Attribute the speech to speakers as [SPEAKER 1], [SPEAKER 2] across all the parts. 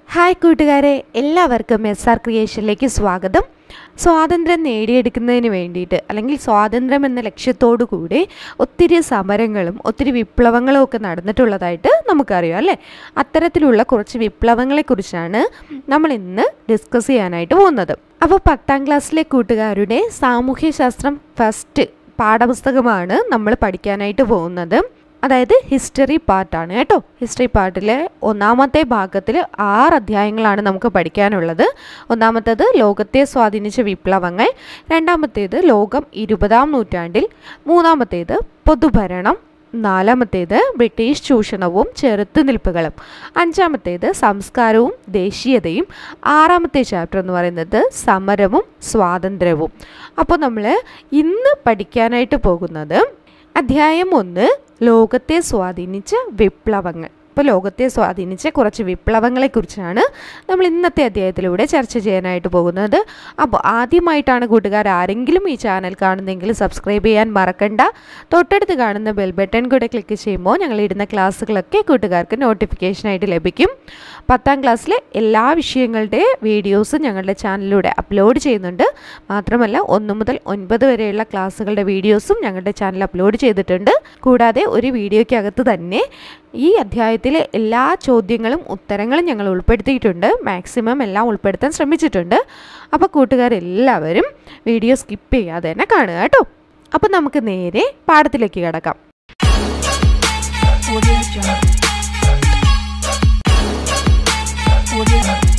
[SPEAKER 1] Hi കൂട്ടുകാരെ എല്ലാവർക്കും S R ക്രിയേഷനിലേക്ക് സ്വാഗതം സ്വാതന്ത്ര്യം നേടിയെടുക്കുന്നതിന് വേണ്ടിയിട്ട് അല്ലെങ്കിൽ സ്വാതന്ത്ര്യം എന്ന ലക്ഷ്യത്തോടു കൂടി ഒത്തിരി സമരങ്ങളും ഒത്തിരി വിപ്ലവങ്ങളും ഒക്കെ നടന്നിട്ടുള്ളതായിട്ട് നമുക്കറിയാം അല്ലേ അത്തരത്തിലുള്ള കുറച്ച് വിപ്ലവങ്ങളെക്കുറിച്ചാണ് നമ്മൾ ഇന്ന് ഡിസ്കസ് ചെയ്യാനായിട്ട് പോകുന്നത് അപ്പോൾ പത്താം ക്ലാസ്സിലെ കൂട്ടുകാരുടെ സാമൂഹ്യശാസ്ത്രം ഫസ്റ്റ് പാഠപുസ്തകമാണ് നമ്മൾ പഠിക്കാനായിട്ട് പോകുന്നത് അതായത് ഹിസ്റ്ററി പാർട്ടാണ് കേട്ടോ ഹിസ്റ്ററി പാർട്ടിലെ ഒന്നാമത്തെ ഭാഗത്തിൽ ആറ് അധ്യായങ്ങളാണ് നമുക്ക് പഠിക്കാനുള്ളത് ഒന്നാമത്തേത് ലോകത്തെ സ്വാധീനിച്ച വിപ്ലവങ്ങൾ രണ്ടാമത്തേത് ലോകം ഇരുപതാം നൂറ്റാണ്ടിൽ മൂന്നാമത്തേത് പൊതുഭരണം നാലാമത്തേത് ബ്രിട്ടീഷ് ചൂഷണവും ചെറുത്തുനിൽപ്പുകളും അഞ്ചാമത്തേത് സംസ്കാരവും ദേശീയതയും ആറാമത്തെ ചാപ്റ്റർ എന്ന് പറയുന്നത് സമരവും സ്വാതന്ത്ര്യവും അപ്പോൾ നമ്മൾ ഇന്ന് പഠിക്കാനായിട്ട് പോകുന്നത് അധ്യായം ഒന്ന് ലോകത്തെ സ്വാധീനിച്ച വിപ്ലവങ്ങൾ ഇപ്പോൾ ലോകത്തെ സ്വാധീനിച്ച കുറച്ച് വിപ്ലവങ്ങളെക്കുറിച്ചാണ് നമ്മൾ ഇന്നത്തെ അധ്യായത്തിലൂടെ ചർച്ച ചെയ്യാനായിട്ട് പോകുന്നത് അപ്പോൾ ആദ്യമായിട്ടാണ് കൂട്ടുകാർ ആരെങ്കിലും ഈ ചാനൽ കാണുന്നെങ്കിൽ സബ്സ്ക്രൈബ് ചെയ്യാൻ മറക്കണ്ട തൊട്ടടുത്ത് കാണുന്ന ബെൽ ബട്ടൺ കൂടെ ക്ലിക്ക് ചെയ്യുമ്പോൾ ഞങ്ങൾ ഇടുന്ന ക്ലാസ്സുകളൊക്കെ കൂട്ടുകാർക്ക് നോട്ടിഫിക്കേഷനായിട്ട് ലഭിക്കും പത്താം ക്ലാസ്സിലെ എല്ലാ വിഷയങ്ങളുടെ വീഡിയോസ് ഞങ്ങളുടെ ചാനലിലൂടെ അപ്ലോഡ് ചെയ്യുന്നുണ്ട് മാത്രമല്ല ഒന്ന് മുതൽ ഒൻപത് വരെയുള്ള ക്ലാസ്സുകളുടെ വീഡിയോസും ഞങ്ങളുടെ ചാനൽ അപ്ലോഡ് ചെയ്തിട്ടുണ്ട് കൂടാതെ ഒരു വീഡിയോയ്ക്കകത്ത് തന്നെ ഈ അധ്യായത്തിലെ എല്ലാ ചോദ്യങ്ങളും ഉത്തരങ്ങളും ഞങ്ങൾ ഉൾപ്പെടുത്തിയിട്ടുണ്ട് മാക്സിമം എല്ലാം ഉൾപ്പെടുത്താൻ ശ്രമിച്ചിട്ടുണ്ട് അപ്പോൾ കൂട്ടുകാരെല്ലാവരും വീഡിയോ സ്കിപ്പ് ചെയ്യാതെ തന്നെ കാണുക കേട്ടോ അപ്പോൾ നമുക്ക് നേരെ പാഠത്തിലേക്ക് കിടക്കാം
[SPEAKER 2] Audio Jungle. Audio Jungle.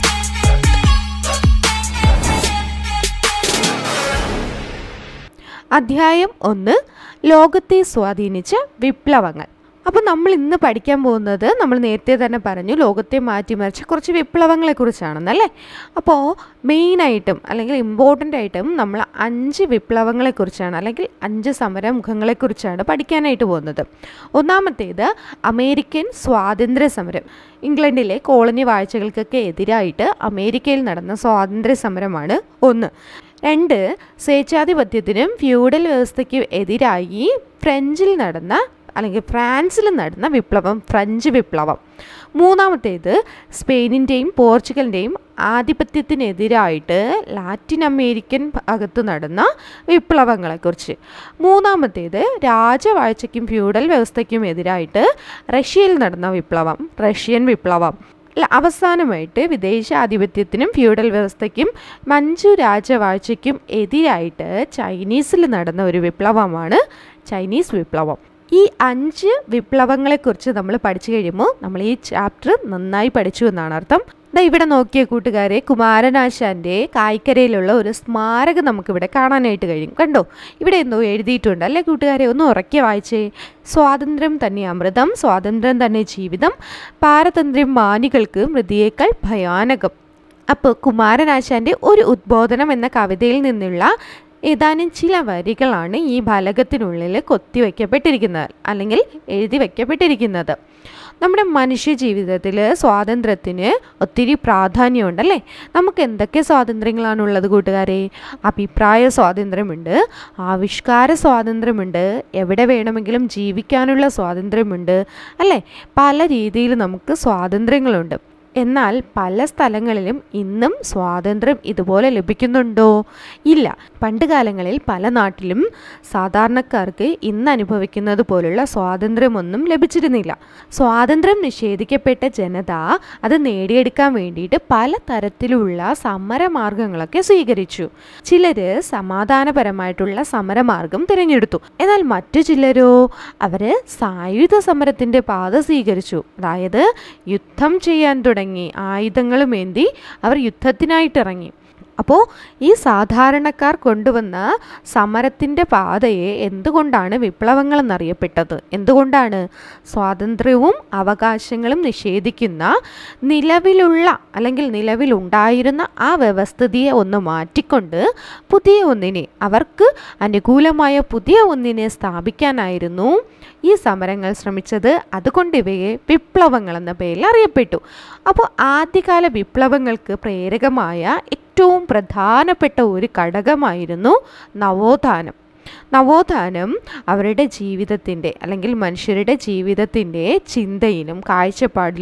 [SPEAKER 1] അധ്യായം ഒന്ന് ലോകത്തെ സ്വാധീനിച്ച വിപ്ലവങ്ങൾ അപ്പോൾ നമ്മൾ ഇന്ന് പഠിക്കാൻ പോകുന്നത് നമ്മൾ നേരത്തെ തന്നെ പറഞ്ഞു ലോകത്തെ മാറ്റിമറിച്ച കുറച്ച് വിപ്ലവങ്ങളെക്കുറിച്ചാണെന്നല്ലേ അപ്പോൾ മെയിനായിട്ടും അല്ലെങ്കിൽ ഇമ്പോർട്ടൻ്റ് ആയിട്ടും നമ്മൾ അഞ്ച് വിപ്ലവങ്ങളെക്കുറിച്ചാണ് അല്ലെങ്കിൽ അഞ്ച് സമരമുഖങ്ങളെക്കുറിച്ചാണ് പഠിക്കാനായിട്ട് പോകുന്നത് ഒന്നാമത്തേത് അമേരിക്കൻ സ്വാതന്ത്ര്യ സമരം ഇംഗ്ലണ്ടിലെ കോളനി വാഴ്ചകൾക്കൊക്കെ എതിരായിട്ട് അമേരിക്കയിൽ നടന്ന സ്വാതന്ത്ര്യ സമരമാണ് ഒന്ന് രണ്ട് സ്വേച്ഛാധിപത്യത്തിനും ഫ്യൂഡൽ വ്യവസ്ഥയ്ക്കും എതിരായി ഫ്രഞ്ചിൽ നടന്ന അല്ലെങ്കിൽ ഫ്രാൻസിൽ നടന്ന വിപ്ലവം ഫ്രഞ്ച് വിപ്ലവം മൂന്നാമത്തേത് സ്പെയിനിൻ്റെയും പോർച്ചുഗലിൻ്റെയും ആധിപത്യത്തിനെതിരായിട്ട് ലാറ്റിൻ അമേരിക്കൻ ഭാഗത്ത് നടന്ന വിപ്ലവങ്ങളെക്കുറിച്ച് മൂന്നാമത്തേത് രാജവാഴ്ചയ്ക്കും ഫ്യൂഡൽ വ്യവസ്ഥയ്ക്കും എതിരായിട്ട് റഷ്യയിൽ നടന്ന വിപ്ലവം റഷ്യൻ വിപ്ലവം അല്ല, അവസാനമായിട്ട് വിദേശാധിപത്യത്തിനും ഫ്യൂഡൽ വ്യവസ്ഥയ്ക്കും മഞ്ചു രാജവാഴ്ചയ്ക്കും എതിരായിട്ട് ചൈനീസിൽ നടന്ന ഒരു വിപ്ലവമാണ് ചൈനീസ് വിപ്ലവം ഈ അഞ്ച് വിപ്ലവങ്ങളെക്കുറിച്ച് നമ്മൾ പഠിച്ചു കഴിയുമ്പോൾ നമ്മൾ ഈ ചാപ്റ്റർ നന്നായി പഠിച്ചു എന്നാണ് അർത്ഥം ദാ ഇവിടെ നോക്കിയ കൂട്ടുകാരെ കുമാരനാശാൻ്റെ കായ്ക്കരയിലുള്ള ഒരു സ്മാരകം നമുക്കിവിടെ കാണാനായിട്ട് കഴിയും കണ്ടോ ഇവിടെ എന്തോ എഴുതിയിട്ടുണ്ട് അല്ലേ കൂട്ടുകാരെ ഒന്ന് ഉറക്കി വായിച്ചേ സ്വാതന്ത്ര്യം തന്നെ അമൃതം സ്വാതന്ത്ര്യം തന്നെ ജീവിതം പാരതന്ത്ര്യം മാനികൾക്ക് മൃതിയേക്കാൾ ഭയാനകം അപ്പോൾ കുമാരനാശാൻ്റെ ഒരു ഉദ്ബോധനം എന്ന കവിതയിൽ നിന്നുള്ള ഏതാനും ചില വരികളാണ് ഈ ഫലകത്തിനുള്ളിൽ കൊത്തിവെക്കപ്പെട്ടിരിക്കുന്നത് അല്ലെങ്കിൽ എഴുതി വയ്ക്കപ്പെട്ടിരിക്കുന്നത് നമ്മുടെ മനുഷ്യ ജീവിതത്തിൽ സ്വാതന്ത്ര്യത്തിന് ഒത്തിരി പ്രാധാന്യമുണ്ടല്ലേ നമുക്ക് എന്തൊക്കെ സ്വാതന്ത്ര്യങ്ങളാണുള്ളത് കൂട്ടുകാരെ അഭിപ്രായ സ്വാതന്ത്ര്യമുണ്ട് ആവിഷ്കാര സ്വാതന്ത്ര്യമുണ്ട് എവിടെ വേണമെങ്കിലും ജീവിക്കാനുള്ള സ്വാതന്ത്ര്യമുണ്ട് അല്ലേ പല രീതിയിൽ നമുക്ക് സ്വാതന്ത്ര്യങ്ങളുണ്ട് എന്നാൽ പല സ്ഥലങ്ങളിലും ഇന്നും സ്വാതന്ത്ര്യം ഇതുപോലെ ലഭിക്കുന്നുണ്ടോ ഇല്ല പണ്ട് കാലങ്ങളിൽ പല നാട്ടിലും സാധാരണക്കാർക്ക് ഇന്ന് അനുഭവിക്കുന്നത് പോലുള്ള സ്വാതന്ത്ര്യമൊന്നും ലഭിച്ചിരുന്നില്ല സ്വാതന്ത്ര്യം നിഷേധിക്കപ്പെട്ട ജനത അത് നേടിയെടുക്കാൻ വേണ്ടിയിട്ട് പല തരത്തിലുള്ള സമരമാർഗങ്ങളൊക്കെ സ്വീകരിച്ചു ചിലര് സമാധാനപരമായിട്ടുള്ള സമരമാർഗം തിരഞ്ഞെടുത്തു എന്നാൽ മറ്റു ചിലരോ അവര് സായുധ സമരത്തിന്റെ പാത സ്വീകരിച്ചു അതായത് യുദ്ധം ചെയ്യാൻ തുടങ്ങി ആയുധങ്ങളുമേന്തി അവർ യുദ്ധത്തിനായിട്ട് ഇറങ്ങി അപ്പോൾ ഈ സാധാരണക്കാർ കൊണ്ടുവന്ന സമരത്തിൻ്റെ പാതയെ എന്തുകൊണ്ടാണ് വിപ്ലവങ്ങൾ എന്നറിയപ്പെട്ടത് എന്തുകൊണ്ടാണ് സ്വാതന്ത്ര്യവും അവകാശങ്ങളും നിഷേധിക്കുന്ന നിലവിലുള്ള അല്ലെങ്കിൽ നിലവിലുണ്ടായിരുന്ന ആ വ്യവസ്ഥിതിയെ ഒന്ന് മാറ്റിക്കൊണ്ട് പുതിയ ഒന്നിനെ അവർക്ക് അനുകൂലമായ പുതിയ ഒന്നിനെ സ്ഥാപിക്കാനായിരുന്നു ഈ സമരങ്ങൾ ശ്രമിച്ചത് അതുകൊണ്ട് ഇവയെ വിപ്ലവങ്ങൾ എന്ന പേരിൽ അറിയപ്പെട്ടു അപ്പോൾ ആദ്യകാല വിപ്ലവങ്ങൾക്ക് പ്രേരകമായ ഏറ്റവും പ്രധാനപ്പെട്ട ഒരു ഘടകമായിരുന്നു നവോത്ഥാനം നവോത്ഥാനം അവരുടെ ജീവിതത്തിൻ്റെ അല്ലെങ്കിൽ മനുഷ്യരുടെ ജീവിതത്തിൻ്റെ ചിന്തയിലും കാഴ്ചപ്പാടിലും ഒക്കെ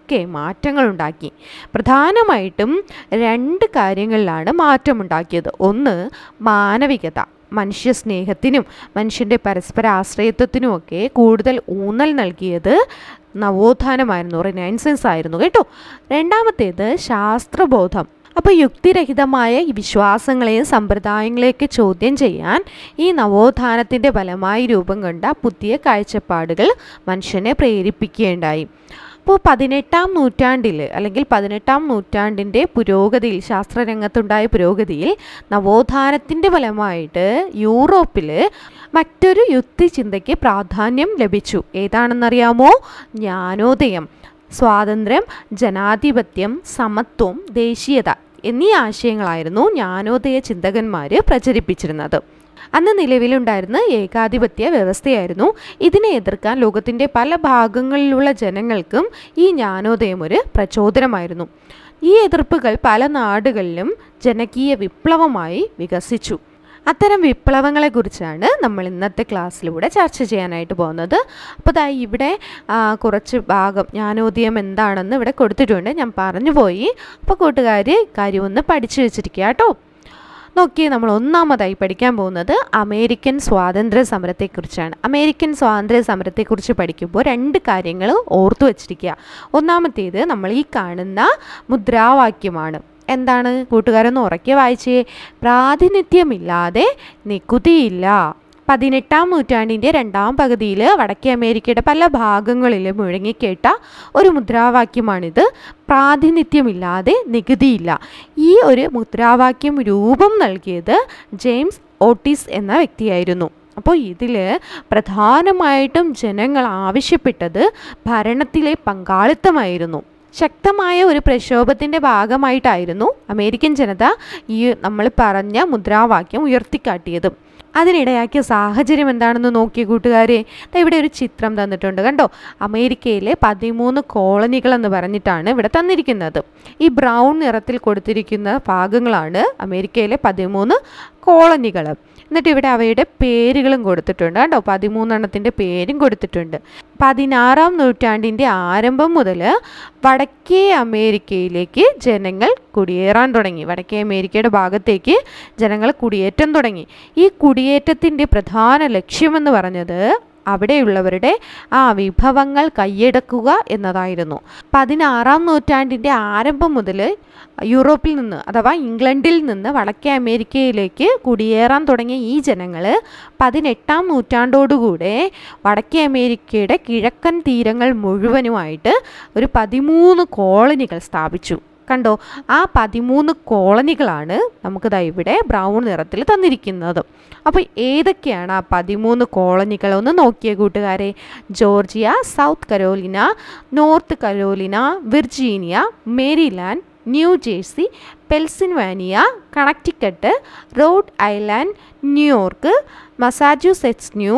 [SPEAKER 1] എന്തൊക്കെ മാറ്റങ്ങളുണ്ടാക്കി പ്രധാനമായിട്ടും രണ്ട് കാര്യങ്ങളിലാണ് മാറ്റമുണ്ടാക്കിയത് ഒന്ന് മാനവികത മനുഷ്യ സ്നേഹത്തിനും മനുഷ്യൻ്റെ പരസ്പര ആശ്രയത്വത്തിനുമൊക്കെ കൂടുതൽ ഊന്നൽ നൽകിയത് നവോത്ഥാനമായിരുന്നു റിനൈൻസൻസ് ആയിരുന്നു കേട്ടോ രണ്ടാമത്തേത് ശാസ്ത്രബോധം അപ്പോൾ യുക്തിരഹിതമായ ഈ വിശ്വാസങ്ങളെയും സമ്പ്രദായങ്ങളെയൊക്കെ ചോദ്യം ചെയ്യാൻ ഈ നവോത്ഥാനത്തിൻ്റെ ഫലമായി രൂപം കൊണ്ട പുതിയ കാഴ്ചപ്പാടുകൾ മനുഷ്യനെ പ്രേരിപ്പിക്കുകയുണ്ടായി അപ്പോൾ പതിനെട്ടാം നൂറ്റാണ്ടിൽ അല്ലെങ്കിൽ പതിനെട്ടാം നൂറ്റാണ്ടിൻ്റെ പുരോഗതിയിൽ ശാസ്ത്രരംഗത്തുണ്ടായ പുരോഗതിയിൽ നവോത്ഥാനത്തിൻ്റെ ഫലമായിട്ട് യൂറോപ്പിൽ മറ്റൊരു യുക്തിചിന്തയ്ക്ക് പ്രാധാന്യം ലഭിച്ചു ഏതാണെന്നറിയാമോ ജ്ഞാനോദയം സ്വാതന്ത്ര്യം ജനാധിപത്യം സമത്വം ദേശീയത എന്നീ ആശയങ്ങളായിരുന്നു ജ്ഞാനോദയ ചിന്തകന്മാർ പ്രചരിപ്പിച്ചിരുന്നത് അന്ന് നിലവിലുണ്ടായിരുന്ന ഏകാധിപത്യ വ്യവസ്ഥയായിരുന്നു ഇതിനെ എതിർക്കാൻ ലോകത്തിൻ്റെ പല ഭാഗങ്ങളിലുള്ള ജനങ്ങൾക്കും ഈ ജ്ഞാനോദയം ഒരു പ്രചോദനമായിരുന്നു ഈ എതിർപ്പുകൾ പല നാടുകളിലും ജനകീയ വിപ്ലവമായി വികസിച്ചു അത്തരം വിപ്ലവങ്ങളെക്കുറിച്ചാണ് നമ്മൾ ഇന്നത്തെ ക്ലാസ്സിലൂടെ ചർച്ച ചെയ്യാനായിട്ട് പോകുന്നത് അപ്പോൾ ദാ ഇവിടെ ആ, കുറച്ച് ഭാഗം ജ്ഞാനോദയം എന്താണെന്ന് ഇവിടെ കൊടുത്തിട്ടുണ്ട് ഞാൻ പറഞ്ഞു പോയി അപ്പോൾ കൂട്ടുകാർ കാര്യം ഒന്ന് പഠിച്ചു വെച്ചിരിക്കുക കേട്ടോ നോക്കിയേ നമ്മൾ ഒന്നാമതായി പഠിക്കാൻ പോകുന്നത് അമേരിക്കൻ സ്വാതന്ത്ര്യ സമരത്തെക്കുറിച്ചാണ് അമേരിക്കൻ സ്വാതന്ത്ര്യ സമരത്തെക്കുറിച്ച് പഠിക്കുമ്പോൾ രണ്ട് കാര്യങ്ങൾ ഓർത്തു വച്ചിരിക്കുക ഒന്നാമത്തേത് നമ്മൾ ഈ കാണുന്ന മുദ്രാവാക്യമാണ് എന്താണ് കൂട്ടുകാരൊന്ന് ഉറക്കെ വായിച്ചേ പ്രാതിനിധ്യമില്ലാതെ നികുതിയില്ല പതിനെട്ടാം നൂറ്റാണ്ടിൻ്റെ രണ്ടാം പകുതിയിൽ വടക്കേ അമേരിക്കയുടെ പല ഭാഗങ്ങളിലും മുഴങ്ങിക്കേട്ട ഒരു മുദ്രാവാക്യമാണിത് പ്രാതിനിധ്യമില്ലാതെ നികുതിയില്ല ഈ ഒരു മുദ്രാവാക്യം രൂപം നൽകിയത് ജെയിംസ് ഓട്ടിസ് എന്ന വ്യക്തിയായിരുന്നു അപ്പോൾ ഇതിൽ പ്രധാനമായിട്ടും ജനങ്ങൾ ആവശ്യപ്പെട്ടത് ഭരണത്തിലെ പങ്കാളിത്തമായിരുന്നു ശക്തമായ ഒരു പ്രക്ഷോഭത്തിൻ്റെ ഭാഗമായിട്ടായിരുന്നു അമേരിക്കൻ ജനത ഈ നമ്മൾ പറഞ്ഞ മുദ്രാവാക്യം ഉയർത്തിക്കാട്ടിയത് അതിനിടയാക്കിയ സാഹചര്യം എന്താണെന്ന് നോക്കിയ കൂട്ടുകാരെ ദാ ഇവിടെ ഒരു ചിത്രം തന്നിട്ടുണ്ട് കണ്ടോ അമേരിക്കയിലെ പതിമൂന്ന് കോളനികൾ എന്ന് പറഞ്ഞിട്ടാണ് ഇവിടെ തന്നിരിക്കുന്നത് ഈ ബ്രൗൺ നിറത്തിൽ കൊടുത്തിരിക്കുന്ന ഭാഗങ്ങളാണ് അമേരിക്കയിലെ പതിമൂന്ന് കോളനികൾ എന്നിട്ട് ഇവിടെ അവയുടെ പേരുകളും കൊടുത്തിട്ടുണ്ട് കേട്ടോ പതിമൂന്നെണ്ണത്തിൻ്റെ പേരും കൊടുത്തിട്ടുണ്ട് പതിനാറാം നൂറ്റാണ്ടിൻ്റെ ആരംഭം മുതൽ വടക്കേ അമേരിക്കയിലേക്ക് ജനങ്ങൾ കുടിയേറാൻ തുടങ്ങി വടക്കേ അമേരിക്കയുടെ ഭാഗത്തേക്ക് ജനങ്ങൾ കുടിയേറ്റം തുടങ്ങി ഈ കുടിയേറ്റത്തിൻ്റെ പ്രധാന ലക്ഷ്യമെന്ന് പറഞ്ഞത് അവിടെയുള്ളവരുടെ ആ വിഭവങ്ങൾ കൈയടക്കുക എന്നതായിരുന്നു പതിനാറാം നൂറ്റാണ്ടിൻ്റെ ആരംഭം മുതൽ യൂറോപ്പിൽ നിന്ന് അഥവാ ഇംഗ്ലണ്ടിൽ നിന്ന് വടക്കേ അമേരിക്കയിലേക്ക് കുടിയേറാൻ തുടങ്ങിയ ഈ ജനങ്ങൾ പതിനെട്ടാം നൂറ്റാണ്ടോടുകൂടെ വടക്കേ അമേരിക്കയുടെ കിഴക്കൻ തീരങ്ങൾ മുഴുവനുമായിട്ട് ഒരു പതിമൂന്ന് കോളനികൾ സ്ഥാപിച്ചു കണ്ടോ ആ പതിമൂന്ന് കോളനികളാണ് നമുക്ക് ദാ ഇവിടെ ബ്രൗൺ നിറത്തിൽ തന്നിരിക്കുന്നത് അപ്പോൾ ഏതൊക്കെയാണ് ആ പതിമൂന്ന് കോളനികൾ ഒന്ന് നോക്കിയ കൂട്ടുകാരെ Georgia South Carolina North Carolina Virginia Maryland New Jersey Pennsylvania Connecticut Rhode Island New York Massachusetts New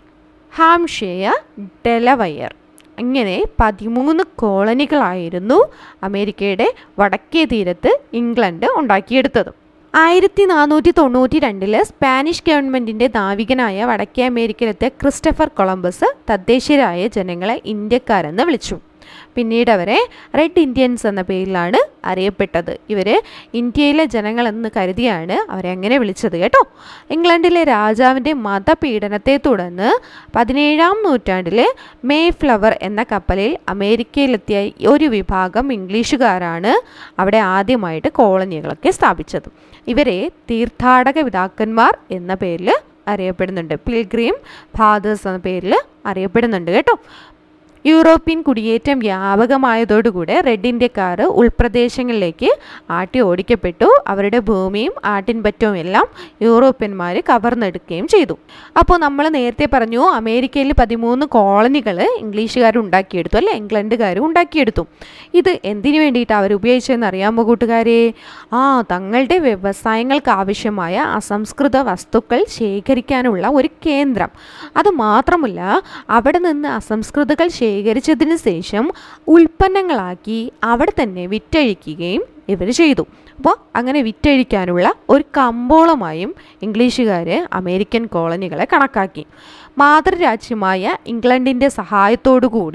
[SPEAKER 1] Hampshire Delaware ഇങ്ങനെ പതിമൂന്ന് കോളനികളായിരുന്നു അമേരിക്കയുടെ വടക്കേ തീരത്ത് ഇംഗ്ലണ്ട് ഉണ്ടാക്കിയെടുത്തത് ആയിരത്തി നാനൂറ്റി തൊണ്ണൂറ്റി രണ്ടില് സ്പാനിഷ് ഗവൺമെൻറ്റിൻ്റെ നാവികനായ വടക്കേ അമേരിക്കയിലെത്തിയ ക്രിസ്റ്റഫർ കൊളംബസ് തദ്ദേശീയരായ ജനങ്ങളെ ഇന്ത്യക്കാരെന്ന് വിളിച്ചു പിന്നീട് അവരെ റെഡ് ഇന്ത്യൻസ് എന്ന പേരിലാണ് അറിയപ്പെട്ടത് ഇവർ ഇന്ത്യയിലെ ജനങ്ങളെന്ന് കരുതിയാണ് അവരെ അങ്ങനെ വിളിച്ചത് കേട്ടോ ഇംഗ്ലണ്ടിലെ രാജാവിൻ്റെ മതപീഡനത്തെ തുടർന്ന് പതിനേഴാം നൂറ്റാണ്ടിൽ മേ ഫ്ലവർ എന്ന കപ്പലിൽ അമേരിക്കയിലെത്തിയ ഒരു വിഭാഗം ഇംഗ്ലീഷുകാരാണ് അവിടെ ആദ്യമായിട്ട് കോളനികളൊക്കെ സ്ഥാപിച്ചത് ഇവരെ തീർത്ഥാടക പിതാക്കന്മാർ എന്ന പേരിൽ അറിയപ്പെടുന്നുണ്ട് പിൽഗ്രീം ഫാദേഴ്സ് എന്ന പേരിൽ അറിയപ്പെടുന്നുണ്ട് കേട്ടോ യൂറോപ്യൻ കുടിയേറ്റം വ്യാപകമായതോടുകൂടെ റെഡ് ഇന്ത്യക്കാർ ഉൾപ്രദേശങ്ങളിലേക്ക് ആട്ടി ഓടിക്കപ്പെട്ടു അവരുടെ ഭൂമിയും ആട്ടിൻപറ്റവും എല്ലാം യൂറോപ്യന്മാർ കവർന്നെടുക്കുകയും ചെയ്തു അപ്പോൾ നമ്മൾ നേരത്തെ പറഞ്ഞു അമേരിക്കയിൽ പതിമൂന്ന് കോളനികൾ ഇംഗ്ലീഷുകാർ ഉണ്ടാക്കിയെടുത്തു അല്ലേ ഇംഗ്ലണ്ടുകാർ ഉണ്ടാക്കിയെടുത്തു ഇത് എന്തിനു വേണ്ടിയിട്ട് അവർ ഉപയോഗിച്ചതെന്ന് അറിയാമോ കൂട്ടുകാരെ ആ തങ്ങളുടെ വ്യവസായങ്ങൾക്ക് ആവശ്യമായ അസംസ്കൃത വസ്തുക്കൾ ശേഖരിക്കാനുള്ള ഒരു കേന്ദ്രം അത് മാത്രമല്ല അവിടെ നിന്ന് അസംസ്കൃതകൾ ശേഖരിച്ചതിന് ശേഷം ഉൽപ്പന്നങ്ങളാക്കി അവിടെ തന്നെ വിറ്റഴിക്കുകയും ഇവർ ചെയ്തു അപ്പോൾ അങ്ങനെ വിറ്റഴിക്കാനുള്ള ഒരു കമ്പോളമായും ഇംഗ്ലീഷുകാർ അമേരിക്കൻ കോളനികളെ കണക്കാക്കി മാതൃരാജ്യമായ ഇംഗ്ലണ്ടിൻ്റെ സഹായത്തോടുകൂടെ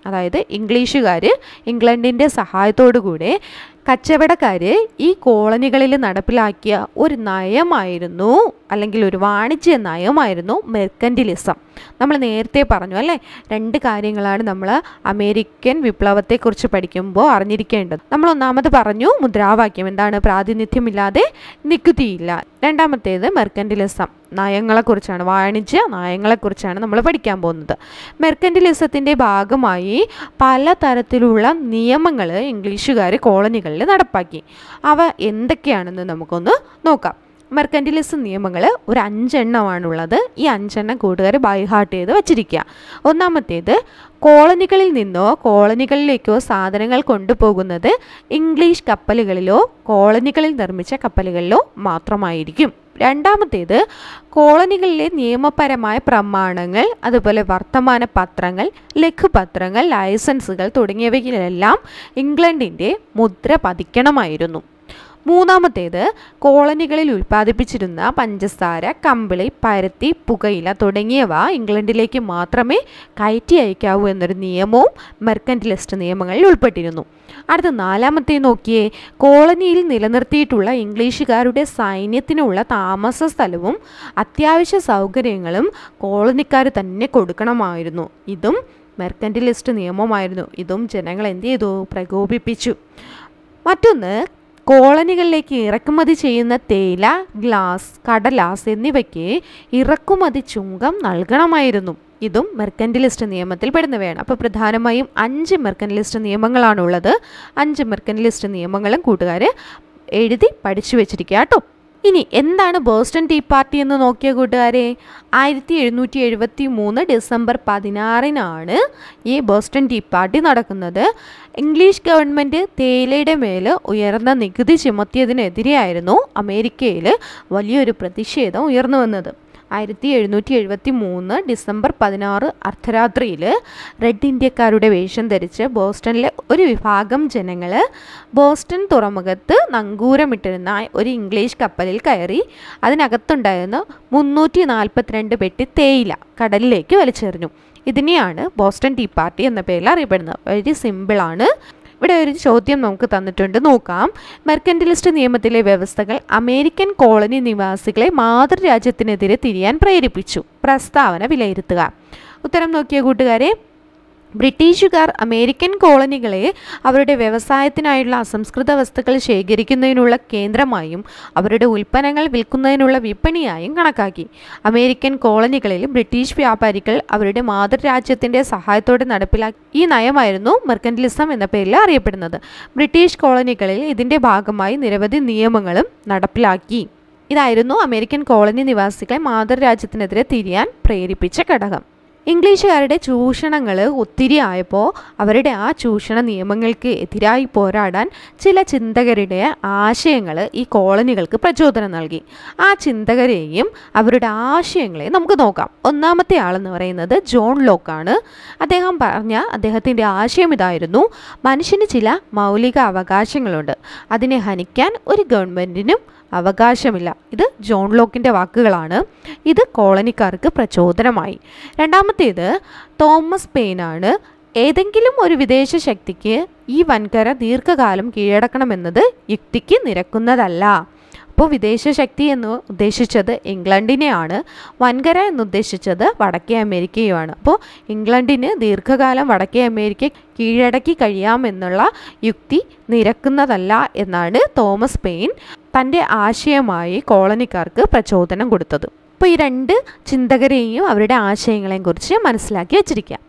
[SPEAKER 1] അതായത് ഇംഗ്ലീഷുകാർ ഇംഗ്ലണ്ടിൻ്റെ സഹായത്തോടു കൂടെ കച്ചവടക്കാർ ഈ കോളനികളിൽ നടപ്പിലാക്കിയ ഒരു നയമായിരുന്നു അല്ലെങ്കിൽ ഒരു വാണിജ്യ നയമായിരുന്നു മെർക്കൻറ്റിലിസം നമ്മൾ നേരത്തെ പറഞ്ഞു അല്ലേ രണ്ട് കാര്യങ്ങളാണ് നമ്മൾ അമേരിക്കൻ വിപ്ലവത്തെക്കുറിച്ച് പഠിക്കുമ്പോൾ അറിഞ്ഞിരിക്കേണ്ടത് നമ്മൾ ഒന്നാമത് പറഞ്ഞു മുദ്രാവാക്യം എന്താണ് പ്രാതിനിധ്യമില്ലാതെ നികുതിയില്ല രണ്ടാമത്തേത് മെർക്കൻറ്റിലിസം നയങ്ങളെക്കുറിച്ചാണ് വാണിജ്യ നയങ്ങളെക്കുറിച്ചാണ് നമ്മൾ പഠിക്കാൻ പോകുന്നത് മെർക്കൻറ്റിലിസത്തിൻ്റെ ഭാഗമായി പലതരത്തിലുള്ള നിയമങ്ങൾ ഇംഗ്ലീഷുകാർ കോളനികളിൽ നടപ്പാക്കി അവ എന്തൊക്കെയാണെന്ന് നമുക്കൊന്ന് നോക്കാം മെർക്കൻറ്റിലിസം നിയമങ്ങൾ ഒരു അഞ്ചെണ്ണമാണുള്ളത് ഈ അഞ്ചെണ്ണം കൂട്ടുകാർ ബൈഹാർട്ട് ചെയ്ത് വച്ചിരിക്കുക ഒന്നാമത്തേത് കോളനികളിൽ നിന്നോ കോളനികളിലേക്കോ സാധനങ്ങൾ കൊണ്ടുപോകുന്നത് ഇംഗ്ലീഷ് കപ്പലുകളിലോ കോളനികളിൽ നിർമ്മിച്ച കപ്പലുകളിലോ മാത്രമായിരിക്കും രണ്ടാമത്തേത് കോളനികളിലെ നിയമപരമായ പ്രമാണങ്ങൾ അതുപോലെ വർത്തമാന പത്രങ്ങൾ ലഘുപത്രങ്ങൾ ലൈസൻസുകൾ തുടങ്ങിയവയിലെല്ലാം ഇംഗ്ലണ്ടിൻ്റെ മുദ്ര പതിക്കണമായിരുന്നു മൂന്നാമത്തേത് കോളനികളിൽ ഉൽപ്പാദിപ്പിച്ചിരുന്ന പഞ്ചസാര കമ്പിളി പരുത്തി പുകയില തുടങ്ങിയവ ഇംഗ്ലണ്ടിലേക്ക് മാത്രമേ കയറ്റി അയക്കാവൂ എന്നൊരു നിയമവും മെർക്കൻറ്റിലിസ്റ്റ് നിയമങ്ങളിൽ ഉൾപ്പെട്ടിരുന്നു അടുത്ത നാലാമത്തെ നോക്കിയേ കോളനിയിൽ നിലനിർത്തിയിട്ടുള്ള ഇംഗ്ലീഷുകാരുടെ സൈന്യത്തിനുള്ള താമസ സ്ഥലവും അത്യാവശ്യ സൗകര്യങ്ങളും കോളനിക്കാർ തന്നെ കൊടുക്കണമായിരുന്നു ഇതും മെർക്കൻറ്റിലിസ്റ്റ് നിയമമായിരുന്നു ഇതും ജനങ്ങൾ എന്ത് ചെയ്തു പ്രകോപിപ്പിച്ചു മറ്റൊന്ന് കോളനികളിലേക്ക് ഇറക്കുമതി ചെയ്യുന്ന തേയില ഗ്ലാസ് കടലാസ് എന്നിവയ്ക്ക് ഇറക്കുമതി ചുങ്കം നൽകണമായിരുന്നു ഇതും മെർക്കൻറ്റിലിസ്റ്റ് നിയമത്തിൽ പെടുന്നവയാണ് അപ്പോൾ പ്രധാനമായും അഞ്ച് മെർക്കൻറ്റിലിസ്റ്റ് നിയമങ്ങളാണുള്ളത് അഞ്ച് മെർക്കൻറ്റിലിസ്റ്റ് നിയമങ്ങളും കൂട്ടുകാർ എഴുതി പഠിച്ചു വെച്ചിരിക്കുക കേട്ടോ ഇനി എന്താണ് ബോസ്റ്റൺ ടീ പാർട്ടി എന്ന് നോക്കിയ കൂട്ടുകാരെ ആയിരത്തി എഴുന്നൂറ്റി എഴുപത്തി മൂന്ന് ഡിസംബർ പതിനാറിനാണ് ഈ ബോസ്റ്റൺ ടീ പാർട്ടി നടക്കുന്നത് ഇംഗ്ലീഷ് ഗവൺമെൻറ് തേയിലയുടെ മേൽ ഉയർന്ന നികുതി ചുമത്തിയതിനെതിരെയായിരുന്നു അമേരിക്കയിൽ വലിയൊരു പ്രതിഷേധം ഉയർന്നു വന്നത് ആയിരത്തി എഴുന്നൂറ്റി എഴുപത്തി മൂന്ന് ഡിസംബർ പതിനാറ് അർദ്ധരാത്രിയിൽ റെഡ് ഇന്ത്യക്കാരുടെ വേഷം ധരിച്ച് ബോസ്റ്റണിലെ ഒരു വിഭാഗം ജനങ്ങൾ ബോസ്റ്റൺ തുറമുഖത്ത് നങ്കൂരമിട്ടിരുന്ന ഒരു ഇംഗ്ലീഷ് കപ്പലിൽ കയറി അതിനകത്തുണ്ടായിരുന്ന മുന്നൂറ്റി നാൽപ്പത്തിരണ്ട് പെട്ടി തേയില കടലിലേക്ക് വലിച്ചെറിഞ്ഞു ഇതിനെയാണ് ബോസ്റ്റൺ ടീ പാർട്ടി എന്ന പേരിൽ അറിയപ്പെടുന്നത് വളരെ സിമ്പിളാണ് ഇവിടെ ഒരു ചോദ്യം നമുക്ക് തന്നിട്ടുണ്ട് നോക്കാം മെർക്കൻറ്റിലിസ്റ്റ് നിയമത്തിലെ വ്യവസ്ഥകൾ അമേരിക്കൻ കോളനി നിവാസികളെ മാതൃരാജ്യത്തിനെതിരെ തിരിയാൻ പ്രേരിപ്പിച്ചു പ്രസ്താവന വിലയിരുത്തുക ഉത്തരം നോക്കിയ കൂട്ടുകാരെ ബ്രിട്ടീഷുകാർ അമേരിക്കൻ കോളനികളെ അവരുടെ വ്യവസായത്തിനായുള്ള അസംസ്കൃത വസ്തുക്കൾ ശേഖരിക്കുന്നതിനുള്ള കേന്ദ്രമായും അവരുടെ ഉൽപ്പന്നങ്ങൾ വിൽക്കുന്നതിനുള്ള വിപണിയായും കണക്കാക്കി അമേരിക്കൻ കോളനികളിൽ ബ്രിട്ടീഷ് വ്യാപാരികൾ അവരുടെ മാതൃരാജ്യത്തിൻ്റെ സഹായത്തോടെ നടപ്പിലാക്കി ഈ നയമായിരുന്നു മെർക്കൻറ്റിലിസം എന്ന പേരിൽ അറിയപ്പെടുന്നത് ബ്രിട്ടീഷ് കോളനികളിൽ ഇതിൻ്റെ ഭാഗമായി നിരവധി നിയമങ്ങളും നടപ്പിലാക്കി ഇതായിരുന്നു അമേരിക്കൻ കോളനി നിവാസികളെ മാതൃരാജ്യത്തിനെതിരെ തിരിയാൻ പ്രേരിപ്പിച്ച ഘടകം ഇംഗ്ലീഷുകാരുടെ ചൂഷണങ്ങൾ ഒത്തിരി ആയപ്പോൾ അവരുടെ ആ ചൂഷണ നിയമങ്ങൾക്ക് എതിരായി പോരാടാൻ ചില ചിന്തകരുടെ ആശയങ്ങൾ ഈ കോളനികൾക്ക് പ്രചോദനം നൽകി ആ ചിന്തകരെയും അവരുടെ ആശയങ്ങളെയും നമുക്ക് നോക്കാം ഒന്നാമത്തെ ആളെന്ന് പറയുന്നത് ജോൺ ലോക്കാണ് അദ്ദേഹം പറഞ്ഞ അദ്ദേഹത്തിൻ്റെ ആശയം ഇതായിരുന്നു മനുഷ്യന് ചില മൗലിക അവകാശങ്ങളുണ്ട് അതിനെ ഹനിക്കാൻ ഒരു ഗവൺമെൻറ്റിനും അവകാശമില്ല ഇത് ജോൺ ലോക്കിൻ്റെ വാക്കുകളാണ് ഇത് കോളനിക്കാർക്ക് പ്രചോദനമായി രണ്ടാമത്തേത് തോമസ് പെയിനാണ് ഏതെങ്കിലും ഒരു വിദേശ ശക്തിക്ക് ഈ വൻകര ദീർഘകാലം കീഴടക്കണമെന്നത് യുക്തിക്ക് നിരക്കുന്നതല്ല അപ്പോൾ വിദേശ ശക്തി എന്ന് ഉദ്ദേശിച്ചത് ഇംഗ്ലണ്ടിനെയാണ് വൻകര എന്ന് ഉദ്ദേശിച്ചത് വടക്കേ അമേരിക്കയുമാണ് അപ്പോൾ ഇംഗ്ലണ്ടിന് ദീർഘകാലം വടക്കേ അമേരിക്ക കീഴടക്കി കഴിയാമെന്നുള്ള യുക്തി നിരക്കുന്നതല്ല എന്നാണ് തോമസ് പെയിൻ തൻ്റെ ആശയമായി കോളനിക്കാർക്ക് പ്രചോദനം കൊടുത്തത് അപ്പോൾ ഈ രണ്ട് ചിന്തകരെയും അവരുടെ ആശയങ്ങളെയും കുറിച്ച് മനസ്സിലാക്കി വച്ചിരിക്കുക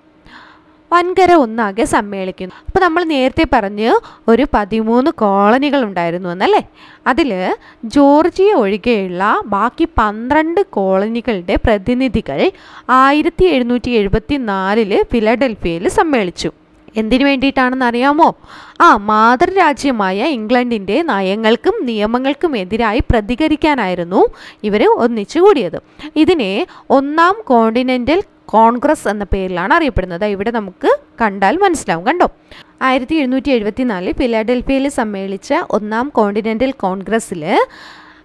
[SPEAKER 1] വൻകര ഒന്നാകെ സമ്മേളിക്കുന്നു അപ്പോൾ നമ്മൾ നേരത്തെ പറഞ്ഞ് ഒരു പതിമൂന്ന് കോളനികൾ ഉണ്ടായിരുന്നു എന്നല്ലേ അതിൽ ജോർജിയ ഒഴികെയുള്ള ബാക്കി പന്ത്രണ്ട് കോളനികളുടെ പ്രതിനിധികൾ ആയിരത്തി എഴുന്നൂറ്റി എഴുപത്തി നാലില് ഫിലഡൽഫിയയിൽ സമ്മേളിച്ചു എന്തിനു വേണ്ടിയിട്ടാണെന്ന് അറിയാമോ ആ മാതൃരാജ്യമായ ഇംഗ്ലണ്ടിൻ്റെ നയങ്ങൾക്കും നിയമങ്ങൾക്കും എതിരായി പ്രതികരിക്കാനായിരുന്നു ഇവർ ഒന്നിച്ചു കൂടിയത് ഇതിനെ ഒന്നാം കോണ്ടിനെൻ്റൽ കോൺഗ്രസ് എന്ന പേരിലാണ് അറിയപ്പെടുന്നത് ഇവിടെ നമുക്ക് കണ്ടാൽ മനസ്സിലാവും കണ്ടോ ആയിരത്തി എഴുന്നൂറ്റി എഴുപത്തി നാലിൽ ഫിലാഡൽഫിയയിൽ സമ്മേളിച്ച ഒന്നാം കോണ്ടിനെൻ്റൽ കോൺഗ്രസ്സിൽ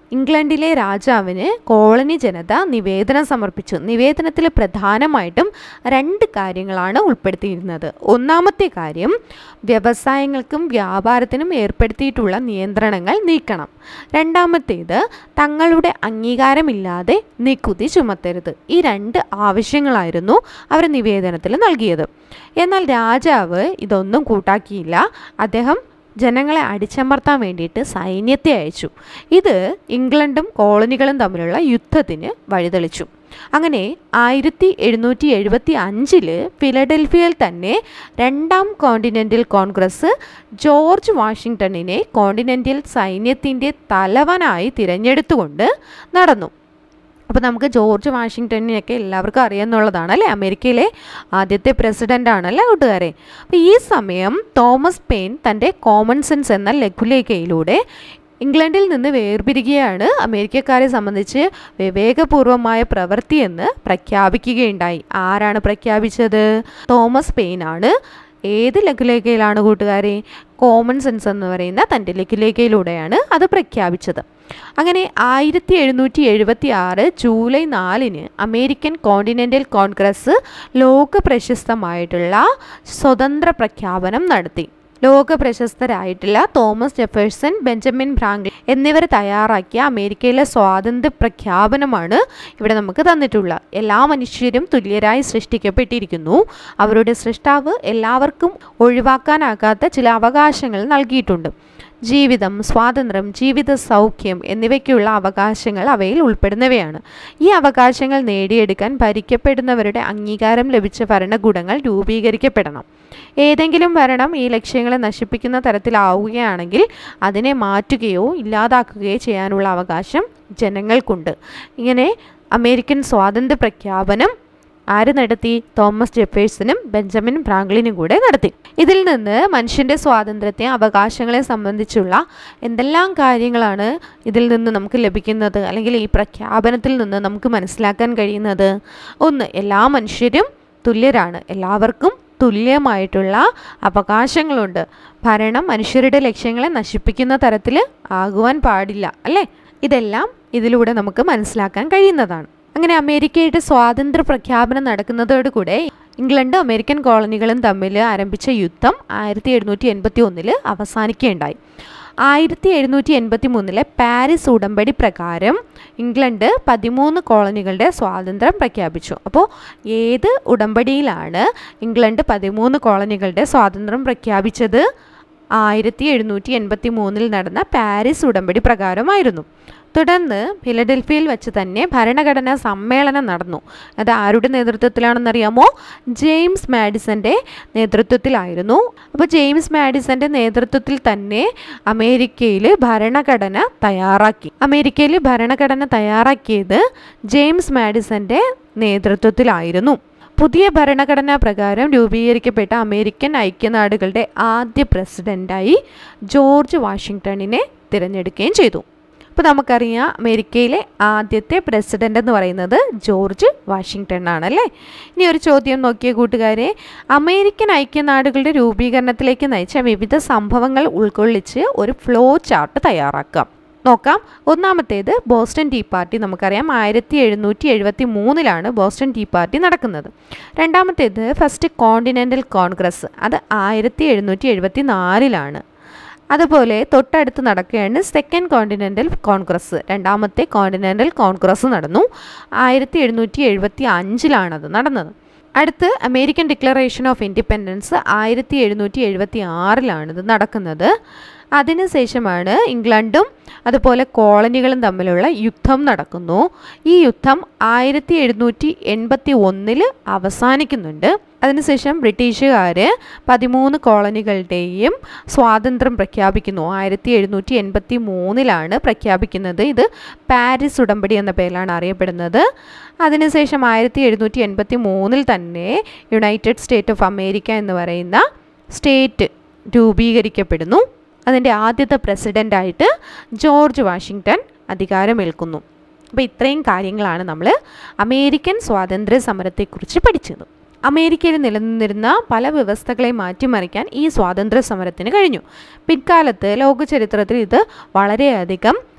[SPEAKER 1] ഇംഗ്ലണ്ടിലെ രാജാവിന് കോളനി ജനത നിവേദനം സമർപ്പിച്ചു നിവേദനത്തിൽ പ്രധാനമായിട്ടും രണ്ട് കാര്യങ്ങളാണ് ഉൾപ്പെടുത്തിയിരുന്നത് ഒന്നാമത്തെ കാര്യം വ്യവസായങ്ങൾക്കും വ്യാപാരത്തിനും ഏർപ്പെടുത്തിയിട്ടുള്ള നിയന്ത്രണങ്ങൾ നീക്കണം രണ്ടാമത്തേത് തങ്ങളുടെ അംഗീകാരമില്ലാതെ നികുതി ചുമത്തരുത് ഈ രണ്ട് ആവശ്യങ്ങളായിരുന്നു അവർ നിവേദനത്തിൽ നൽകിയത് എന്നാൽ രാജാവ് ഇതൊന്നും കൂട്ടാക്കിയില്ല അദ്ദേഹം ജനങ്ങളെ അടിച്ചമർത്താൻ വേണ്ടിയിട്ട് സൈന്യത്തെ അയച്ചു ഇത് ഇംഗ്ലണ്ടും കോളനികളും തമ്മിലുള്ള യുദ്ധത്തിന് വഴിതെളിച്ചു അങ്ങനെ ആയിരത്തി എഴുന്നൂറ്റി എഴുപത്തി അഞ്ചില് ഫിലഡൽഫിയയിൽ തന്നെ രണ്ടാം കോണ്ടിനെൻ്റൽ കോൺഗ്രസ് ജോർജ് വാഷിങ്ടണിനെ കോണ്ടിനെൻ്റൽ സൈന്യത്തിൻ്റെ തലവനായി തിരഞ്ഞെടുത്തുകൊണ്ട് നടന്നു അപ്പോൾ നമുക്ക് ജോർജ് വാഷിങ്ടണിനെയൊക്കെ എല്ലാവർക്കും അറിയാമെന്നുള്ളതാണ് അല്ലേ അമേരിക്കയിലെ ആദ്യത്തെ പ്രസിഡൻ്റ് ആണല്ലേ കൂട്ടുകാരെ അപ്പോൾ ഈ സമയം തോമസ് പെയിൻ തൻ്റെ കോമൺ സെൻസ് എന്ന ലഘുലേഖയിലൂടെ ഇംഗ്ലണ്ടിൽ നിന്ന് വേർപിരിക്കുകയാണ് അമേരിക്കക്കാരെ സംബന്ധിച്ച് വിവേകപൂർവമായ പ്രവൃത്തിയെന്ന് പ്രഖ്യാപിക്കുകയുണ്ടായി ആരാണ് പ്രഖ്യാപിച്ചത് തോമസ് പെയിൻ ആണ് ഏത് ലഘുലേഖയിലാണ് കൂട്ടുകാരെ കോമൺ സെൻസ് എന്ന് പറയുന്ന തൻ്റെ ലഘുലേഖയിലൂടെയാണ് അത് പ്രഖ്യാപിച്ചത് അങ്ങനെ ആയിരത്തി എഴുന്നൂറ്റി എഴുപത്തി ആറ് ജൂലൈ നാലിന് അമേരിക്കൻ കോണ്ടിനെൻ്റൽ കോൺഗ്രസ് ലോക പ്രശസ്തമായിട്ടുള്ള സ്വതന്ത്ര പ്രഖ്യാപനം നടത്തി ലോക പ്രശസ്തരായിട്ടുള്ള തോമസ് ജെഫേഴ്സൺ ബെഞ്ചമിൻ ഫ്രാങ്ക്ലിൻ എന്നിവർ തയ്യാറാക്കിയ അമേരിക്കയിലെ സ്വാതന്ത്ര്യ പ്രഖ്യാപനമാണ് ഇവിടെ നമുക്ക് തന്നിട്ടുള്ള എല്ലാ മനുഷ്യരും തുല്യരായി സൃഷ്ടിക്കപ്പെട്ടിരിക്കുന്നു അവരുടെ സൃഷ്ടാവ് എല്ലാവർക്കും ഒഴിവാക്കാനാകാത്ത ചില അവകാശങ്ങൾ നൽകിയിട്ടുണ്ട് ജീവിതം സ്വാതന്ത്ര്യം ജീവിത സൗഖ്യം എന്നിവയ്ക്കുള്ള അവകാശങ്ങൾ അവയിൽ ഉൾപ്പെടുന്നവയാണ് ഈ അവകാശങ്ങൾ നേടിയെടുക്കാൻ ഭരിക്കപ്പെടുന്നവരുടെ അംഗീകാരം ലഭിച്ച ഭരണകൂടങ്ങൾ രൂപീകരിക്കപ്പെടണം ഏതെങ്കിലും ഭരണം ഈ ലക്ഷ്യങ്ങളെ നശിപ്പിക്കുന്ന തരത്തിലാവുകയാണെങ്കിൽ അതിനെ മാറ്റുകയോ ഇല്ലാതാക്കുകയോ ചെയ്യാനുള്ള അവകാശം ജനങ്ങൾക്കുണ്ട് ഇങ്ങനെ അമേരിക്കൻ സ്വാതന്ത്ര്യ പ്രഖ്യാപനം ആര് നടത്തി തോമസ് ജെഫേഴ്സനും ബെഞ്ചമിൻ ഫ്രാങ്ക്ലിനും കൂടെ നടത്തി ഇതിൽ നിന്ന് മനുഷ്യൻ്റെ സ്വാതന്ത്ര്യത്തെ അവകാശങ്ങളെ സംബന്ധിച്ചുള്ള എന്തെല്ലാം കാര്യങ്ങളാണ് ഇതിൽ നിന്ന് നമുക്ക് ലഭിക്കുന്നത് അല്ലെങ്കിൽ ഈ പ്രഖ്യാപനത്തിൽ നിന്ന് നമുക്ക് മനസ്സിലാക്കാൻ കഴിയുന്നത് ഒന്ന് എല്ലാ മനുഷ്യരും തുല്യരാണ് എല്ലാവർക്കും തുല്യമായിട്ടുള്ള അവകാശങ്ങളുണ്ട് ഭരണം മനുഷ്യരുടെ ലക്ഷ്യങ്ങളെ നശിപ്പിക്കുന്ന തരത്തിൽ ആകുവാൻ പാടില്ല അല്ലേ ഇതെല്ലാം ഇതിലൂടെ നമുക്ക് മനസ്സിലാക്കാൻ കഴിയുന്നതാണ് അങ്ങനെ അമേരിക്കയുടെ സ്വാതന്ത്ര്യ പ്രഖ്യാപനം നടക്കുന്നതോടുകൂടെ ഇംഗ്ലണ്ടും അമേരിക്കൻ കോളനികളും തമ്മിൽ ആരംഭിച്ച യുദ്ധം ആയിരത്തി എഴുന്നൂറ്റി എൺപത്തി ഒന്നിൽ അവസാനിക്കുകയുണ്ടായി ആയിരത്തി എഴുന്നൂറ്റി എൺപത്തി മൂന്നിലെ പാരീസ് ഉടമ്പടി പ്രകാരം ഇംഗ്ലണ്ട് പതിമൂന്ന് കോളനികളുടെ സ്വാതന്ത്ര്യം പ്രഖ്യാപിച്ചു അപ്പോൾ ഏത് ഉടമ്പടിയിലാണ് ഇംഗ്ലണ്ട് പതിമൂന്ന് കോളനികളുടെ സ്വാതന്ത്ര്യം പ്രഖ്യാപിച്ചത് ആയിരത്തി എഴുന്നൂറ്റി എൺപത്തി മൂന്നിൽ നടന്ന പാരീസ് ഉടമ്പടി പ്രകാരമായിരുന്നു തുടർന്ന് ഫിലഡൽഫിയയിൽ വെച്ച് തന്നെ ഭരണഘടനാ സമ്മേളനം നടന്നു അത് ആരുടെ നേതൃത്വത്തിലാണെന്നറിയാമോ ജെയിംസ് മാഡിസന്റെ നേതൃത്വത്തിലായിരുന്നു അപ്പോൾ ജെയിംസ് മാഡിസന്റെ നേതൃത്വത്തിൽ തന്നെ അമേരിക്കയിൽ ഭരണഘടന തയ്യാറാക്കി അമേരിക്കയിൽ ഭരണഘടന തയ്യാറാക്കിയത് ജെയിംസ് മാഡിസന്റെ നേതൃത്വത്തിലായിരുന്നു പുതിയ ഭരണഘടനാ പ്രകാരം രൂപീകരിക്കപ്പെട്ട അമേരിക്കൻ ഐക്യനാടുകളുടെ ആദ്യ പ്രസിഡന്റായി ജോർജ് വാഷിങ്ടണിനെ തിരഞ്ഞെടുക്കുകയും ചെയ്തു അപ്പോൾ നമുക്കറിയാം അമേരിക്കയിലെ ആദ്യത്തെ പ്രസിഡന്റ് എന്ന് പറയുന്നത് ജോർജ് വാഷിങ്ടൺ ആണല്ലേ ഇനി ഒരു ചോദ്യം നോക്കിയ കൂട്ടുകാരെ അമേരിക്കൻ ഐക്യനാടുകളുടെ രൂപീകരണത്തിലേക്ക് നയിച്ച വിവിധ സംഭവങ്ങൾ ഉൾക്കൊള്ളിച്ച് ഒരു ഫ്ലോ ചാർട്ട് തയ്യാറാക്കാം നോക്കാം ഒന്നാമത്തേത് ബോസ്റ്റൺ ടീ പാർട്ടി നമുക്കറിയാം ആയിരത്തി എഴുന്നൂറ്റി എഴുപത്തി മൂന്നിലാണ് ബോസ്റ്റൺ ടീ പാർട്ടി നടക്കുന്നത് രണ്ടാമത്തേത് ഫസ്റ്റ് കോണ്ടിനെൻ്റൽ കോൺഗ്രസ് അത് ആയിരത്തി എഴുന്നൂറ്റി എഴുപത്തി നാലിലാണ് അതുപോലെ തൊട്ടടുത്ത് നടക്കുകയാണ് സെക്കൻഡ് കോണ്ടിനെൻ്റൽ കോൺഗ്രസ് രണ്ടാമത്തെ കോണ്ടിനെൻ്റൽ കോൺഗ്രസ് നടന്നു ആയിരത്തി എഴുന്നൂറ്റി എഴുപത്തി അഞ്ചിലാണത് നടന്നത് അടുത്ത് അമേരിക്കൻ ഡിക്ലറേഷൻ ഓഫ് ഇൻഡിപെൻഡൻസ് ആയിരത്തി എഴുന്നൂറ്റി എഴുപത്തി ആറിലാണിത് നടക്കുന്നത് അതിനുശേഷമാണ് ഇംഗ്ലണ്ടും അതുപോലെ കോളനികളും തമ്മിലുള്ള യുദ്ധം നടക്കുന്നു ഈ യുദ്ധം ആയിരത്തി എഴുന്നൂറ്റി എൺപത്തി ഒന്നിൽ അവസാനിക്കുന്നുണ്ട് അതിനുശേഷം ബ്രിട്ടീഷുകാർ പതിമൂന്ന് കോളനികളുടെയും സ്വാതന്ത്ര്യം പ്രഖ്യാപിക്കുന്നു ആയിരത്തി എഴുന്നൂറ്റി എൺപത്തി മൂന്നിലാണ് പ്രഖ്യാപിക്കുന്നത് ഇത് പാരീസ് ഉടമ്പടി എന്ന പേരിലാണ് അറിയപ്പെടുന്നത് അതിനുശേഷം ആയിരത്തി എഴുന്നൂറ്റി എൺപത്തി മൂന്നിൽ തന്നെ യുണൈറ്റഡ് സ്റ്റേറ്റ് ഓഫ് അമേരിക്ക എന്ന് പറയുന്ന സ്റ്റേറ്റ് രൂപീകരിക്കപ്പെടുന്നു അതിൻ്റെ ആദ്യത്തെ പ്രസിഡൻ്റായിട്ട് ജോർജ് വാഷിങ്ടൺ അധികാരമേൽക്കുന്നു അപ്പോൾ ഇത്രയും കാര്യങ്ങളാണ് നമ്മൾ അമേരിക്കൻ സ്വാതന്ത്ര്യ സമരത്തെക്കുറിച്ച് പഠിച്ചത് അമേരിക്കയിൽ നിലനിന്നിരുന്ന പല വ്യവസ്ഥകളെ മാറ്റിമറിക്കാൻ ഈ സ്വാതന്ത്ര്യ സമരത്തിന് കഴിഞ്ഞു പിൽക്കാലത്ത് ലോക ചരിത്രത്തിൽ ഇത് വളരെയധികം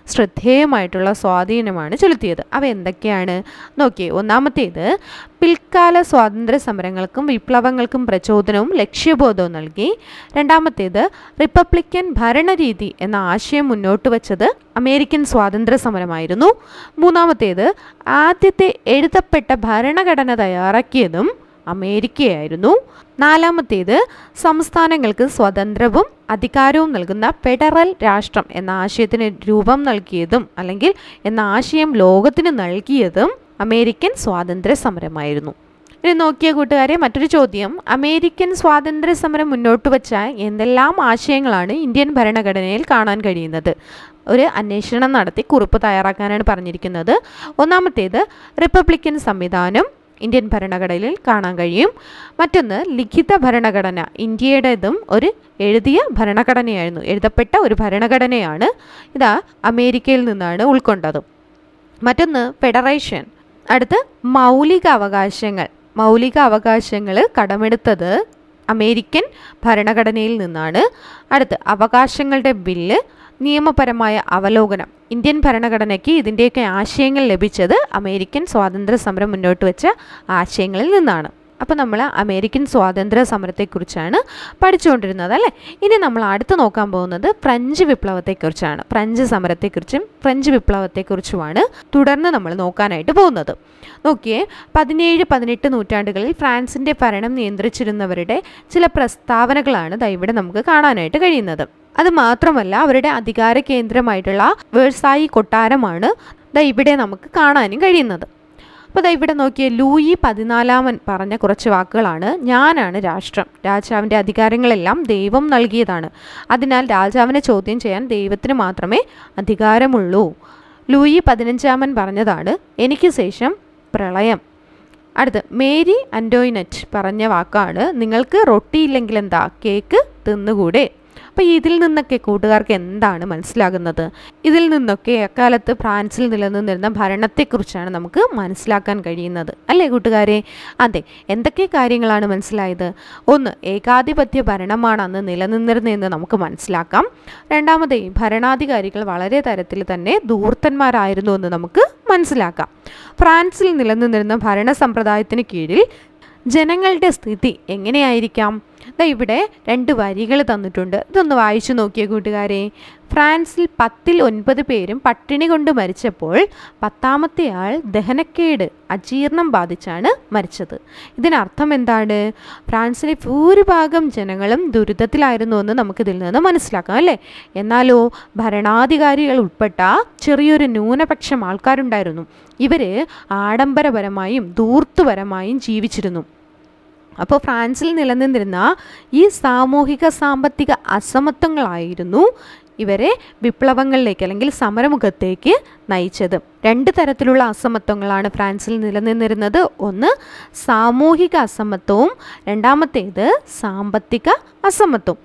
[SPEAKER 1] ശ്രദ്ധേയമായിട്ടുള്ള സ്വാധീനമാണ് ചെലുത്തിയത് അവ എന്തൊക്കെയാണ് നോക്കിയേ ഒന്നാമത്തേത് പിൽക്കാല സ്വാതന്ത്ര്യ സമരങ്ങൾക്കും വിപ്ലവങ്ങൾക്കും പ്രചോദനവും ലക്ഷ്യബോധവും നൽകി രണ്ടാമത്തേത് റിപ്പബ്ലിക്കൻ ഭരണരീതി എന്ന ആശയം മുന്നോട്ട് വച്ചത് അമേരിക്കൻ സ്വാതന്ത്ര്യ സമരമായിരുന്നു മൂന്നാമത്തേത് ആദ്യത്തെ എഴുതപ്പെട്ട ഭരണഘടന തയ്യാറാക്കിയതും അമേരിക്കയായിരുന്നു നാലാമത്തേത് സംസ്ഥാനങ്ങൾക്ക് സ്വതന്ത്രവും അധികാരവും നൽകുന്ന ഫെഡറൽ രാഷ്ട്രം എന്ന ആശയത്തിന് രൂപം നൽകിയതും അല്ലെങ്കിൽ എന്ന ആശയം ലോകത്തിന് നൽകിയതും അമേരിക്കൻ സ്വാതന്ത്ര്യ സമരമായിരുന്നു ഇനി നോക്കിയ കൂട്ടുകാരെ മറ്റൊരു ചോദ്യം അമേരിക്കൻ സ്വാതന്ത്ര്യ സമരം മുന്നോട്ട് വച്ച എന്തെല്ലാം ആശയങ്ങളാണ് ഇന്ത്യൻ ഭരണഘടനയിൽ കാണാൻ കഴിയുന്നത് ഒരു അന്വേഷണം നടത്തി കുറിപ്പ് തയ്യാറാക്കാനാണ് പറഞ്ഞിരിക്കുന്നത് ഒന്നാമത്തേത് റിപ്പബ്ലിക്കൻ സംവിധാനം ഇന്ത്യൻ ഭരണഘടനയിൽ കാണാൻ കഴിയും മറ്റൊന്ന് ലിഖിത ഭരണഘടന ഇന്ത്യയുടേതും ഒരു എഴുതിയ ഭരണഘടനയായിരുന്നു എഴുതപ്പെട്ട ഒരു ഭരണഘടനയാണ് ഇതാ അമേരിക്കയിൽ നിന്നാണ് ഉൾക്കൊണ്ടത് മറ്റൊന്ന് ഫെഡറേഷൻ അടുത്ത് മൗലിക അവകാശങ്ങൾ മൗലിക അവകാശങ്ങൾ കടമെടുത്തത് അമേരിക്കൻ ഭരണഘടനയിൽ നിന്നാണ് അടുത്ത് അവകാശങ്ങളുടെ ബില്ല് നിയമപരമായ അവലോകനം ഇന്ത്യൻ ഭരണഘടനയ്ക്ക് ഇതിൻ്റെയൊക്കെ ആശയങ്ങൾ ലഭിച്ചത് അമേരിക്കൻ സ്വാതന്ത്ര്യ സമരം മുന്നോട്ട് വെച്ച ആശയങ്ങളിൽ നിന്നാണ് അപ്പോൾ നമ്മൾ അമേരിക്കൻ സ്വാതന്ത്ര്യ സമരത്തെക്കുറിച്ചാണ് പഠിച്ചുകൊണ്ടിരുന്നത് അല്ലേ ഇനി നമ്മൾ അടുത്ത് നോക്കാൻ പോകുന്നത് ഫ്രഞ്ച് വിപ്ലവത്തെക്കുറിച്ചാണ് ഫ്രഞ്ച് സമരത്തെക്കുറിച്ചും ഫ്രഞ്ച് വിപ്ലവത്തെക്കുറിച്ചുമാണ് തുടർന്ന് നമ്മൾ നോക്കാനായിട്ട് പോകുന്നത് നോക്കിയേ പതിനേഴ് പതിനെട്ട് നൂറ്റാണ്ടുകളിൽ ഫ്രാൻസിൻ്റെ ഭരണം നിയന്ത്രിച്ചിരുന്നവരുടെ ചില പ്രസ്താവനകളാണ് ദാ ഇവിടെ നമുക്ക് കാണാനായിട്ട് കഴിയുന്നത് അത് മാത്രമല്ല അവരുടെ അധികാര കേന്ദ്രമായിട്ടുള്ള വേഴ്സായി കൊട്ടാരമാണ് ദാ ഇവിടെ നമുക്ക് കാണാനും കഴിയുന്നത് അപ്പോൾ ദാ ഇവിടെ നോക്കിയ ലൂയി പതിനാലാമൻ പറഞ്ഞ കുറച്ച് വാക്കുകളാണ് ഞാനാണ് രാഷ്ട്രം രാജാവിൻ്റെ അധികാരങ്ങളെല്ലാം ദൈവം നൽകിയതാണ് അതിനാൽ രാജാവിനെ ചോദ്യം ചെയ്യാൻ ദൈവത്തിന് മാത്രമേ അധികാരമുള്ളൂ ലൂയി പതിനഞ്ചാമൻ പറഞ്ഞതാണ് എനിക്ക് ശേഷം പ്രളയം അടുത്ത് മേരി അൻഡോയിനറ്റ് പറഞ്ഞ വാക്കാണ് നിങ്ങൾക്ക് റൊട്ടിയില്ലെങ്കിൽ എന്താ കേക്ക് തിന്നുകൂടെ അപ്പോൾ ഇതിൽ നിന്നൊക്കെ കൂട്ടുകാർക്ക് എന്താണ് മനസ്സിലാകുന്നത് ഇതിൽ നിന്നൊക്കെ അക്കാലത്ത് ഫ്രാൻസിൽ നിലനിന്നിരുന്ന ഭരണത്തെക്കുറിച്ചാണ് നമുക്ക് മനസ്സിലാക്കാൻ കഴിയുന്നത് അല്ലേ കൂട്ടുകാരെ അതെ എന്തൊക്കെ കാര്യങ്ങളാണ് മനസ്സിലായത് ഒന്ന് ഏകാധിപത്യ ഭരണമാണ് അന്ന് നിലനിന്നിരുന്നതെന്ന് നമുക്ക് മനസ്സിലാക്കാം രണ്ടാമത് ഭരണാധികാരികൾ വളരെ തരത്തിൽ തന്നെ ധൂർത്തന്മാരായിരുന്നു എന്ന് നമുക്ക് മനസ്സിലാക്കാം ഫ്രാൻസിൽ നിലനിന്നിരുന്ന ഭരണ സമ്പ്രദായത്തിന് കീഴിൽ ജനങ്ങളുടെ സ്ഥിതി എങ്ങനെയായിരിക്കാം ദാ ഇവിടെ രണ്ട് വരികൾ തന്നിട്ടുണ്ട് ഇതൊന്ന് വായിച്ചു നോക്കിയ കൂട്ടുകാരെ ഫ്രാൻസിൽ പത്തിൽ ഒൻപത് പേരും പട്ടിണി കൊണ്ട് മരിച്ചപ്പോൾ പത്താമത്തെ ആൾ ദഹനക്കേട് അജീർണം ബാധിച്ചാണ് മരിച്ചത് ഇതിനർത്ഥം എന്താണ് ഫ്രാൻസിലെ ഭൂരിഭാഗം ജനങ്ങളും ദുരിതത്തിലായിരുന്നു എന്ന് നമുക്കിതിൽ നിന്ന് മനസ്സിലാക്കാം അല്ലേ എന്നാലോ ഭരണാധികാരികൾ ഉൾപ്പെട്ട ചെറിയൊരു ന്യൂനപക്ഷം ആൾക്കാരുണ്ടായിരുന്നു ഇവർ ആഡംബരപരമായും ധൂർത്തുപരമായും ജീവിച്ചിരുന്നു അപ്പോൾ ഫ്രാൻസിൽ നിലനിന്നിരുന്ന ഈ സാമൂഹിക സാമ്പത്തിക അസമത്വങ്ങളായിരുന്നു ഇവരെ വിപ്ലവങ്ങളിലേക്ക് അല്ലെങ്കിൽ സമരമുഖത്തേക്ക് നയിച്ചത് രണ്ട് തരത്തിലുള്ള അസമത്വങ്ങളാണ് ഫ്രാൻസിൽ നിലനിന്നിരുന്നത് ഒന്ന് സാമൂഹിക അസമത്വവും രണ്ടാമത്തേത് സാമ്പത്തിക അസമത്വം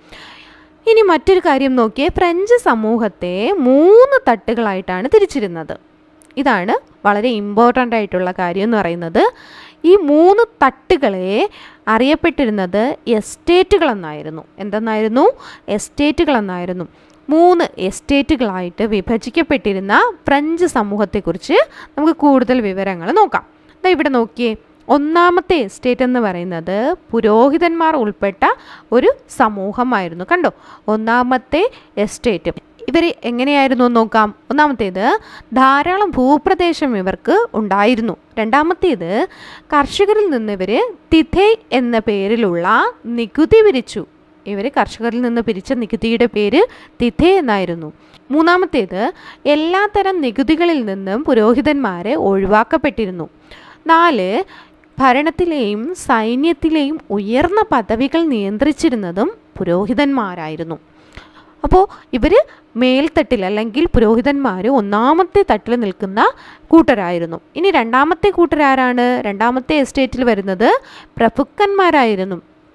[SPEAKER 1] ഇനി മറ്റൊരു കാര്യം നോക്കിയേ ഫ്രഞ്ച് സമൂഹത്തെ മൂന്ന് തട്ടുകളായിട്ടാണ് തിരിച്ചിരുന്നത് ഇതാണ് വളരെ ഇമ്പോർട്ടൻ്റ് ആയിട്ടുള്ള കാര്യം എന്ന് പറയുന്നത് ഈ മൂന്ന് തട്ടുകളെ അറിയപ്പെട്ടിരുന്നത് എസ്റ്റേറ്റുകൾ എന്നായിരുന്നു എന്തെന്നായിരുന്നു എസ്റ്റേറ്റുകൾ എന്നായിരുന്നു മൂന്ന് എസ്റ്റേറ്റുകളായിട്ട് വിഭജിക്കപ്പെട്ടിരുന്ന ഫ്രഞ്ച് സമൂഹത്തെക്കുറിച്ച് നമുക്ക് കൂടുതൽ വിവരങ്ങൾ നോക്കാം ദാ ഇവിടെ നോക്കിയേ ഒന്നാമത്തെ എസ്റ്റേറ്റ് എന്ന് പറയുന്നത് പുരോഹിതന്മാർ ഉൾപ്പെട്ട ഒരു സമൂഹമായിരുന്നു കണ്ടോ ഒന്നാമത്തെ എസ്റ്റേറ്റ് ഇവർ എങ്ങനെയായിരുന്നു എന്ന് നോക്കാം ഒന്നാമത്തേത് ധാരാളം ഭൂപ്രദേശം ഇവർക്ക് ഉണ്ടായിരുന്നു രണ്ടാമത്തേത് കർഷകരിൽ നിന്ന് ഇവർ തിഥേ എന്ന പേരിലുള്ള നികുതി പിരിച്ചു ഇവർ കർഷകരിൽ നിന്ന് പിരിച്ച നികുതിയുടെ പേര് തിഥേ എന്നായിരുന്നു മൂന്നാമത്തേത് എല്ലാത്തരം നികുതികളിൽ നിന്നും പുരോഹിതന്മാരെ ഒഴിവാക്കപ്പെട്ടിരുന്നു നാല് ഭരണത്തിലെയും സൈന്യത്തിലെയും ഉയർന്ന പദവികൾ നിയന്ത്രിച്ചിരുന്നതും പുരോഹിതന്മാരായിരുന്നു അപ്പോൾ ഇവർ മേൽത്തട്ടിൽ അല്ലെങ്കിൽ പുരോഹിതന്മാർ ഒന്നാമത്തെ തട്ടിൽ നിൽക്കുന്ന കൂട്ടരായിരുന്നു ഇനി രണ്ടാമത്തെ കൂട്ടരാരാണ് രണ്ടാമത്തെ എസ്റ്റേറ്റിൽ വരുന്നത് പ്രഭുക്കന്മാരായിരുന്നു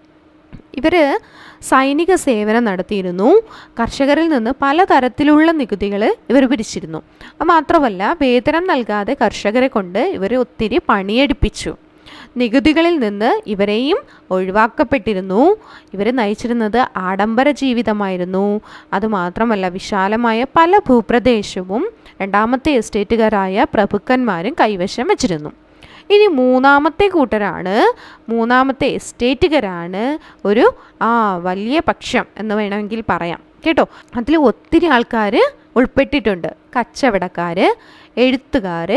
[SPEAKER 1] ഇവർ സൈനിക സേവനം നടത്തിയിരുന്നു കർഷകരിൽ നിന്ന് പലതരത്തിലുള്ള നികുതികൾ ഇവർ പിരിച്ചിരുന്നു അത് മാത്രമല്ല വേതനം നൽകാതെ കർഷകരെ കൊണ്ട് ഇവർ ഒത്തിരി പണിയെടുപ്പിച്ചു നികുതികളിൽ നിന്ന് ഇവരെയും ഒഴിവാക്കപ്പെട്ടിരുന്നു ഇവർ നയിച്ചിരുന്നത് ആഡംബര ജീവിതമായിരുന്നു അതുമാത്രമല്ല വിശാലമായ പല ഭൂപ്രദേശവും രണ്ടാമത്തെ എസ്റ്റേറ്റുകാരായ പ്രഭുക്കന്മാരും കൈവശം വച്ചിരുന്നു ഇനി മൂന്നാമത്തെ കൂട്ടരാണ് മൂന്നാമത്തെ എസ്റ്റേറ്റുകാരാണ് ഒരു ആ വലിയ പക്ഷം എന്ന് വേണമെങ്കിൽ പറയാം കേട്ടോ അതിൽ ഒത്തിരി ആൾക്കാർ ഉൾപ്പെട്ടിട്ടുണ്ട് കച്ചവടക്കാർ എഴുത്തുകാർ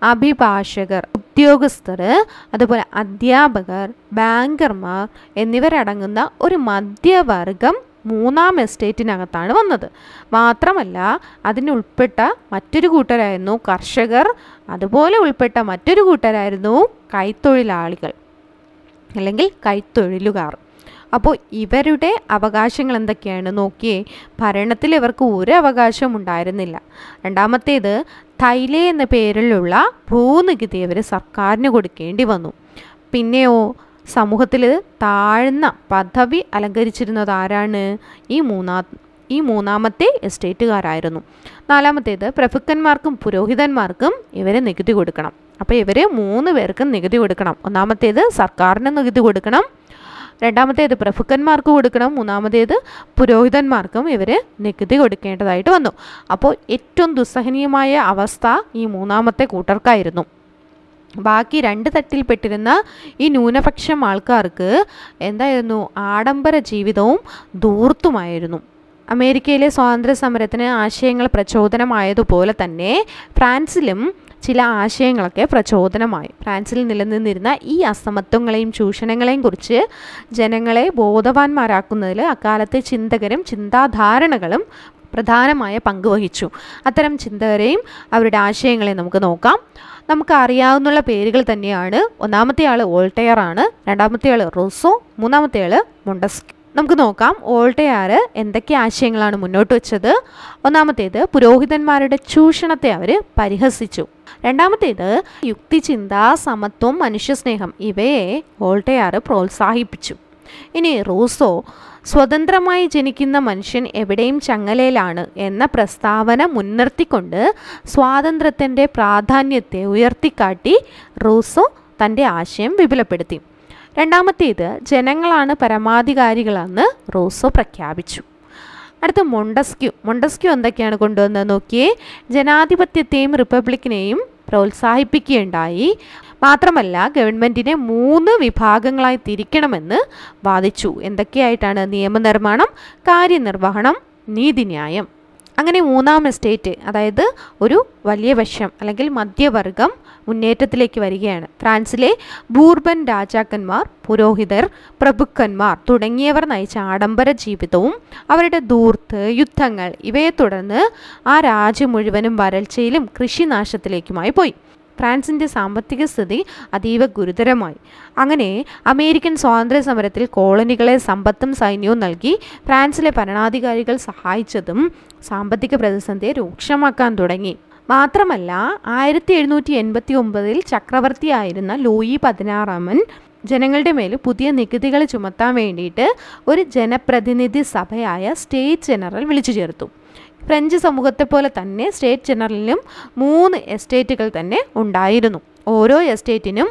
[SPEAKER 1] അഭിഭാഷകർ ഉദ്യോഗസ്ഥർ അതുപോലെ അധ്യാപകർ ബാങ്കർമാർ എന്നിവരടങ്ങുന്ന ഒരു മധ്യവർഗം മൂന്നാം എസ്റ്റേറ്റിനകത്താണ് വന്നത് മാത്രമല്ല അതിനുൾപ്പെട്ട മറ്റൊരു കൂട്ടരായിരുന്നു കർഷകർ അതുപോലെ ഉൾപ്പെട്ട മറ്റൊരു കൂട്ടരായിരുന്നു കൈത്തൊഴിലാളികൾ അല്ലെങ്കിൽ കൈത്തൊഴിലുകാർ അപ്പോൾ ഇവരുടെ അവകാശങ്ങൾ എന്തൊക്കെയാണ് നോക്കിയേ ഭരണത്തിൽ ഇവർക്ക് ഒരു അവകാശവും ഉണ്ടായിരുന്നില്ല രണ്ടാമത്തേത് തൈലെ എന്ന പേരിലുള്ള ഭൂനികുതി ഇവർ സർക്കാരിന് കൊടുക്കേണ്ടി വന്നു പിന്നെയോ സമൂഹത്തിൽ താഴ്ന്ന പദവി അലങ്കരിച്ചിരുന്നത് ആരാണ് ഈ മൂന്നാ ഈ മൂന്നാമത്തെ എസ്റ്റേറ്റുകാരായിരുന്നു നാലാമത്തേത് പ്രഭുക്കന്മാർക്കും പുരോഹിതന്മാർക്കും ഇവരെ നികുതി കൊടുക്കണം അപ്പോൾ ഇവർ മൂന്ന് പേർക്കും നികുതി കൊടുക്കണം ഒന്നാമത്തേത് സർക്കാരിന് നികുതി കൊടുക്കണം രണ്ടാമത്തേത് പ്രഭുക്കന്മാർക്ക് കൊടുക്കണം മൂന്നാമത്തേത് പുരോഹിതന്മാർക്കും ഇവർ നികുതി കൊടുക്കേണ്ടതായിട്ട് വന്നു അപ്പോൾ ഏറ്റവും ദുസ്സഹനീയമായ അവസ്ഥ ഈ മൂന്നാമത്തെ കൂട്ടർക്കായിരുന്നു ബാക്കി രണ്ട് തട്ടിൽപ്പെട്ടിരുന്ന ഈ ന്യൂനപക്ഷം ആൾക്കാർക്ക് എന്തായിരുന്നു ആഡംബര ജീവിതവും ധൂർത്തുമായിരുന്നു അമേരിക്കയിലെ സ്വാതന്ത്ര്യ സമരത്തിന് ആശയങ്ങൾ പ്രചോദനമായതുപോലെ തന്നെ ഫ്രാൻസിലും ചില ആശയങ്ങളൊക്കെ പ്രചോദനമായി ഫ്രാൻസിൽ നിലനിന്നിരുന്ന ഈ അസമത്വങ്ങളെയും ചൂഷണങ്ങളെയും കുറിച്ച് ജനങ്ങളെ ബോധവാന്മാരാക്കുന്നതിൽ അക്കാലത്തെ ചിന്തകരും ചിന്താധാരണകളും പ്രധാനമായ പങ്ക് വഹിച്ചു അത്തരം ചിന്തകരെയും അവരുടെ ആശയങ്ങളെയും നമുക്ക് നോക്കാം നമുക്ക് അറിയാവുന്ന പേരുകൾ തന്നെയാണ് ഒന്നാമത്തെ ആൾ വോൾട്ടയർ ആണ് രണ്ടാമത്തെ ആൾ റൂസോ മൂന്നാമത്തെ ആൾ മൊണ്ടസ്കി നമുക്ക് നോക്കാം വോൾട്ടയാർ എന്തൊക്കെ ആശയങ്ങളാണ് മുന്നോട്ട് വെച്ചത് ഒന്നാമത്തേത് പുരോഹിതന്മാരുടെ ചൂഷണത്തെ അവർ പരിഹസിച്ചു രണ്ടാമത്തേത് യുക്തിചിന്ത സമത്വം മനുഷ്യസ്നേഹം ഇവയെ വോൾട്ടയാർ പ്രോത്സാഹിപ്പിച്ചു ഇനി റൂസോ സ്വതന്ത്രമായി ജനിക്കുന്ന മനുഷ്യൻ എവിടെയും ചങ്ങലയിലാണ് എന്ന പ്രസ്താവന മുൻനിർത്തിക്കൊണ്ട് സ്വാതന്ത്ര്യത്തിൻ്റെ പ്രാധാന്യത്തെ ഉയർത്തിക്കാട്ടി റൂസോ തൻ്റെ ആശയം വിപുലപ്പെടുത്തി രണ്ടാമത്തേത് ജനങ്ങളാണ് പരമാധികാരികളെന്ന് റൂസോ പ്രഖ്യാപിച്ചു അടുത്ത മൊണ്ടസ്ക്യു മൊണ്ടസ്ക്യു എന്തൊക്കെയാണ് കൊണ്ടുവന്നത് നോക്കിയേ ജനാധിപത്യത്തെയും റിപ്പബ്ലിക്കിനെയും പ്രോത്സാഹിപ്പിക്കുകയുണ്ടായി മാത്രമല്ല ഗവൺമെൻറ്റിനെ മൂന്ന് വിഭാഗങ്ങളായി തിരിക്കണമെന്ന് വാദിച്ചു എന്തൊക്കെയായിട്ടാണ് നിയമനിർമ്മാണം കാര്യനിർവഹണം നീതിന്യായം അങ്ങനെ മൂന്നാം എസ്റ്റേറ്റ് അതായത് ഒരു വലിയ വശം അല്ലെങ്കിൽ മധ്യവർഗം മുന്നേറ്റത്തിലേക്ക് വരികയാണ് ഫ്രാൻസിലെ ബൂർബൻ രാജാക്കന്മാർ പുരോഹിതർ പ്രഭുക്കന്മാർ തുടങ്ങിയവർ നയിച്ച ആഡംബര ജീവിതവും അവരുടെ ദൂർത്ത് യുദ്ധങ്ങൾ ഇവയെ തുടർന്ന് ആ രാജ്യം മുഴുവനും വരൾച്ചയിലും കൃഷിനാശത്തിലേക്കുമായി പോയി ഫ്രാൻസിൻ്റെ സാമ്പത്തിക സ്ഥിതി അതീവ ഗുരുതരമായി അങ്ങനെ അമേരിക്കൻ സ്വാതന്ത്ര്യ സമരത്തിൽ കോളനികളെ സമ്പത്തും സൈന്യവും നൽകി ഫ്രാൻസിലെ ഭരണാധികാരികൾ സഹായിച്ചതും സാമ്പത്തിക പ്രതിസന്ധിയെ രൂക്ഷമാക്കാൻ തുടങ്ങി മാത്രമല്ല ആയിരത്തി എഴുന്നൂറ്റി എൺപത്തി ഒമ്പതിൽ ചക്രവർത്തിയായിരുന്ന ലൂയി പതിനാറാമൻ ജനങ്ങളുടെ മേൽ പുതിയ നികുതികൾ ചുമത്താൻ വേണ്ടിയിട്ട് ഒരു ജനപ്രതിനിധി സഭയായ സ്റ്റേറ്റ് ജനറൽ വിളിച്ചു ചേർത്തു ഫ്രഞ്ച് സമൂഹത്തെ പോലെ തന്നെ സ്റ്റേറ്റ് ജനറലിനും മൂന്ന് എസ്റ്റേറ്റുകൾ തന്നെ ഉണ്ടായിരുന്നു ഓരോ എസ്റ്റേറ്റിനും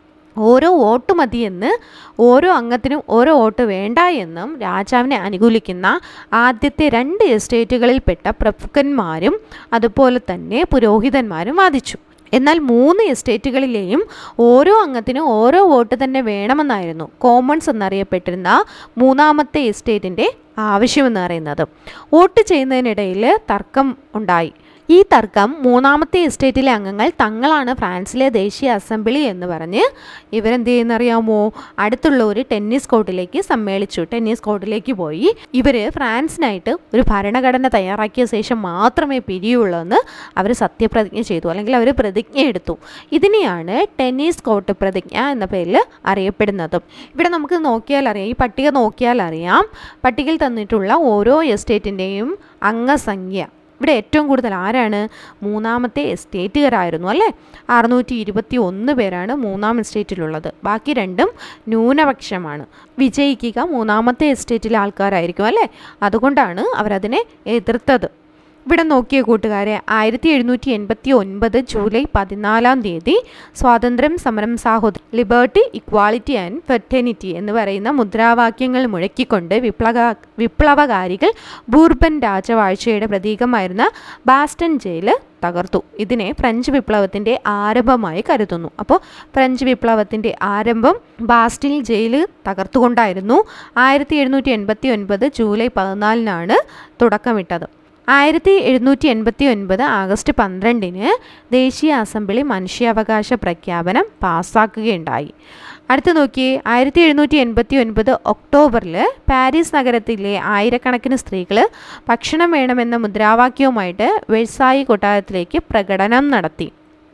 [SPEAKER 1] ഓരോ വോട്ട് മതിയെന്ന് ഓരോ അംഗത്തിനും ഓരോ വോട്ട് വേണ്ട എന്നും രാജാവിനെ അനുകൂലിക്കുന്ന ആദ്യത്തെ രണ്ട് എസ്റ്റേറ്റുകളിൽപ്പെട്ട പ്രഭുക്കന്മാരും അതുപോലെ തന്നെ പുരോഹിതന്മാരും വാദിച്ചു എന്നാൽ മൂന്ന് എസ്റ്റേറ്റുകളിലെയും ഓരോ അംഗത്തിനും ഓരോ വോട്ട് തന്നെ വേണമെന്നായിരുന്നു കോമൺസ് എന്നറിയപ്പെട്ടിരുന്ന മൂന്നാമത്തെ എസ്റ്റേറ്റിൻ്റെ ആവശ്യമെന്ന് പറയുന്നത് വോട്ട് ചെയ്യുന്നതിനിടയിൽ തർക്കം ഉണ്ടായി ഈ തർക്കം മൂന്നാമത്തെ എസ്റ്റേറ്റിലെ അംഗങ്ങൾ തങ്ങളാണ് ഫ്രാൻസിലെ ദേശീയ അസംബ്ലി എന്ന് പറഞ്ഞ് ഇവരെന്ത് ചെയ്യുന്നറിയാമോ അടുത്തുള്ള ഒരു ടെന്നീസ് കോർട്ടിലേക്ക് സമ്മേളിച്ചു ടെന്നീസ് കോർട്ടിലേക്ക് പോയി ഇവർ ഫ്രാൻസിനായിട്ട് ഒരു ഭരണഘടന തയ്യാറാക്കിയ ശേഷം മാത്രമേ പിരിയുള്ളൂ എന്ന് അവർ സത്യപ്രതിജ്ഞ ചെയ്തു അല്ലെങ്കിൽ അവർ പ്രതിജ്ഞ എടുത്തു ഇതിനെയാണ് ടെന്നീസ് കോർട്ട് പ്രതിജ്ഞ എന്ന പേരിൽ അറിയപ്പെടുന്നത് ഇവിടെ നമുക്ക് നോക്കിയാൽ അറിയാം ഈ പട്ടിക നോക്കിയാൽ അറിയാം പട്ടികയിൽ തന്നിട്ടുള്ള ഓരോ എസ്റ്റേറ്റിൻ്റെയും അംഗസംഖ്യ ഇവിടെ ഏറ്റവും കൂടുതൽ ആരാണ് മൂന്നാമത്തെ എസ്റ്റേറ്റുകാരായിരുന്നു അല്ലേ അറുന്നൂറ്റി ഇരുപത്തി ഒന്ന് പേരാണ് മൂന്നാം എസ്റ്റേറ്റിലുള്ളത് ബാക്കി രണ്ടും ന്യൂനപക്ഷമാണ് വിജയിക്കുക മൂന്നാമത്തെ എസ്റ്റേറ്റിലെ ആൾക്കാരായിരിക്കും അല്ലേ അതുകൊണ്ടാണ് അവരതിനെ എതിർത്തത് ഇവിടെ നോക്കിയ കൂട്ടുകാരെ ആയിരത്തി എഴുന്നൂറ്റി എൺപത്തി ഒൻപത് ജൂലൈ പതിനാലാം തീയതി സ്വാതന്ത്ര്യം സമരം സാഹോദര്യം ലിബർട്ടി ഇക്വാളിറ്റി ആൻഡ് ഫെർട്ടനിറ്റി എന്ന് പറയുന്ന മുദ്രാവാക്യങ്ങൾ മുഴക്കിക്കൊണ്ട് വിപ്ലവ വിപ്ലവകാരികൾ ബൂർബൻ രാജവാഴ്ചയുടെ പ്രതീകമായിരുന്ന ബാസ്റ്റൺ ജയിൽ തകർത്തു ഇതിനെ ഫ്രഞ്ച് വിപ്ലവത്തിൻ്റെ ആരംഭമായി കരുതുന്നു അപ്പോൾ ഫ്രഞ്ച് വിപ്ലവത്തിൻ്റെ ആരംഭം ബാസ്റ്റിൽ ജയിൽ തകർത്തുകൊണ്ടായിരുന്നു ആയിരത്തി എഴുന്നൂറ്റി എൺപത്തി ഒൻപത് ജൂലൈ പതിനാലിനാണ് തുടക്കമിട്ടത് ആയിരത്തി എഴുന്നൂറ്റി എൺപത്തി ഒൻപത് ആഗസ്റ്റ് പന്ത്രണ്ടിന് ദേശീയ അസംബ്ലി മനുഷ്യാവകാശ പ്രഖ്യാപനം പാസ്സാക്കുകയുണ്ടായി അടുത്ത് നോക്കിയേ ആയിരത്തി എഴുന്നൂറ്റി എൺപത്തി ഒൻപത് ഒക്ടോബറിൽ പാരീസ് നഗരത്തിലെ ആയിരക്കണക്കിന് സ്ത്രീകൾ ഭക്ഷണം വേണമെന്ന മുദ്രാവാക്യവുമായിട്ട് വെഴ്സായി കൊട്ടാരത്തിലേക്ക് പ്രകടനം നടത്തി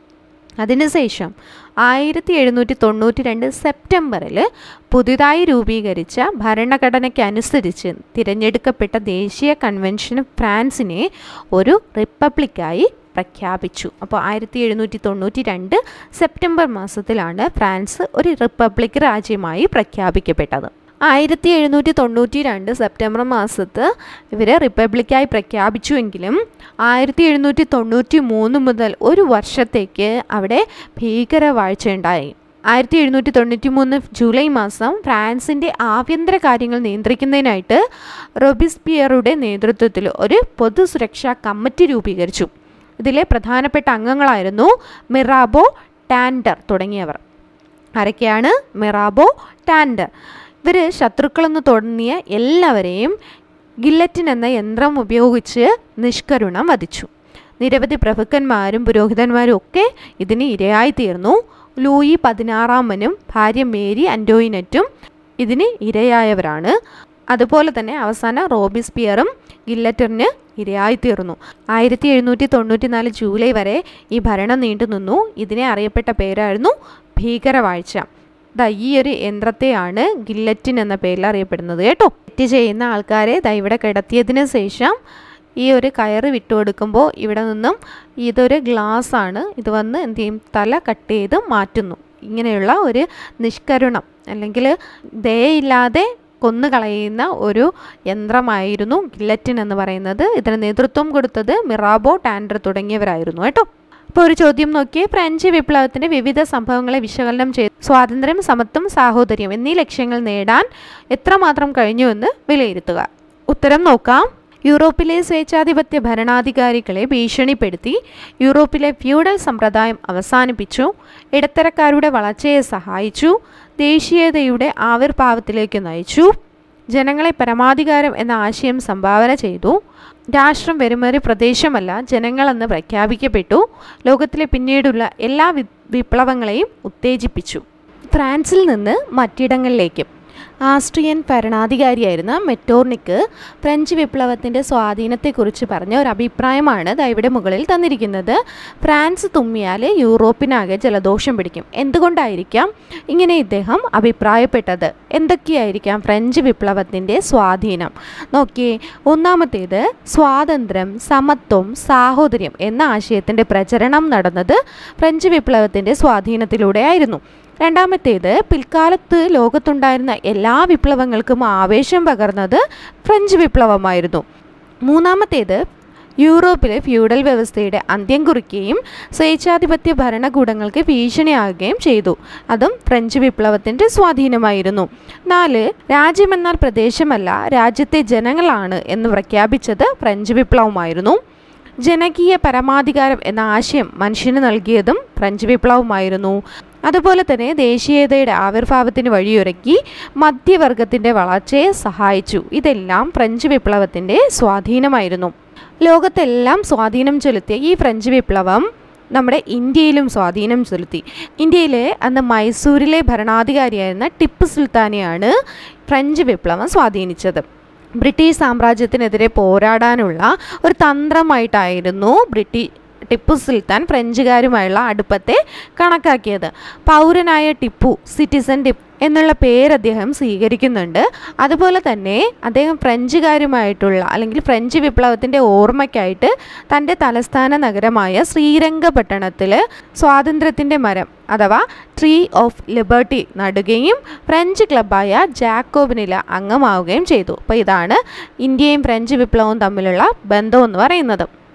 [SPEAKER 1] അതിനുശേഷം ആയിരത്തി എഴുന്നൂറ്റി തൊണ്ണൂറ്റി രണ്ട് സെപ്റ്റംബറിൽ പുതുതായി രൂപീകരിച്ച ഭരണഘടനയ്ക്കനുസരിച്ച് തിരഞ്ഞെടുക്കപ്പെട്ട ദേശീയ കൺവെൻഷൻ ഫ്രാൻസിനെ ഒരു റിപ്പബ്ലിക്കായി പ്രഖ്യാപിച്ചു അപ്പോൾ ആയിരത്തി എഴുന്നൂറ്റി തൊണ്ണൂറ്റി രണ്ട് സെപ്റ്റംബർ മാസത്തിലാണ് ഫ്രാൻസ് ഒരു റിപ്പബ്ലിക് രാജ്യമായി പ്രഖ്യാപിക്കപ്പെട്ടത് ആയിരത്തി എഴുന്നൂറ്റി തൊണ്ണൂറ്റി രണ്ട് സെപ്റ്റംബർ മാസത്ത് ഇവർ റിപ്പബ്ലിക്കായി പ്രഖ്യാപിച്ചുവെങ്കിലും ആയിരത്തി എഴുന്നൂറ്റി തൊണ്ണൂറ്റി മൂന്ന് മുതൽ ഒരു വർഷത്തേക്ക് അവിടെ ഭീകരവാഴ്ചയുണ്ടായി ആയിരത്തി എഴുന്നൂറ്റി തൊണ്ണൂറ്റി മൂന്ന് ജൂലൈ മാസം ഫ്രാൻസിൻ്റെ ആഭ്യന്തര കാര്യങ്ങൾ നിയന്ത്രിക്കുന്നതിനായിട്ട് റൊബിസ്പിയറുടെ നേതൃത്വത്തിൽ ഒരു പൊതുസുരക്ഷാ കമ്മിറ്റി രൂപീകരിച്ചു ഇതിലെ പ്രധാനപ്പെട്ട അംഗങ്ങളായിരുന്നു മിറാബോ ടാൻഡർ തുടങ്ങിയവർ ആരൊക്കെയാണ് മിറാബോ ടാൻഡർ ഇവർ ശത്രുക്കളെന്ന് തോന്നിയ എല്ലാവരെയും ഗില്ലറ്റിൻ എന്ന യന്ത്രം ഉപയോഗിച്ച് നിഷ്കരുണം വധിച്ചു നിരവധി പ്രഭുക്കന്മാരും പുരോഹിതന്മാരും ഒക്കെ ഇതിന് ഇരയായിത്തീർന്നു ലൂയി പതിനാറാമനും ഭാര്യ മേരി അൻറ്റോയിനറ്റും ഇതിന് ഇരയായവരാണ് അതുപോലെ തന്നെ അവസാന റോബിസ്പിയറും ഗില്ലറ്ററിന് ഇരയായിത്തീർന്നു ആയിരത്തി എഴുന്നൂറ്റി തൊണ്ണൂറ്റി നാല് ജൂലൈ വരെ ഈ ഭരണം നീണ്ടുനിന്നു ഇതിനെ അറിയപ്പെട്ട പേരായിരുന്നു ഭീകരവാഴ്ച ദാ ഈ ഒരു യന്ത്രത്തെയാണ് ഗില്ലറ്റിൻ എന്ന പേരിൽ അറിയപ്പെടുന്നത് കേട്ടോ തെറ്റ് ചെയ്യുന്ന ആൾക്കാരെ ദാ ഇവിടെ കിടത്തിയതിന് ശേഷം ഈ ഒരു കയറ് വിട്ടുകൊടുക്കുമ്പോൾ ഇവിടെ നിന്നും ഇതൊരു ഗ്ലാസ് ആണ് ഇത് വന്ന് എന്ത് ചെയ്യും തല കട്ട് ചെയ്ത് മാറ്റുന്നു ഇങ്ങനെയുള്ള ഒരു നിഷ്കരുണം അല്ലെങ്കിൽ ദയയില്ലാതെ കൊന്നുകളയുന്ന ഒരു യന്ത്രമായിരുന്നു ഗില്ലറ്റിൻ എന്ന് പറയുന്നത് ഇതിന് നേതൃത്വം കൊടുത്തത് മിറാബോ ടാൻഡർ തുടങ്ങിയവരായിരുന്നു കേട്ടോ ഇപ്പോൾ ഒരു ചോദ്യം നോക്കിയേ ഫ്രഞ്ച് വിപ്ലവത്തിൻ്റെ വിവിധ സംഭവങ്ങളെ വിശകലനം ചെയ്ത് സ്വാതന്ത്ര്യം സമത്വം സാഹോദര്യം എന്നീ ലക്ഷ്യങ്ങൾ നേടാൻ എത്രമാത്രം കഴിഞ്ഞുവെന്ന് വിലയിരുത്തുക ഉത്തരം നോക്കാം യൂറോപ്പിലെ സ്വേച്ഛാധിപത്യ ഭരണാധികാരികളെ ഭീഷണിപ്പെടുത്തി യൂറോപ്പിലെ ഫ്യൂഡൽ സമ്പ്രദായം അവസാനിപ്പിച്ചു ഇടത്തരക്കാരുടെ വളർച്ചയെ സഹായിച്ചു ദേശീയതയുടെ ആവിർഭാവത്തിലേക്ക് നയിച്ചു ജനങ്ങളെ പരമാധികാരം എന്ന ആശയം സംഭാവന ചെയ്തു രാഷ്ട്രം വെറുമൊരു പ്രദേശമല്ല ജനങ്ങളെന്ന് പ്രഖ്യാപിക്കപ്പെട്ടു ലോകത്തിലെ പിന്നീടുള്ള എല്ലാ വി വിപ്ലവങ്ങളെയും ഉത്തേജിപ്പിച്ചു ഫ്രാൻസിൽ നിന്ന് മറ്റിടങ്ങളിലേക്കും ആസ്ട്രിയൻ ഭരണാധികാരിയായിരുന്ന മെറ്റോർണിക്ക് ഫ്രഞ്ച് വിപ്ലവത്തിൻ്റെ സ്വാധീനത്തെക്കുറിച്ച് പറഞ്ഞ ഒരു അഭിപ്രായമാണ് ദാ ഇവിടെ മുകളിൽ തന്നിരിക്കുന്നത് ഫ്രാൻസ് തുമ്മിയാൽ യൂറോപ്പിനാകെ ജലദോഷം പിടിക്കും എന്തുകൊണ്ടായിരിക്കാം ഇങ്ങനെ ഇദ്ദേഹം അഭിപ്രായപ്പെട്ടത് എന്തൊക്കെയായിരിക്കാം ഫ്രഞ്ച് വിപ്ലവത്തിൻ്റെ സ്വാധീനം നോക്കിയേ ഒന്നാമത്തേത് സ്വാതന്ത്ര്യം സമത്വം സാഹോദര്യം എന്ന ആശയത്തിൻ്റെ പ്രചരണം നടന്നത് ഫ്രഞ്ച് വിപ്ലവത്തിൻ്റെ സ്വാധീനത്തിലൂടെയായിരുന്നു രണ്ടാമത്തേത് പിൽക്കാലത്ത് ലോകത്തുണ്ടായിരുന്ന എല്ലാ വിപ്ലവങ്ങൾക്കും ആവേശം പകർന്നത് ഫ്രഞ്ച് വിപ്ലവമായിരുന്നു മൂന്നാമത്തേത് യൂറോപ്പിലെ ഫ്യൂഡൽ വ്യവസ്ഥയുടെ അന്ത്യം കുറിക്കുകയും സ്വേച്ഛാധിപത്യ ഭരണകൂടങ്ങൾക്ക് ഭീഷണിയാകുകയും ചെയ്തു അതും ഫ്രഞ്ച് വിപ്ലവത്തിൻ്റെ സ്വാധീനമായിരുന്നു നാല് രാജ്യമെന്നാൽ പ്രദേശമല്ല രാജ്യത്തെ ജനങ്ങളാണ് എന്ന് പ്രഖ്യാപിച്ചത് ഫ്രഞ്ച് വിപ്ലവമായിരുന്നു ജനകീയ പരമാധികാരം എന്ന ആശയം മനുഷ്യന് നൽകിയതും ഫ്രഞ്ച് വിപ്ലവമായിരുന്നു അതുപോലെ തന്നെ ദേശീയതയുടെ ആവിർഭാവത്തിന് വഴിയൊരുക്കി മധ്യവർഗത്തിൻ്റെ വളർച്ചയെ സഹായിച്ചു ഇതെല്ലാം ഫ്രഞ്ച് വിപ്ലവത്തിൻ്റെ സ്വാധീനമായിരുന്നു ലോകത്തെല്ലാം സ്വാധീനം ചെലുത്തിയ ഈ ഫ്രഞ്ച് വിപ്ലവം നമ്മുടെ ഇന്ത്യയിലും സ്വാധീനം ചെലുത്തി ഇന്ത്യയിലെ അന്ന് മൈസൂരിലെ ഭരണാധികാരിയായിരുന്ന ടിപ്പു സുൽത്താനെയാണ് ഫ്രഞ്ച് വിപ്ലവം സ്വാധീനിച്ചത് ബ്രിട്ടീഷ് സാമ്രാജ്യത്തിനെതിരെ പോരാടാനുള്ള ഒരു തന്ത്രമായിട്ടായിരുന്നു ബ്രിട്ടീഷ് ടിപ്പു സുൽത്താൻ ഫ്രഞ്ചുകാരുമായുള്ള അടുപ്പത്തെ കണക്കാക്കിയത് പൗരനായ ടിപ്പു സിറ്റിസൺ ടിപ്പ് എന്നുള്ള പേര് അദ്ദേഹം സ്വീകരിക്കുന്നുണ്ട് അതുപോലെ തന്നെ അദ്ദേഹം ഫ്രഞ്ചുകാരുമായിട്ടുള്ള അല്ലെങ്കിൽ ഫ്രഞ്ച് വിപ്ലവത്തിൻ്റെ ഓർമ്മയ്ക്കായിട്ട് തൻ്റെ തലസ്ഥാന നഗരമായ ശ്രീരംഗപട്ടണത്തിൽ സ്വാതന്ത്ര്യത്തിൻ്റെ മരം അഥവാ ട്രീ ഓഫ് ലിബർട്ടി നടുകയും ഫ്രഞ്ച് ക്ലബ്ബായ ജാക്കോബിനില അംഗമാവുകയും ചെയ്തു അപ്പോൾ ഇതാണ് ഇന്ത്യയും ഫ്രഞ്ച് വിപ്ലവവും തമ്മിലുള്ള ബന്ധം എന്ന് പറയുന്നത്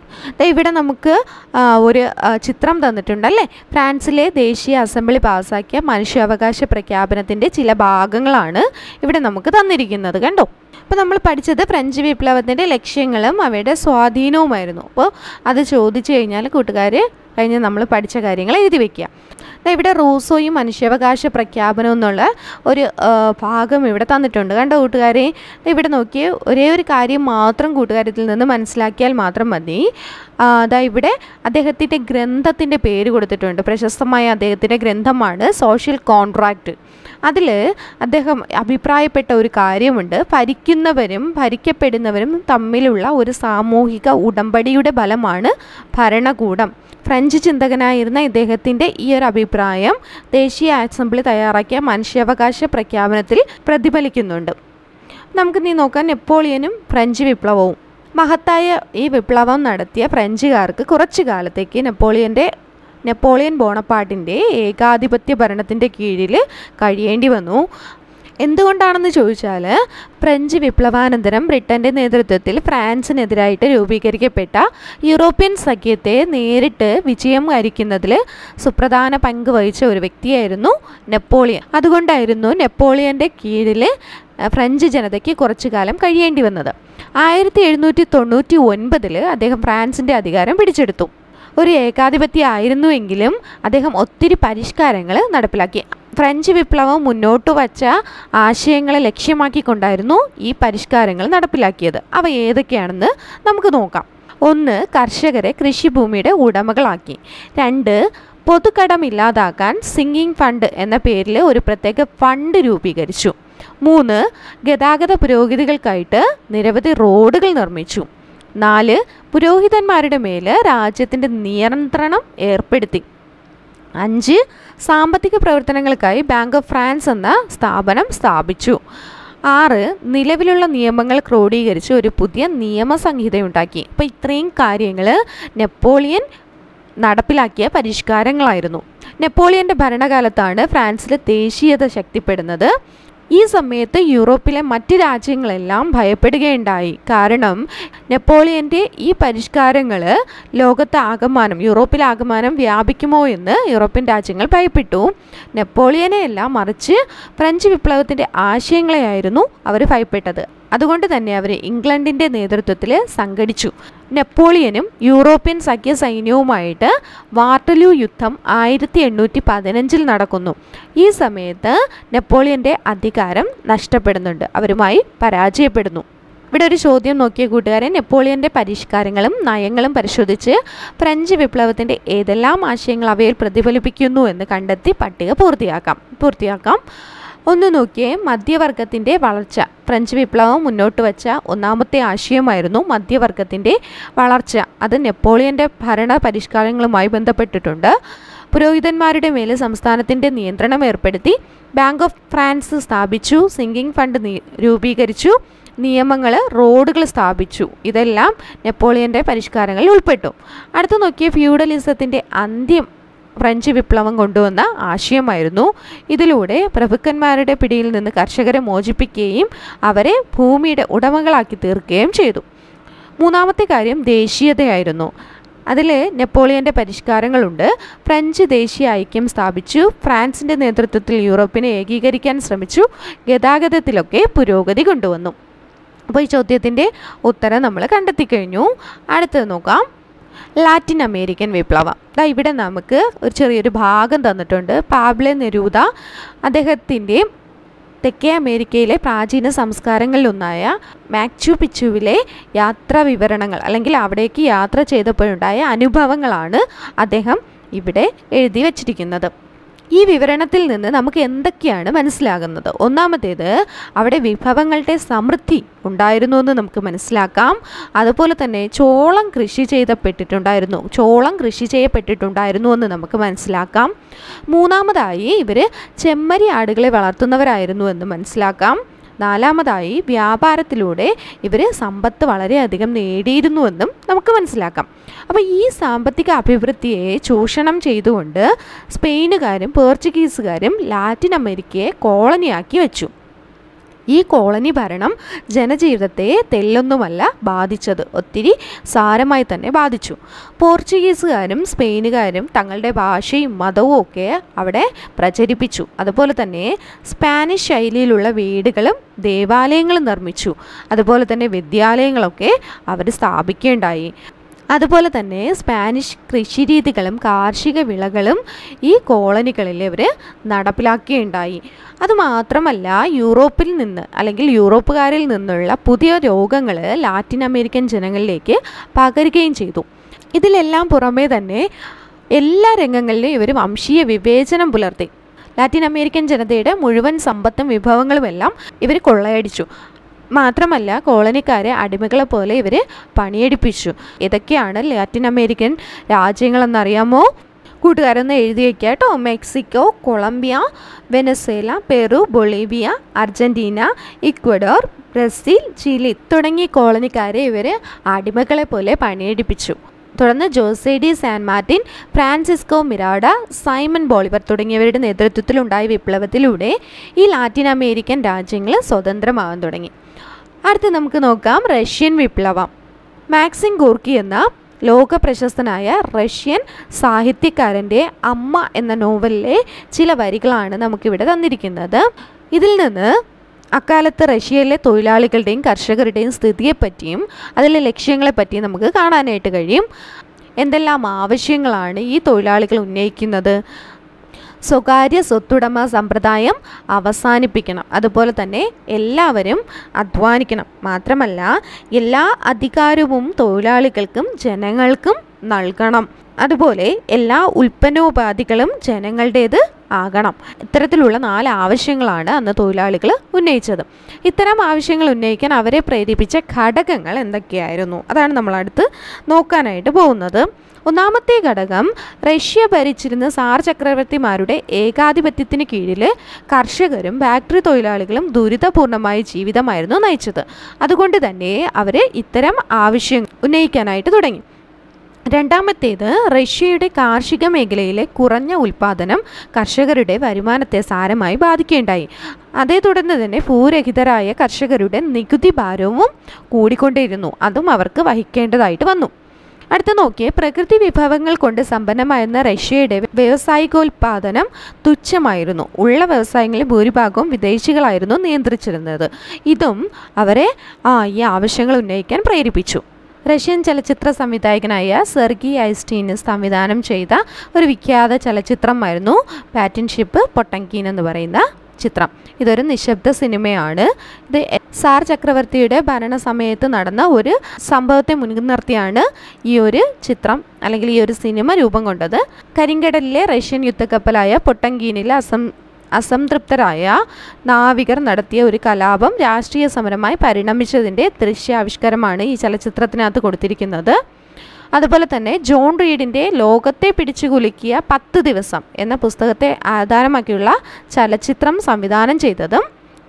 [SPEAKER 1] ദേ ഇവിടെ നമുക്ക് ആ, ഒരു ആ, ചിത്രം തന്നിട്ടുണ്ടല്ലേ ഫ്രാൻസിലെ ദേശീയ അസംബ്ലി പാസ്സാക്കിയ മനുഷ്യാവകാശ പ്രഖ്യാപനത്തിൻ്റെ ചില ഭാഗങ്ങളാണ് ഇവിടെ നമുക്ക് തന്നിരിക്കുന്നത് കണ്ടോ അപ്പോൾ നമ്മൾ പഠിച്ചത് ഫ്രഞ്ച് വിപ്ലവത്തിൻ്റെ ലക്ഷ്യങ്ങളും അവയുടെ സ്വാധീനവുമായിരുന്നു അപ്പോൾ അത് ചോദിച്ചു കഴിഞ്ഞാൽ കൂട്ടുകാർ കഴിഞ്ഞ് നമ്മൾ പഠിച്ച കാര്യങ്ങൾ എഴുതി വയ്ക്കുക ദാ ഇവിടെ റൂസോയും മനുഷ്യാവകാശ പ്രഖ്യാപനം എന്നുള്ള ഒരു ആ, ഭാഗം ഇവിടെ തന്നിട്ടുണ്ട് കണ്ടോ കൂട്ടുകാരെ ദാ ഇവിടെ നോക്കി ഒരേ ഒരു കാര്യം മാത്രം കൂട്ടുകാരത്തിൽ നിന്ന് മനസ്സിലാക്കിയാൽ മാത്രം മതി ആ, ദാ ഇവിടെ അദ്ദേഹത്തിൻ്റെ ഗ്രന്ഥത്തിൻ്റെ പേര് കൊടുത്തിട്ടുണ്ട് പ്രശസ്തമായ അദ്ദേഹത്തിൻ്റെ ഗ്രന്ഥമാണ് സോഷ്യൽ കോൺട്രാക്റ്റ് അതിൽ അദ്ദേഹം അഭിപ്രായപ്പെട്ട ഒരു കാര്യമുണ്ട് ഭരിക്കുന്നവരും ഭരിക്കപ്പെടുന്നവരും തമ്മിലുള്ള ഒരു സാമൂഹിക ഉടമ്പടിയുടെ ഫലമാണ് ഭരണകൂടം ഫ്രഞ്ച് ചിന്തകനായിരുന്ന ഇദ്ദേഹത്തിൻ്റെ ഈ ഒരു അഭിപ്രായം ദേശീയ അസംബ്ലി തയ്യാറാക്കിയ മനുഷ്യാവകാശ പ്രഖ്യാപനത്തിൽ പ്രതിഫലിക്കുന്നുണ്ട് നമുക്ക് നീ നോക്കാം നെപ്പോളിയനും ഫ്രഞ്ച് വിപ്ലവവും മഹത്തായ ഈ വിപ്ലവം നടത്തിയ ഫ്രഞ്ചുകാർക്ക് കുറച്ചു കാലത്തേക്ക് നെപ്പോളിയൻ്റെ നെപ്പോളിയൻ ബോണപ്പാട്ടിൻ്റെ ഏകാധിപത്യ ഭരണത്തിൻ്റെ കീഴിൽ കഴിയേണ്ടി വന്നു എന്തുകൊണ്ടാണെന്ന് ചോദിച്ചാൽ ഫ്രഞ്ച് വിപ്ലവാനന്തരം ബ്രിട്ടൻ്റെ നേതൃത്വത്തിൽ ഫ്രാൻസിനെതിരായിട്ട് രൂപീകരിക്കപ്പെട്ട യൂറോപ്യൻ സഖ്യത്തെ നേരിട്ട് വിജയം വരിക്കുന്നതിൽ സുപ്രധാന പങ്ക് വഹിച്ച ഒരു വ്യക്തിയായിരുന്നു നെപ്പോളിയൻ അതുകൊണ്ടായിരുന്നു നെപ്പോളിയൻ്റെ കീഴിൽ അഹ്, ഫ്രഞ്ച് ജനതയ്ക്ക് കുറച്ചു കാലം കഴിയേണ്ടി വന്നത് ആയിരത്തി എഴുന്നൂറ്റി തൊണ്ണൂറ്റി ഒൻപതിൽ അദ്ദേഹം ഫ്രാൻസിൻ്റെ അധികാരം പിടിച്ചെടുത്തു ഒരു ഏകാധിപത്യ ആയിരുന്നുവെങ്കിലും അദ്ദേഹം ഒത്തിരി പരിഷ്കാരങ്ങൾ നടപ്പിലാക്കി ഫ്രഞ്ച് വിപ്ലവം മുന്നോട്ട് വച്ച ആശയങ്ങളെ ലക്ഷ്യമാക്കിക്കൊണ്ടായിരുന്നു ഈ പരിഷ്കാരങ്ങൾ നടപ്പിലാക്കിയത് അവ ഏതൊക്കെയാണെന്ന് നമുക്ക് നോക്കാം ഒന്ന് കർഷകരെ കൃഷിഭൂമിയുടെ ഉടമകളാക്കി രണ്ട് പൊതുക്കടമില്ലാതാക്കാൻ സിംഗിങ് ഫണ്ട് എന്ന പേരിൽ ഒരു പ്രത്യേക ഫണ്ട് രൂപീകരിച്ചു മൂന്ന് ഗതാഗത പുരോഗതികൾക്കായിട്ട് നിരവധി റോഡുകൾ നിർമ്മിച്ചു നാല് പുരോഹിതന്മാരുടെ മേൽ രാജ്യത്തിൻ്റെ നിയന്ത്രണം ഏർപ്പെടുത്തി അഞ്ച് സാമ്പത്തിക പ്രവർത്തനങ്ങൾക്കായി ബാങ്ക് ഓഫ് ഫ്രാൻസ് എന്ന സ്ഥാപനം സ്ഥാപിച്ചു ആറ് നിലവിലുള്ള നിയമങ്ങൾ ക്രോഡീകരിച്ച് ഒരു പുതിയ നിയമസംഹിതയുണ്ടാക്കി അപ്പോൾ ഇത്രയും കാര്യങ്ങൾ നെപ്പോളിയൻ നടപ്പിലാക്കിയ പരിഷ്കാരങ്ങളായിരുന്നു നെപ്പോളിയൻ്റെ ഭരണകാലത്താണ് ഫ്രാൻസിലെ ദേശീയത ശക്തിപ്പെടുന്നത് ഈ സമയത്ത് യൂറോപ്പിലെ മറ്റ് രാജ്യങ്ങളെല്ലാം ഭയപ്പെടുകയുണ്ടായി കാരണം നെപ്പോളിയൻ്റെ ഈ പരിഷ്കാരങ്ങൾ ലോകത്ത് ആകമാനം യൂറോപ്പിലെ ആകമാനം വ്യാപിക്കുമോ എന്ന് യൂറോപ്യൻ രാജ്യങ്ങൾ ഭയപ്പെട്ടു നെപ്പോളിയനെ എല്ലാം മറിച്ച് ഫ്രഞ്ച് വിപ്ലവത്തിൻ്റെ ആശയങ്ങളെയായിരുന്നു അവർ ഭയപ്പെട്ടത് അതുകൊണ്ട് തന്നെ അവർ ഇംഗ്ലണ്ടിൻ്റെ നേതൃത്വത്തിൽ സംഘടിച്ചു നെപ്പോളിയനും യൂറോപ്യൻ സഖ്യ സൈന്യവുമായിട്ട് വാട്ടലു യുദ്ധം ആയിരത്തി എണ്ണൂറ്റി പതിനഞ്ചിൽ നടക്കുന്നു ഈ സമയത്ത് നെപ്പോളിയൻ്റെ അധികാരം നഷ്ടപ്പെടുന്നുണ്ട് അവരുമായി പരാജയപ്പെടുന്നു ഇവിടെ ഒരു ചോദ്യം നോക്കിയ കൂട്ടുകാരൻ നെപ്പോളിയൻ്റെ പരിഷ്കാരങ്ങളും നയങ്ങളും പരിശോധിച്ച് ഫ്രഞ്ച് വിപ്ലവത്തിൻ്റെ ഏതെല്ലാം ആശയങ്ങൾ അവയിൽ പ്രതിഫലിപ്പിക്കുന്നു എന്ന് കണ്ടെത്തി പട്ടിക പൂർത്തിയാക്കാം പൂർത്തിയാക്കാം ഒന്ന് നോക്കിയേ മധ്യവർഗത്തിൻ്റെ വളർച്ച ഫ്രഞ്ച് വിപ്ലവം മുന്നോട്ട് വച്ച ഒന്നാമത്തെ ആശയമായിരുന്നു മധ്യവർഗത്തിൻ്റെ വളർച്ച അത് നെപ്പോളിയൻ്റെ ഭരണ പരിഷ്കാരങ്ങളുമായി ബന്ധപ്പെട്ടിട്ടുണ്ട് പുരോഹിതന്മാരുടെ മേൽ സംസ്ഥാനത്തിൻ്റെ നിയന്ത്രണം ഏർപ്പെടുത്തി ബാങ്ക് ഓഫ് ഫ്രാൻസ് സ്ഥാപിച്ചു സിംഗിങ് ഫണ്ട് നീ- രൂപീകരിച്ചു നിയമങ്ങൾ റോഡുകൾ സ്ഥാപിച്ചു ഇതെല്ലാം നെപ്പോളിയൻ്റെ പരിഷ്കാരങ്ങളിൽ ഉൾപ്പെട്ടു അടുത്ത് നോക്കിയ ഫ്യൂഡലിസത്തിൻ്റെ അന്ത്യം ഫ്രഞ്ച് വിപ്ലവം കൊണ്ടുവന്ന ആശയമായിരുന്നു ഇതിലൂടെ പ്രഭുക്കന്മാരുടെ പിടിയിൽ നിന്ന് കർഷകരെ മോചിപ്പിക്കുകയും അവരെ ഭൂമിയുടെ ഉടമകളാക്കി തീർക്കുകയും ചെയ്തു മൂന്നാമത്തെ കാര്യം ദേശീയതയായിരുന്നു അതിൽ നെപ്പോളിയൻ്റെ പരിഷ്കാരങ്ങളുണ്ട് ഫ്രഞ്ച് ദേശീയ ഐക്യം സ്ഥാപിച്ചു ഫ്രാൻസിൻ്റെ നേതൃത്വത്തിൽ യൂറോപ്പിനെ ഏകീകരിക്കാൻ ശ്രമിച്ചു ഗതാഗതത്തിലൊക്കെ പുരോഗതി കൊണ്ടുവന്നു അപ്പോൾ ഈ ചോദ്യത്തിൻ്റെ ഉത്തരം നമ്മൾ കണ്ടെത്തി കഴിഞ്ഞു അടുത്തത് നോക്കാം ലാറ്റിൻ അമേരിക്കൻ വിപ്ലവം ദാ ഇവിടെ നമുക്ക് ഒരു ചെറിയൊരു ഭാഗം തന്നിട്ടുണ്ട് പാബ്ലെ നെരൂദ അദ്ദേഹത്തിൻ്റെ തെക്കേ അമേരിക്കയിലെ പ്രാചീന സംസ്കാരങ്ങളിലൊന്നായ മാക്ചു പിച്ചുവിലെ യാത്രാ വിവരണങ്ങൾ അല്ലെങ്കിൽ അവിടേക്ക് യാത്ര ചെയ്തപ്പോഴുണ്ടായ അനുഭവങ്ങളാണ് അദ്ദേഹം ഇവിടെ എഴുതി വച്ചിരിക്കുന്നത് ഈ വിവരണത്തിൽ നിന്ന് നമുക്ക് എന്തൊക്കെയാണ് മനസ്സിലാകുന്നത് ഒന്നാമത്തേത് അവിടെ വിഭവങ്ങളുടെ സമൃദ്ധി ഉണ്ടായിരുന്നു എന്ന് നമുക്ക് മനസ്സിലാക്കാം അതുപോലെ തന്നെ ചോളം കൃഷി ചെയ്തപ്പെട്ടിട്ടുണ്ടായിരുന്നു ചോളം കൃഷി ചെയ്യപ്പെട്ടിട്ടുണ്ടായിരുന്നു എന്ന് നമുക്ക് മനസ്സിലാക്കാം മൂന്നാമതായി ഇവർ ചെമ്മരി ആടുകളെ വളർത്തുന്നവരായിരുന്നു എന്ന് മനസ്സിലാക്കാം നാലാമതായി വ്യാപാരത്തിലൂടെ ഇവർ സമ്പത്ത് വളരെയധികം നേടിയിരുന്നുവെന്നും നമുക്ക് മനസ്സിലാക്കാം അപ്പോൾ ഈ സാമ്പത്തിക അഭിവൃദ്ധിയെ ചൂഷണം ചെയ്തുകൊണ്ട് സ്പെയിനുകാരും പോർച്ചുഗീസുകാരും ലാറ്റിൻ അമേരിക്കയെ കോളനിയാക്കി വെച്ചു ഈ കോളനി ഭരണം ജനജീവിതത്തെ തെല്ലൊന്നുമല്ല ബാധിച്ചത് ഒത്തിരി സാരമായി തന്നെ ബാധിച്ചു പോർച്ചുഗീസുകാരും സ്പെയിനുകാരും തങ്ങളുടെ ഭാഷയും മതവും ഒക്കെ അവിടെ പ്രചരിപ്പിച്ചു അതുപോലെ തന്നെ സ്പാനിഷ് ശൈലിയിലുള്ള വീടുകളും ദേവാലയങ്ങളും നിർമ്മിച്ചു അതുപോലെ തന്നെ വിദ്യാലയങ്ങളൊക്കെ അവർ സ്ഥാപിക്കുകയുണ്ടായി അതുപോലെ തന്നെ സ്പാനിഷ് കൃഷിരീതികളും കാർഷിക വിളകളും ഈ കോളനികളിൽ ഇവർ നടപ്പിലാക്കുകയുണ്ടായി അതുമാത്രമല്ല യൂറോപ്പിൽ നിന്ന് അല്ലെങ്കിൽ യൂറോപ്പുകാരിൽ നിന്നുള്ള പുതിയ രോഗങ്ങൾ ലാറ്റിൻ അമേരിക്കൻ ജനങ്ങളിലേക്ക് പകരുകയും ചെയ്തു ഇതിലെല്ലാം പുറമേ തന്നെ എല്ലാ രംഗങ്ങളിലും ഇവർ വംശീയ വിവേചനം പുലർത്തി ലാറ്റിൻ അമേരിക്കൻ ജനതയുടെ മുഴുവൻ സമ്പത്തും വിഭവങ്ങളുമെല്ലാം ഇവർ കൊള്ളയടിച്ചു മാത്രമല്ല കോളനിക്കാരെ അടിമകളെ പോലെ ഇവർ പണിയെടുപ്പിച്ചു ഇതൊക്കെയാണ് ലാറ്റിൻ അമേരിക്കൻ രാജ്യങ്ങളെന്നറിയാമോ കൂട്ടുകാരൊന്ന് എഴുതി വയ്ക്കുക കേട്ടോ Mexico Colombia Venezuela Peru Bolivia Argentina Ecuador Brazil Chile തുടങ്ങിയ കോളനിക്കാരെ ഇവർ അടിമകളെ പോലെ പണിയെടുപ്പിച്ചു തുടർന്ന് Jose de San Martin Francisco Miranda Simon Bolivar തുടങ്ങിയവരുടെ നേതൃത്വത്തിലുണ്ടായ വിപ്ലവത്തിലൂടെ ഈ ലാറ്റിൻ അമേരിക്കൻ രാജ്യങ്ങൾ സ്വതന്ത്രമാകാൻ തുടങ്ങി അടുത്ത് നമുക്ക് നോക്കാം റഷ്യൻ വിപ്ലവം മാക്സിം ഗോർക്കി എന്ന ലോക പ്രശസ്തനായ റഷ്യൻ സാഹിത്യകാരൻ്റെ അമ്മ എന്ന നോവലിലെ ചില വരികളാണ് നമുക്കിവിടെ തന്നിരിക്കുന്നത് ഇതിൽ നിന്ന് അക്കാലത്ത് റഷ്യയിലെ തൊഴിലാളികളുടെയും കർഷകരുടെയും സ്ഥിതിയെപ്പറ്റിയും അതിലെ ലക്ഷ്യങ്ങളെപ്പറ്റിയും നമുക്ക് കാണാനായിട്ട് കഴിയും എന്തെല്ലാം ആവശ്യങ്ങളാണ് ഈ തൊഴിലാളികൾ ഉന്നയിക്കുന്നത് സ്വകാര്യ സ്വത്തുടമ സമ്പ്രദായം അവസാനിപ്പിക്കണം അതുപോലെ തന്നെ എല്ലാവരും അധ്വാനിക്കണം മാത്രമല്ല എല്ലാ അധികാരവും തൊഴിലാളികൾക്കും ജനങ്ങൾക്കും നൽകണം അതുപോലെ എല്ലാ ഉൽപ്പന്നോപാധികളും ജനങ്ങളുടേത് ആകണം ഇത്തരത്തിലുള്ള നാല് ആവശ്യങ്ങളാണ് അന്ന് തൊഴിലാളികൾ ഉന്നയിച്ചത് ഇത്തരം ആവശ്യങ്ങൾ ഉന്നയിക്കാൻ അവരെ പ്രേരിപ്പിച്ച ഘടകങ്ങൾ എന്തൊക്കെയായിരുന്നു അതാണ് നമ്മൾ അടുത്ത് നോക്കാനായിട്ട് പോകുന്നത് ഒന്നാമത്തെ ഘടകം റഷ്യ ഭരിച്ചിരുന്ന സാർ ചക്രവർത്തിമാരുടെ ഏകാധിപത്യത്തിന് കീഴിൽ കർഷകരും ഫാക്ടറി തൊഴിലാളികളും ദുരിതപൂർണമായ ജീവിതമായിരുന്നു നയിച്ചത് അതുകൊണ്ട് തന്നെ അവർ ഇത്തരം ആവശ്യം ഉന്നയിക്കാനായിട്ട് തുടങ്ങി രണ്ടാമത്തേത് റഷ്യയുടെ കാർഷിക മേഖലയിലെ കുറഞ്ഞ ഉൽപ്പാദനം കർഷകരുടെ വരുമാനത്തെ സാരമായി ബാധിക്കുകയുണ്ടായി അതേ തുടർന്ന് തന്നെ ഭൂരഹിതരായ കർഷകരുടെ നികുതി ഭാരവും കൂടിക്കൊണ്ടേയിരുന്നു അതും അവർക്ക് വഹിക്കേണ്ടതായിട്ട് വന്നു അടുത്ത നോക്കിയേ പ്രകൃതി വിഭവങ്ങൾ കൊണ്ട് സമ്പന്നമായിരുന്ന റഷ്യയുടെ വ്യവസായികോൽപാദനം തുച്ഛമായിരുന്നു ഉള്ള വ്യവസായങ്ങളിൽ ഭൂരിഭാഗവും വിദേശികളായിരുന്നു നിയന്ത്രിച്ചിരുന്നത് ഇതും അവരെ ആ ഈ ആവശ്യങ്ങൾ ഉന്നയിക്കാൻ പ്രേരിപ്പിച്ചു റഷ്യൻ ചലച്ചിത്ര സംവിധായകനായ സെർഗി ഐസ്റ്റീന് സംവിധാനം ചെയ്ത ഒരു വിഖ്യാത ചലച്ചിത്രമായിരുന്നു പാറ്റിൻഷിപ്പ് പൊട്ടങ്കീൻ എന്ന് പറയുന്ന ചിത്രം ഇതൊരു നിശബ്ദ സിനിമയാണ് ഇത് സാർ ചക്രവർത്തിയുടെ ഭരണസമയത്ത് നടന്ന ഒരു സംഭവത്തെ മുൻനിർത്തിയാണ് ഈ ഒരു ചിത്രം അല്ലെങ്കിൽ ഈ ഒരു സിനിമ രൂപം കൊണ്ടത് കരിങ്കടലിലെ റഷ്യൻ യുദ്ധക്കപ്പലായ പൊട്ടങ്കീനിലെ അസം അസംതൃപ്തരായ നാവികർ നടത്തിയ ഒരു കലാപം രാഷ്ട്രീയ സമരമായി പരിണമിച്ചതിൻ്റെ ദൃശ്യാവിഷ്കാരമാണ് ഈ ചലച്ചിത്രത്തിനകത്ത് കൊടുത്തിരിക്കുന്നത് അതുപോലെ തന്നെ ജോൺ റീഡിൻ്റെ ലോകത്തെ പിടിച്ചുകുലുക്കിയ പത്ത് ദിവസം എന്ന പുസ്തകത്തെ ആധാരമാക്കിയുള്ള ചലച്ചിത്രം സംവിധാനം ചെയ്തതും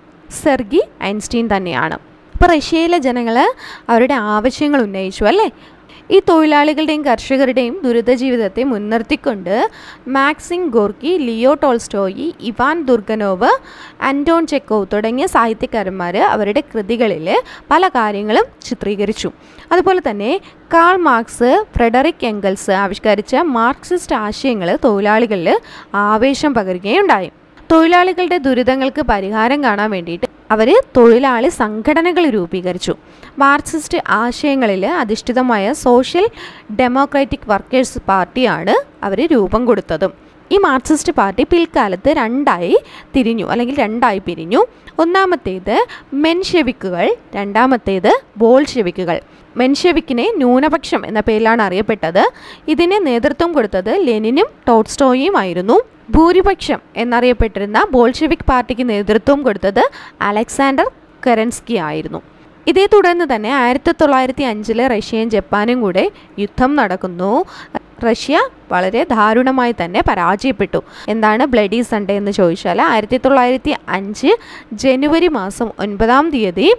[SPEAKER 1] സെർഗി ഐൻസ്റ്റീൻ തന്നെയാണ് അപ്പോൾ റഷ്യയിലെ ജനങ്ങൾ അവരുടെ ആവശ്യങ്ങൾ ഉന്നയിച്ചു അല്ലേ ഈ തൊഴിലാളികളുടെയും കർഷകരുടെയും ദുരിത ജീവിതത്തെ മുൻനിർത്തിക്കൊണ്ട് Maxim Gorky Leo Tolstoy Ivan Turgenev Anton Chekhov തുടങ്ങിയ സാഹിത്യകാരന്മാർ അവരുടെ കൃതികളിൽ പല കാര്യങ്ങളും ചിത്രീകരിച്ചു അതുപോലെ തന്നെ കാൾ മാർക്സ് ഫ്രെഡറിക് എംഗൽസ് ആവിഷ്കരിച്ച മാർക്സിസ്റ്റ് ആശയങ്ങൾ തൊഴിലാളികളിൽ ആവേശം പകരുകയുണ്ടായി തൊഴിലാളികളുടെ ദുരിതങ്ങൾക്ക് പരിഹാരം കാണാൻ വേണ്ടിയിട്ട് അവർ തൊഴിലാളി സംഘടനകൾ രൂപീകരിച്ചു മാർക്സിസ്റ്റ് ആശയങ്ങളിൽ അധിഷ്ഠിതമായ സോഷ്യൽ ഡെമോക്രാറ്റിക് വർക്കേഴ്സ് പാർട്ടിയാണ് അവർ രൂപം കൊടുത്തതും ഈ മാർക്സിസ്റ്റ് പാർട്ടി പിൽക്കാലത്ത് രണ്ടായി തിരിഞ്ഞു അല്ലെങ്കിൽ രണ്ടായി പിരിഞ്ഞു ഒന്നാമത്തേത് മെൻഷെവിക്കുകൾ രണ്ടാമത്തേത് ബോൾഷെവിക്കുകൾ മെൻഷെവിക്കിനെ ന്യൂനപക്ഷം എന്ന പേരിലാണ് അറിയപ്പെട്ടത് ഇതിന് നേതൃത്വം കൊടുത്തത് ലെനിനും ടോട്ട്സ്റ്റോയും ആയിരുന്നു ഭൂരിപക്ഷം എന്നറിയപ്പെട്ടിരുന്ന ബോൾഷെവിക് പാർട്ടിക്ക് നേതൃത്വം കൊടുത്തത് അലക്സാണ്ടർ കെറൻസ്കി ആയിരുന്നു ഇതേ തുടർന്ന് തന്നെ ആയിരത്തി തൊള്ളായിരത്തി അഞ്ചിലെ റഷ്യയും ജപ്പാനും കൂടെ യുദ്ധം നടക്കുന്നു റഷ്യ വളരെ ദാരുണമായി തന്നെ പരാജയപ്പെട്ടു എന്താണ് ബ്ലഡി സൺഡേ എന്ന് ചോദിച്ചാൽ ആയിരത്തി തൊള്ളായിരത്തി അഞ്ച് ജനുവരി മാസം ഒൻപതാം തീയതി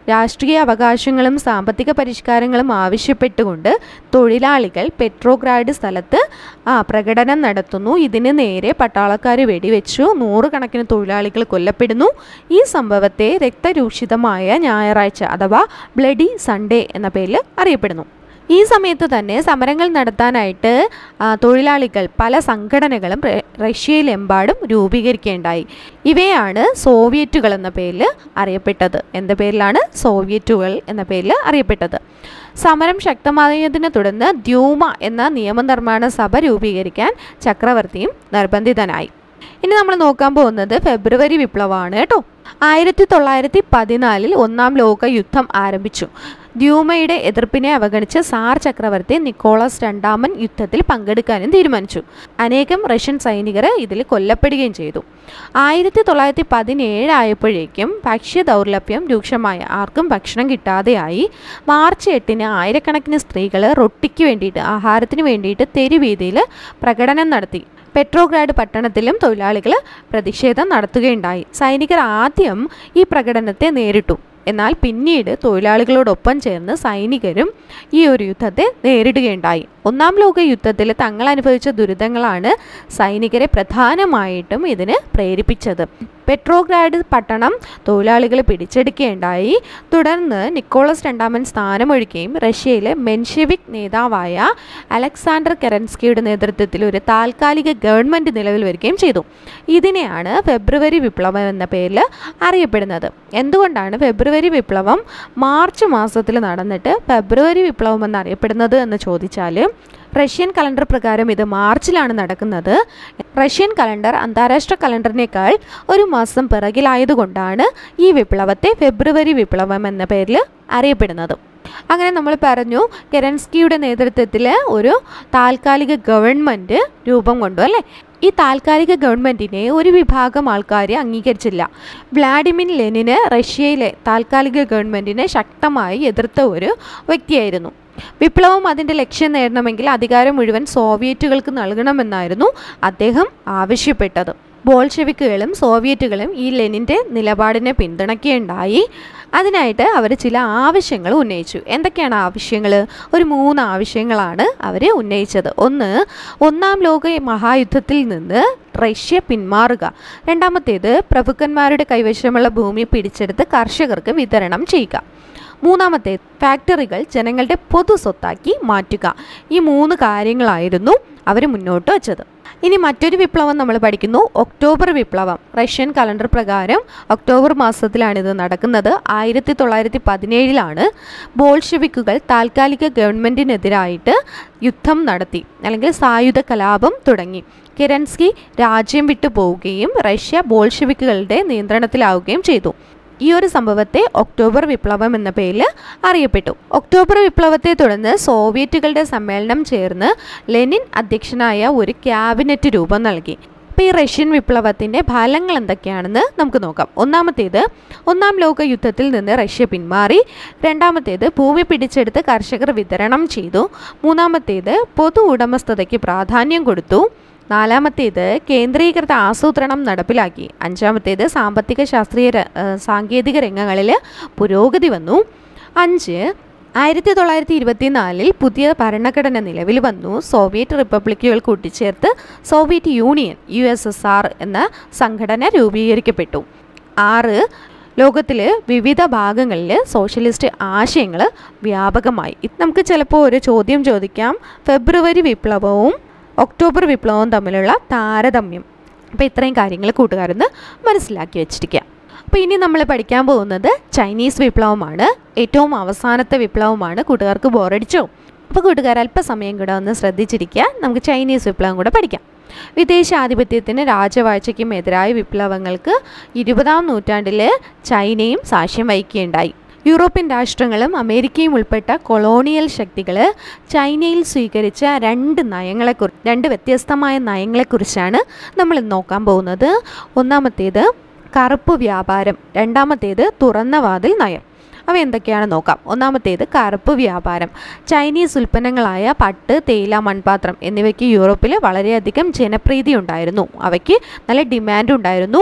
[SPEAKER 1] രാഷ്ട്രീയ അവകാശങ്ങളും സാമ്പത്തിക പരിഷ്കാരങ്ങളും ആവശ്യപ്പെട്ടുകൊണ്ട് തൊഴിലാളികൾ പെട്രോഗ്രാഡ് സ്ഥലത്ത് ആ പ്രകടനം നടത്തുന്നു ഇതിന് നേരെ പട്ടാളക്കാർ വെടിവെച്ചു നൂറുകണക്കിന് തൊഴിലാളികൾ കൊല്ലപ്പെടുന്നു ഈ സംഭവത്തെ രക്തരൂഷിതമായ ഞായറാഴ്ച അഥവാ ബ്ലഡി സൺഡേ എന്ന പേരിൽ അറിയപ്പെടുന്നു ഈ സമയത്ത് തന്നെ സമരങ്ങൾ നടത്താനായിട്ട് ആ, തൊഴിലാളികൾ പല സംഘടനകളും റ- റഷ്യയിലെമ്പാടും രൂപീകരിക്കേണ്ടായി ഇവയാണ് സോവിയറ്റുകൾ എന്ന പേരിൽ അറിയപ്പെട്ടത് എന്ത പേരിലാണ് സോവിയറ്റുകൾ എന്ന പേരിൽ അറിയപ്പെട്ടത് സമരം ശക്തമായതിനെ തുടർന്ന് ദ്യൂമ എന്ന നിയമനിർമ്മാണ സഭ രൂപീകരിക്കാൻ ചക്രവർത്തിയും നിർബന്ധിതനായി ഇനി നമ്മൾ നോക്കാൻ പോകുന്നത് ഫെബ്രുവരി വിപ്ലവമാണ് കേട്ടോ ആയിരത്തി തൊള്ളായിരത്തി പതിനാലിൽ ഒന്നാം ലോക യുദ്ധം ആരംഭിച്ചു ദ്യൂമയുടെ എതിർപ്പിനെ അവഗണിച്ച് സാർ ചക്രവർത്തി നിക്കോളസ് രണ്ടാമൻ യുദ്ധത്തിൽ പങ്കെടുക്കാനും തീരുമാനിച്ചു അനേകം റഷ്യൻ സൈനികർ ഇതിൽ കൊല്ലപ്പെടുകയും ചെയ്തു ആയിരത്തി തൊള്ളായിരത്തി പതിനേഴ് ആയപ്പോഴേക്കും ഭക്ഷ്യ ദൗർലഭ്യം രൂക്ഷമായ ആർക്കും ഭക്ഷണം കിട്ടാതെയായി മാർച്ച് എട്ടിന് ആയിരക്കണക്കിന് സ്ത്രീകൾ റൊട്ടിക്ക് വേണ്ടിയിട്ട് ആഹാരത്തിന് വേണ്ടിയിട്ട് തെരുവീതിയിൽ പ്രകടനം നടത്തി പെട്രോഗ്രാഡ് പട്ടണത്തിലും തൊഴിലാളികൾ പ്രതിഷേധം നടത്തുകയുണ്ടായി സൈനികർ ആദ്യം ഈ പ്രകടനത്തെ നേരിട്ടു എന്നാൽ പിന്നീട് തൊഴിലാളികളോടൊപ്പം ചേർന്ന് സൈനികരും ഈ ഒരു യുദ്ധത്തെ നേരിടുകയുണ്ടായി ഒന്നാം ലോക യുദ്ധത്തിൽ തങ്ങൾ അനുഭവിച്ച ദുരിതങ്ങളാണ് സൈനികരെ പ്രധാനമായിട്ടും ഇതിന് പ്രേരിപ്പിച്ചത് പെട്രോഗ്രാഡ് പട്ടണം തൊഴിലാളികൾ പിടിച്ചെടുക്കുകയുണ്ടായി തുടർന്ന് നിക്കോളസ് രണ്ടാമൻ സ്ഥാനമൊഴിക്കുകയും റഷ്യയിലെ മെൻഷെവിക് നേതാവായ അലക്സാണ്ടർ കെറൻസ്കിയുടെ നേതൃത്വത്തിൽ ഒരു താൽക്കാലിക ഗവൺമെൻറ് നിലവിൽ വരികയും ചെയ്തു ഇതിനെയാണ് ഫെബ്രുവരി വിപ്ലവം എന്ന പേരിൽ അറിയപ്പെടുന്നത് എന്തുകൊണ്ടാണ് ഫെബ്രുവരി വിപ്ലവം മാർച്ച് മാസത്തിൽ നടന്നിട്ട് ഫെബ്രുവരി വിപ്ലവം എന്നറിയപ്പെടുന്നത് എന്ന് ചോദിച്ചാൽ റഷ്യൻ കലണ്ടർ പ്രകാരം ഇത് മാർച്ചിലാണ് നടക്കുന്നത് റഷ്യൻ കലണ്ടർ അന്താരാഷ്ട്ര കലണ്ടറിനേക്കാൾ ഒരു മാസം പിറകിലായതുകൊണ്ടാണ് ഈ വിപ്ലവത്തെ ഫെബ്രുവരി വിപ്ലവം എന്ന പേരിൽ അറിയപ്പെടുന്നത് അങ്ങനെ നമ്മൾ പറഞ്ഞു കെരൻസ്കിയുടെ നേതൃത്വത്തിൽ ഒരു താൽക്കാലിക ഗവൺമെൻറ് രൂപം കൊണ്ടു അല്ലേ ഈ താൽക്കാലിക ഗവൺമെൻറ്റിനെ ഒരു വിഭാഗം ആൾക്കാർ അംഗീകരിച്ചില്ല വ്ളാഡിമിർ ലെനിന് റഷ്യയിലെ താൽക്കാലിക ഗവൺമെൻറ്റിനെ ശക്തമായി എതിർത്ത ഒരു വ്യക്തിയായിരുന്നു വിപ്ലവം അതിൻ്റെ ലക്ഷ്യം നേടണമെങ്കിൽ അധികാരം മുഴുവൻ സോവിയറ്റുകൾക്ക് നൽകണമെന്നായിരുന്നു അദ്ദേഹം ആവശ്യപ്പെട്ടത് ബോൾഷെവിക്കുകളും സോവിയറ്റുകളും ഈ ലെനിൻ്റെ നിലപാടിനെ പിന്തുണയ്ക്കുകയുണ്ടായി അതിനായിട്ട് അവർ ചില ആവശ്യങ്ങൾ ഉന്നയിച്ചു എന്തൊക്കെയാണ് ആവശ്യങ്ങൾ ഒരു മൂന്ന് ആവശ്യങ്ങളാണ് അവർ ഉന്നയിച്ചത് ഒന്ന് ഒന്നാം ലോക മഹായുദ്ധത്തിൽ നിന്ന് റഷ്യ പിന്മാറുക രണ്ടാമത്തേത് പ്രഭുക്കന്മാരുടെ കൈവശമുള്ള ഭൂമി പിടിച്ചെടുത്ത് കർഷകർക്ക് വിതരണം ചെയ്യുക മൂന്നാമത്തെ ഫാക്ടറികൾ ജനങ്ങളുടെ പൊതു സ്വത്താക്കി മാറ്റുക ഈ മൂന്ന് കാര്യങ്ങളായിരുന്നു അവർ മുന്നോട്ട് വച്ചത് ഇനി മറ്റൊരു വിപ്ലവം നമ്മൾ പഠിക്കുന്നു ഒക്ടോബർ വിപ്ലവം റഷ്യൻ കലണ്ടർ പ്രകാരം ഒക്ടോബർ മാസത്തിലാണ് ഇത് നടക്കുന്നത് ആയിരത്തി തൊള്ളായിരത്തി പതിനേഴിലാണ് ബോൾഷെവിക്കുകൾ താൽക്കാലിക ഗവൺമെൻറ്റിനെതിരായിട്ട് യുദ്ധം നടത്തി അല്ലെങ്കിൽ സായുധ കലാപം തുടങ്ങി കിരൻസ്കി രാജ്യം വിട്ടു പോവുകയും റഷ്യ ബോൾഷെവിക്കുകളുടെ നിയന്ത്രണത്തിലാവുകയും ചെയ്തു ഈ ഒരു സംഭവത്തെ ഒക്ടോബർ വിപ്ലവം എന്ന പേരിൽ അറിയപ്പെട്ടു ഒക്ടോബർ വിപ്ലവത്തെ തുടർന്ന് സോവിയറ്റുകളുടെ സമ്മേളനം ചേർന്ന് ലെനിൻ അധ്യക്ഷനായ ഒരു ക്യാബിനറ്റ് രൂപം നൽകി അപ്പോൾ ഈ റഷ്യൻ വിപ്ലവത്തിൻ്റെ ഫലങ്ങൾ എന്തൊക്കെയാണെന്ന് നമുക്ക് നോക്കാം ഒന്നാമത്തേത് ഒന്നാം ലോക യുദ്ധത്തിൽ നിന്ന് റഷ്യ പിന്മാറി രണ്ടാമത്തേത് ഭൂമി പിടിച്ചെടുത്ത് കർഷകർ വിതരണം ചെയ്തു മൂന്നാമത്തേത് പൊതു ഉടമസ്ഥതയ്ക്ക് പ്രാധാന്യം കൊടുത്തു നാലാമത്തേത് കേന്ദ്രീകൃത ആസൂത്രണം നടപ്പിലാക്കി അഞ്ചാമത്തേത് സാമ്പത്തിക ശാസ്ത്രീയ ര- ഏഹ് സാങ്കേതിക രംഗങ്ങളിൽ പുരോഗതി വന്നു അഞ്ച് ആയിരത്തി തൊള്ളായിരത്തി ഇരുപത്തിനാലിൽ പുതിയ ഭരണഘടന നിലവിൽ വന്നു സോവിയറ്റ് റിപ്പബ്ലിക്കുകൾ കൂട്ടിച്ചേർത്ത് Soviet Union U S S R എന്ന സംഘടന രൂപീകരിക്കപ്പെട്ടു ആറ് ലോകത്തിൽ വിവിധ ഭാഗങ്ങളിൽ സോഷ്യലിസ്റ്റ് ആശയങ്ങൾ വ്യാപകമായി ഇത് നമുക്ക് ചിലപ്പോൾ ഒരു ചോദ്യം ചോദിക്കാം ഫെബ്രുവരി വിപ്ലവവും ഒക്ടോബർ വിപ്ലവവും തമ്മിലുള്ള താരതമ്യം അപ്പോൾ ഇത്രയും കാര്യങ്ങൾ കൂട്ടുകാരൊന്ന് മനസ്സിലാക്കി വെച്ചിരിക്കുക അപ്പോൾ ഇനി നമ്മൾ പഠിക്കാൻ പോകുന്നത് ചൈനീസ് വിപ്ലവമാണ് ഏറ്റവും അവസാനത്തെ വിപ്ലവമാണ് കൂട്ടുകാർക്ക് ബോറടിച്ചോ അപ്പോൾ കൂട്ടുകാർ അല്പസമയം കൂടെ ഒന്ന് ശ്രദ്ധിച്ചിരിക്കുക നമുക്ക് ചൈനീസ് വിപ്ലവം കൂടെ പഠിക്കാം വിദേശാധിപത്യത്തിന് രാജവാഴ്ചയ്ക്കും എതിരായ വിപ്ലവങ്ങൾക്ക് ഇരുപതാം നൂറ്റാണ്ടിൽ ചൈനയും സാക്ഷ്യം വഹിക്കുകയുണ്ടായി യൂറോപ്യൻ രാഷ്ട്രങ്ങളും അമേരിക്കയും ഉൾപ്പെട്ട കൊളോണിയൽ ശക്തികൾ ചൈനയിൽ സ്വീകരിച്ച രണ്ട് നയങ്ങളെക്കുറി രണ്ട് വ്യത്യസ്തമായ നയങ്ങളെക്കുറിച്ചാണ് നമ്മൾ ഇന്ന് നോക്കാൻ പോകുന്നത് ഒന്നാമത്തേത് കറുപ്പ് വ്യാപാരം രണ്ടാമത്തേത് തുറന്ന വാതിൽ നയം അവ എന്തൊക്കെയാണ് നോക്കാം ഒന്നാമത്തേത് കറുപ്പ് വ്യാപാരം ചൈനീസ് ഉൽപ്പന്നങ്ങളായ പട്ട് തേയില മൺപാത്രം എന്നിവയ്ക്ക് യൂറോപ്പിൽ വളരെയധികം ജനപ്രീതി ഉണ്ടായിരുന്നു അവയ്ക്ക് നല്ല ഡിമാൻഡ് ഉണ്ടായിരുന്നു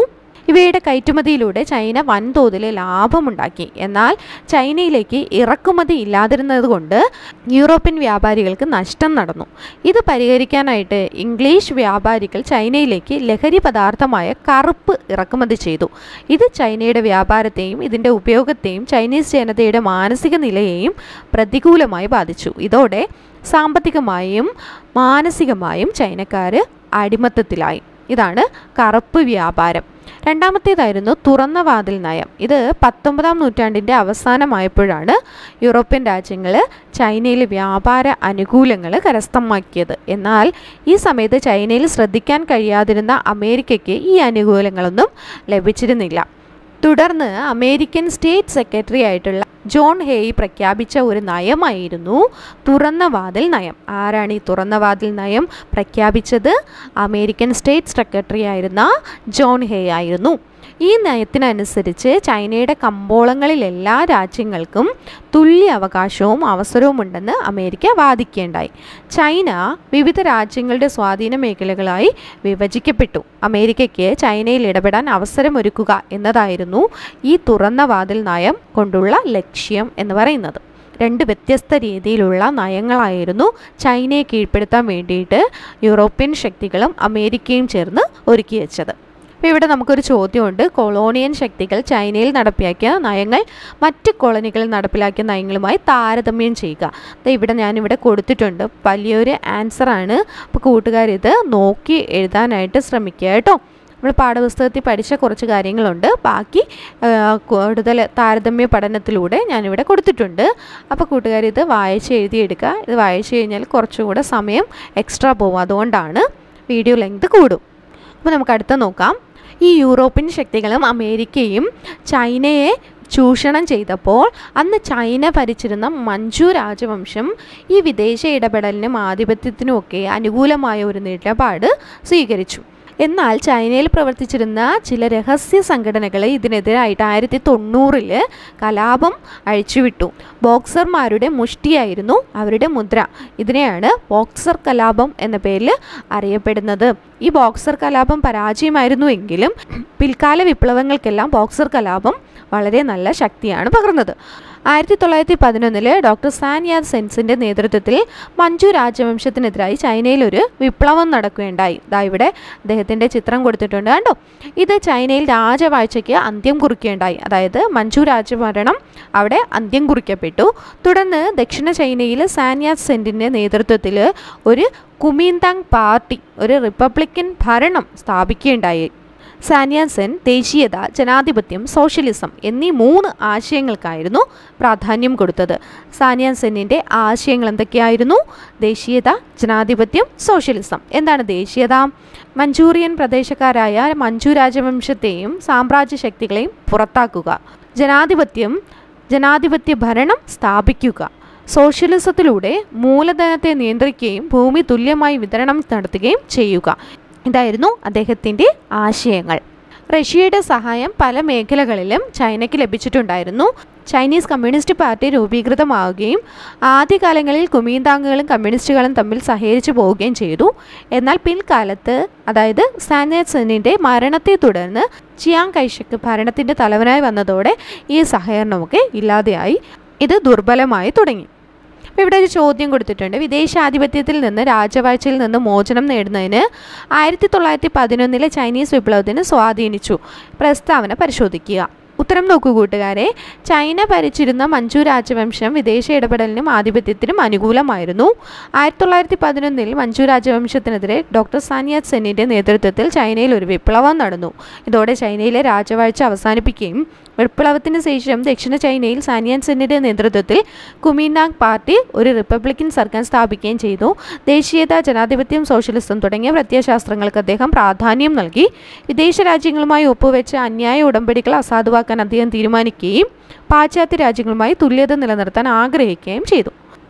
[SPEAKER 1] ഇവയുടെ കയറ്റുമതിയിലൂടെ ചൈന വൻതോതിൽ ലാഭമുണ്ടാക്കി എന്നാൽ ചൈനയിലേക്ക് ഇറക്കുമതി ഇല്ലാതിരുന്നത് കൊണ്ട് യൂറോപ്യൻ വ്യാപാരികൾക്ക് നഷ്ടം നടന്നു ഇത് പരിഹരിക്കാനായിട്ട് ഇംഗ്ലീഷ് വ്യാപാരികൾ ചൈനയിലേക്ക് ലഹരി പദാർത്ഥമായ കറുപ്പ് ഇറക്കുമതി ചെയ്തു ഇത് ചൈനയുടെ വ്യാപാരത്തെയും ഇതിൻ്റെ ഉപയോഗത്തെയും ചൈനീസ് ജനതയുടെ മാനസിക നിലയെയും പ്രതികൂലമായി ബാധിച്ചു ഇതോടെ സാമ്പത്തികമായും മാനസികമായും ചൈനക്കാർ അടിമത്തത്തിലായി ഇതാണ് കറുപ്പ് വ്യാപാരം രണ്ടാമത്തേതായിരുന്നു തുറന്ന വാതിൽ നയം ഇത് പത്തൊമ്പതാം നൂറ്റാണ്ടിൻ്റെ അവസാനമായപ്പോഴാണ് യൂറോപ്യൻ രാജ്യങ്ങൾ ചൈനയിൽ വ്യാപാര അനുകൂലങ്ങൾ കരസ്ഥമാക്കിയത് എന്നാൽ ഈ സമയത്ത് ചൈനയിൽ ശ്രദ്ധിക്കാൻ കഴിയാതിരുന്ന അമേരിക്കയ്ക്ക് ഈ അനുകൂലങ്ങളൊന്നും ലഭിച്ചിരുന്നില്ല തുടർന്ന് അമേരിക്കൻ സ്റ്റേറ്റ് സെക്രട്ടറി ആയിട്ടുള്ള ജോൺ ഹേയി പ്രഖ്യാപിച്ച ഒരു നയമായിരുന്നു തുറന്ന വാതിൽ നയം ആരാണ് ഈ തുറന്ന വാതിൽ നയം പ്രഖ്യാപിച്ചത് അമേരിക്കൻ സ്റ്റേറ്റ് സെക്രട്ടറി ആയിരുന്ന ജോൺ ഹേ ആയിരുന്നു ഈ നയത്തിനനുസരിച്ച് ചൈനയുടെ കമ്പോളങ്ങളിൽ എല്ലാ രാജ്യങ്ങൾക്കും തുല്യ അവകാശവും അവസരവും ഉണ്ടെന്ന് അമേരിക്ക വാദിക്കേണ്ടായി ചൈന വിവിധ രാജ്യങ്ങളുടെ സ്വാധീന മേഖലകളായി വിഭജിക്കപ്പെട്ടു അമേരിക്കയ്ക്ക് ചൈനയിൽ ഇടപെടാൻ അവസരമൊരുക്കുക എന്നതായിരുന്നു ഈ തുറന്ന വാതിൽ നയം കൊണ്ടുള്ള ലക്ഷ്യം എന്ന് പറയുന്നത് രണ്ട് വ്യത്യസ്ത രീതിയിലുള്ള നയങ്ങളായിരുന്നു ചൈനയെ കീഴ്പ്പെടുത്താൻ വേണ്ടിയിട്ട് യൂറോപ്യൻ ശക്തികളും അമേരിക്കയും ചേർന്ന് ഒരുക്കി വെച്ചത് അപ്പോൾ ഇവിടെ നമുക്കൊരു ചോദ്യമുണ്ട് കൊളോണിയൻ ശക്തികൾ ചൈനയിൽ നടപ്പിലാക്കിയ നയങ്ങൾ മറ്റ് കോളനികളിൽ നടപ്പിലാക്കിയ നയങ്ങളുമായി താരതമ്യം ചെയ്യുക ദേ ഇവിടെ ഞാനിവിടെ കൊടുത്തിട്ടുണ്ട് വലിയൊരു ആൻസറാണ് അപ്പോൾ കൂട്ടുകാരിത് നോക്കി എഴുതാനായിട്ട് ശ്രമിക്കുക കേട്ടോ നമ്മൾ പാഠപുസ്തകത്തിൽ പഠിച്ച കുറച്ച് കാര്യങ്ങളുണ്ട് ബാക്കി ആ, കൂടുതൽ താരതമ്യ പഠനത്തിലൂടെ ഞാനിവിടെ കൊടുത്തിട്ടുണ്ട് അപ്പോൾ കൂട്ടുകാർ ഇത് വായിച്ച് എഴുതിയെടുക്കുക ഇത് വായിച്ചു കഴിഞ്ഞാൽ കുറച്ചും കൂടെ സമയം എക്സ്ട്രാ പോകും അതുകൊണ്ടാണ് വീഡിയോ ലെങ്ത് കൂടും അപ്പോൾ നമുക്ക് അടുത്ത നോക്കാം ഈ യൂറോപ്യൻ ശക്തികളും അമേരിക്കയും ചൈനയെ ചൂഷണം ചെയ്തപ്പോൾ അന്ന് ചൈന ഭരിച്ചിരുന്ന മഞ്ജു രാജവംശം ഈ വിദേശ ഇടപെടലിനും ആധിപത്യത്തിനുമൊക്കെ അനുകൂലമായ ഒരു നിലപാട് സ്വീകരിച്ചു എന്നാൽ ചൈനയിൽ പ്രവർത്തിച്ചിരുന്ന ചില രഹസ്യ സംഘടനകൾ ഇതിനെതിരായിട്ട് ആയിരത്തി തൊണ്ണൂറിൽ കലാപം അഴിച്ചുവിട്ടു ബോക്സർമാരുടെ മുഷ്ടിയായിരുന്നു അവരുടെ മുദ്ര ഇതിനെയാണ് ബോക്സർ കലാപം എന്ന പേരിൽ അറിയപ്പെടുന്നത് ഈ ബോക്സർ കലാപം പരാജയമായിരുന്നുവെങ്കിലും പിൽക്കാല വിപ്ലവങ്ങൾക്കെല്ലാം ബോക്സർ കലാപം വളരെ നല്ല ശക്തിയാണ് പകർന്നത് ആയിരത്തി തൊള്ളായിരത്തി പതിനൊന്നില് ഡോക്ടർ സാൻയാദ് സെൻസിൻ്റെ നേതൃത്വത്തിൽ മഞ്ജു രാജവംശത്തിനെതിരായി ചൈനയിൽ ഒരു വിപ്ലവം നടക്കുകയുണ്ടായി ദാ ഇവിടെ അദ്ദേഹത്തിൻ്റെ ചിത്രം കൊടുത്തിട്ടുണ്ട് കണ്ടോ ഇത് ചൈനയിൽ രാജവാഴ്ചയ്ക്ക് അന്ത്യം കുറിക്കുകയുണ്ടായി അതായത് മഞ്ജു രാജഭരണം അവിടെ അന്ത്യം കുറിക്കപ്പെട്ടു തുടർന്ന് ദക്ഷിണ ചൈനയിൽ സാൻയാദ് സെൻറ്റിൻ്റെ നേതൃത്വത്തിൽ ഒരു കുമീന്താങ് പാർട്ടി ഒരു റിപ്പബ്ലിക്കൻ ഭരണം സ്ഥാപിക്കുകയുണ്ടായി സാനിയാസെൻ ദേശീയത ജനാധിപത്യം സോഷ്യലിസം എന്നീ മൂന്ന് ആശയങ്ങൾക്കായിരുന്നു പ്രാധാന്യം കൊടുത്തത് സാനിയാസെന്നിൻ്റെ ആശയങ്ങൾ എന്തൊക്കെയായിരുന്നു ദേശീയത ജനാധിപത്യം സോഷ്യലിസം എന്താണ് ദേശീയത മഞ്ചൂറിയൻ പ്രദേശക്കാരായ മഞ്ചു രാജവംശത്തെയും സാമ്രാജ്യ ശക്തികളെയും പുറത്താക്കുക ജനാധിപത്യം ജനാധിപത്യ ഭരണം സ്ഥാപിക്കുക സോഷ്യലിസത്തിലൂടെ മൂലധനത്തെ നിയന്ത്രിക്കുകയും ഭൂമി തുല്യമായി വിതരണം നടത്തുകയും ചെയ്യുക ഇതായിരുന്നു അദ്ദേഹത്തിൻ്റെ ആശയങ്ങൾ റഷ്യയുടെ സഹായം പല മേഖലകളിലും ചൈനയ്ക്ക് ലഭിച്ചിട്ടുണ്ടായിരുന്നു ചൈനീസ് കമ്മ്യൂണിസ്റ്റ് പാർട്ടി രൂപീകൃതമാവുകയും ആദ്യകാലങ്ങളിൽ കുമീന്താംഗങ്ങളും കമ്മ്യൂണിസ്റ്റുകളും തമ്മിൽ സഹകരിച്ചു പോവുകയും ചെയ്തു എന്നാൽ പിൽക്കാലത്ത് അതായത് സാനിയത് സെന്നിൻ്റെ മരണത്തെ തുടർന്ന് ചിയാങ് കൈഷക്ക് ഭരണത്തിൻ്റെ തലവനായി വന്നതോടെ ഈ സഹകരണമൊക്കെ ഇല്ലാതെയായി ഇത് ദുർബലമായി തുടങ്ങി അപ്പോൾ ഇവിടെ ഒരു ചോദ്യം കൊടുത്തിട്ടുണ്ട് വിദേശാധിപത്യത്തിൽ നിന്ന് രാജവാഴ്ചയിൽ നിന്ന് മോചനം നേടുന്നതിന് ആയിരത്തി തൊള്ളായിരത്തി പതിനൊന്നിലെ ചൈനീസ് വിപ്ലവത്തിന് സ്വാധീനിച്ചു പ്രസ്താവന പരിശോധിക്കുക ഉത്തരം നോക്കൂ കൂട്ടുകാരെ ചൈന ഭരിച്ചിരുന്ന മഞ്ചു രാജവംശം വിദേശ ഇടപെടലിനും ആധിപത്യത്തിനും അനുകൂലമായിരുന്നു ആയിരത്തി തൊള്ളായിരത്തി പതിനൊന്നിൽ മഞ്ചു രാജവംശത്തിനെതിരെ ഡോക്ടർ സാനിയാത് സെന്നിൻ്റെ നേതൃത്വത്തിൽ ചൈനയിൽ ഒരു വിപ്ലവം നടന്നു ഇതോടെ ചൈനയിലെ രാജവാഴ്ച അവസാനിപ്പിക്കുകയും വിപ്ലവത്തിന് ശേഷം ദക്ഷിണ ചൈനയിൽ സാനിയാൻ സെന്നിൻ്റെ നേതൃത്വത്തിൽ കുമിനാങ് പാർട്ടി ഒരു റിപ്പബ്ലിക്കൻ സർക്കാർ സ്ഥാപിക്കുകയും ചെയ്തു ദേശീയത ജനാധിപത്യം സോഷ്യലിസം തുടങ്ങിയ പ്രത്യയശാസ്ത്രങ്ങൾക്ക് അദ്ദേഹം പ്രാധാന്യം നൽകി വിദേശ രാജ്യങ്ങളുമായി ഒപ്പുവെച്ച അന്യായ ഉടമ്പടികൾ അസാധുവാക്കാൻ അദ്ദേഹം തീരുമാനിക്കുകയും പാശ്ചാത്യ രാജ്യങ്ങളുമായി തുല്യത നിലനിർത്താൻ ആഗ്രഹിക്കുകയും ചെയ്തു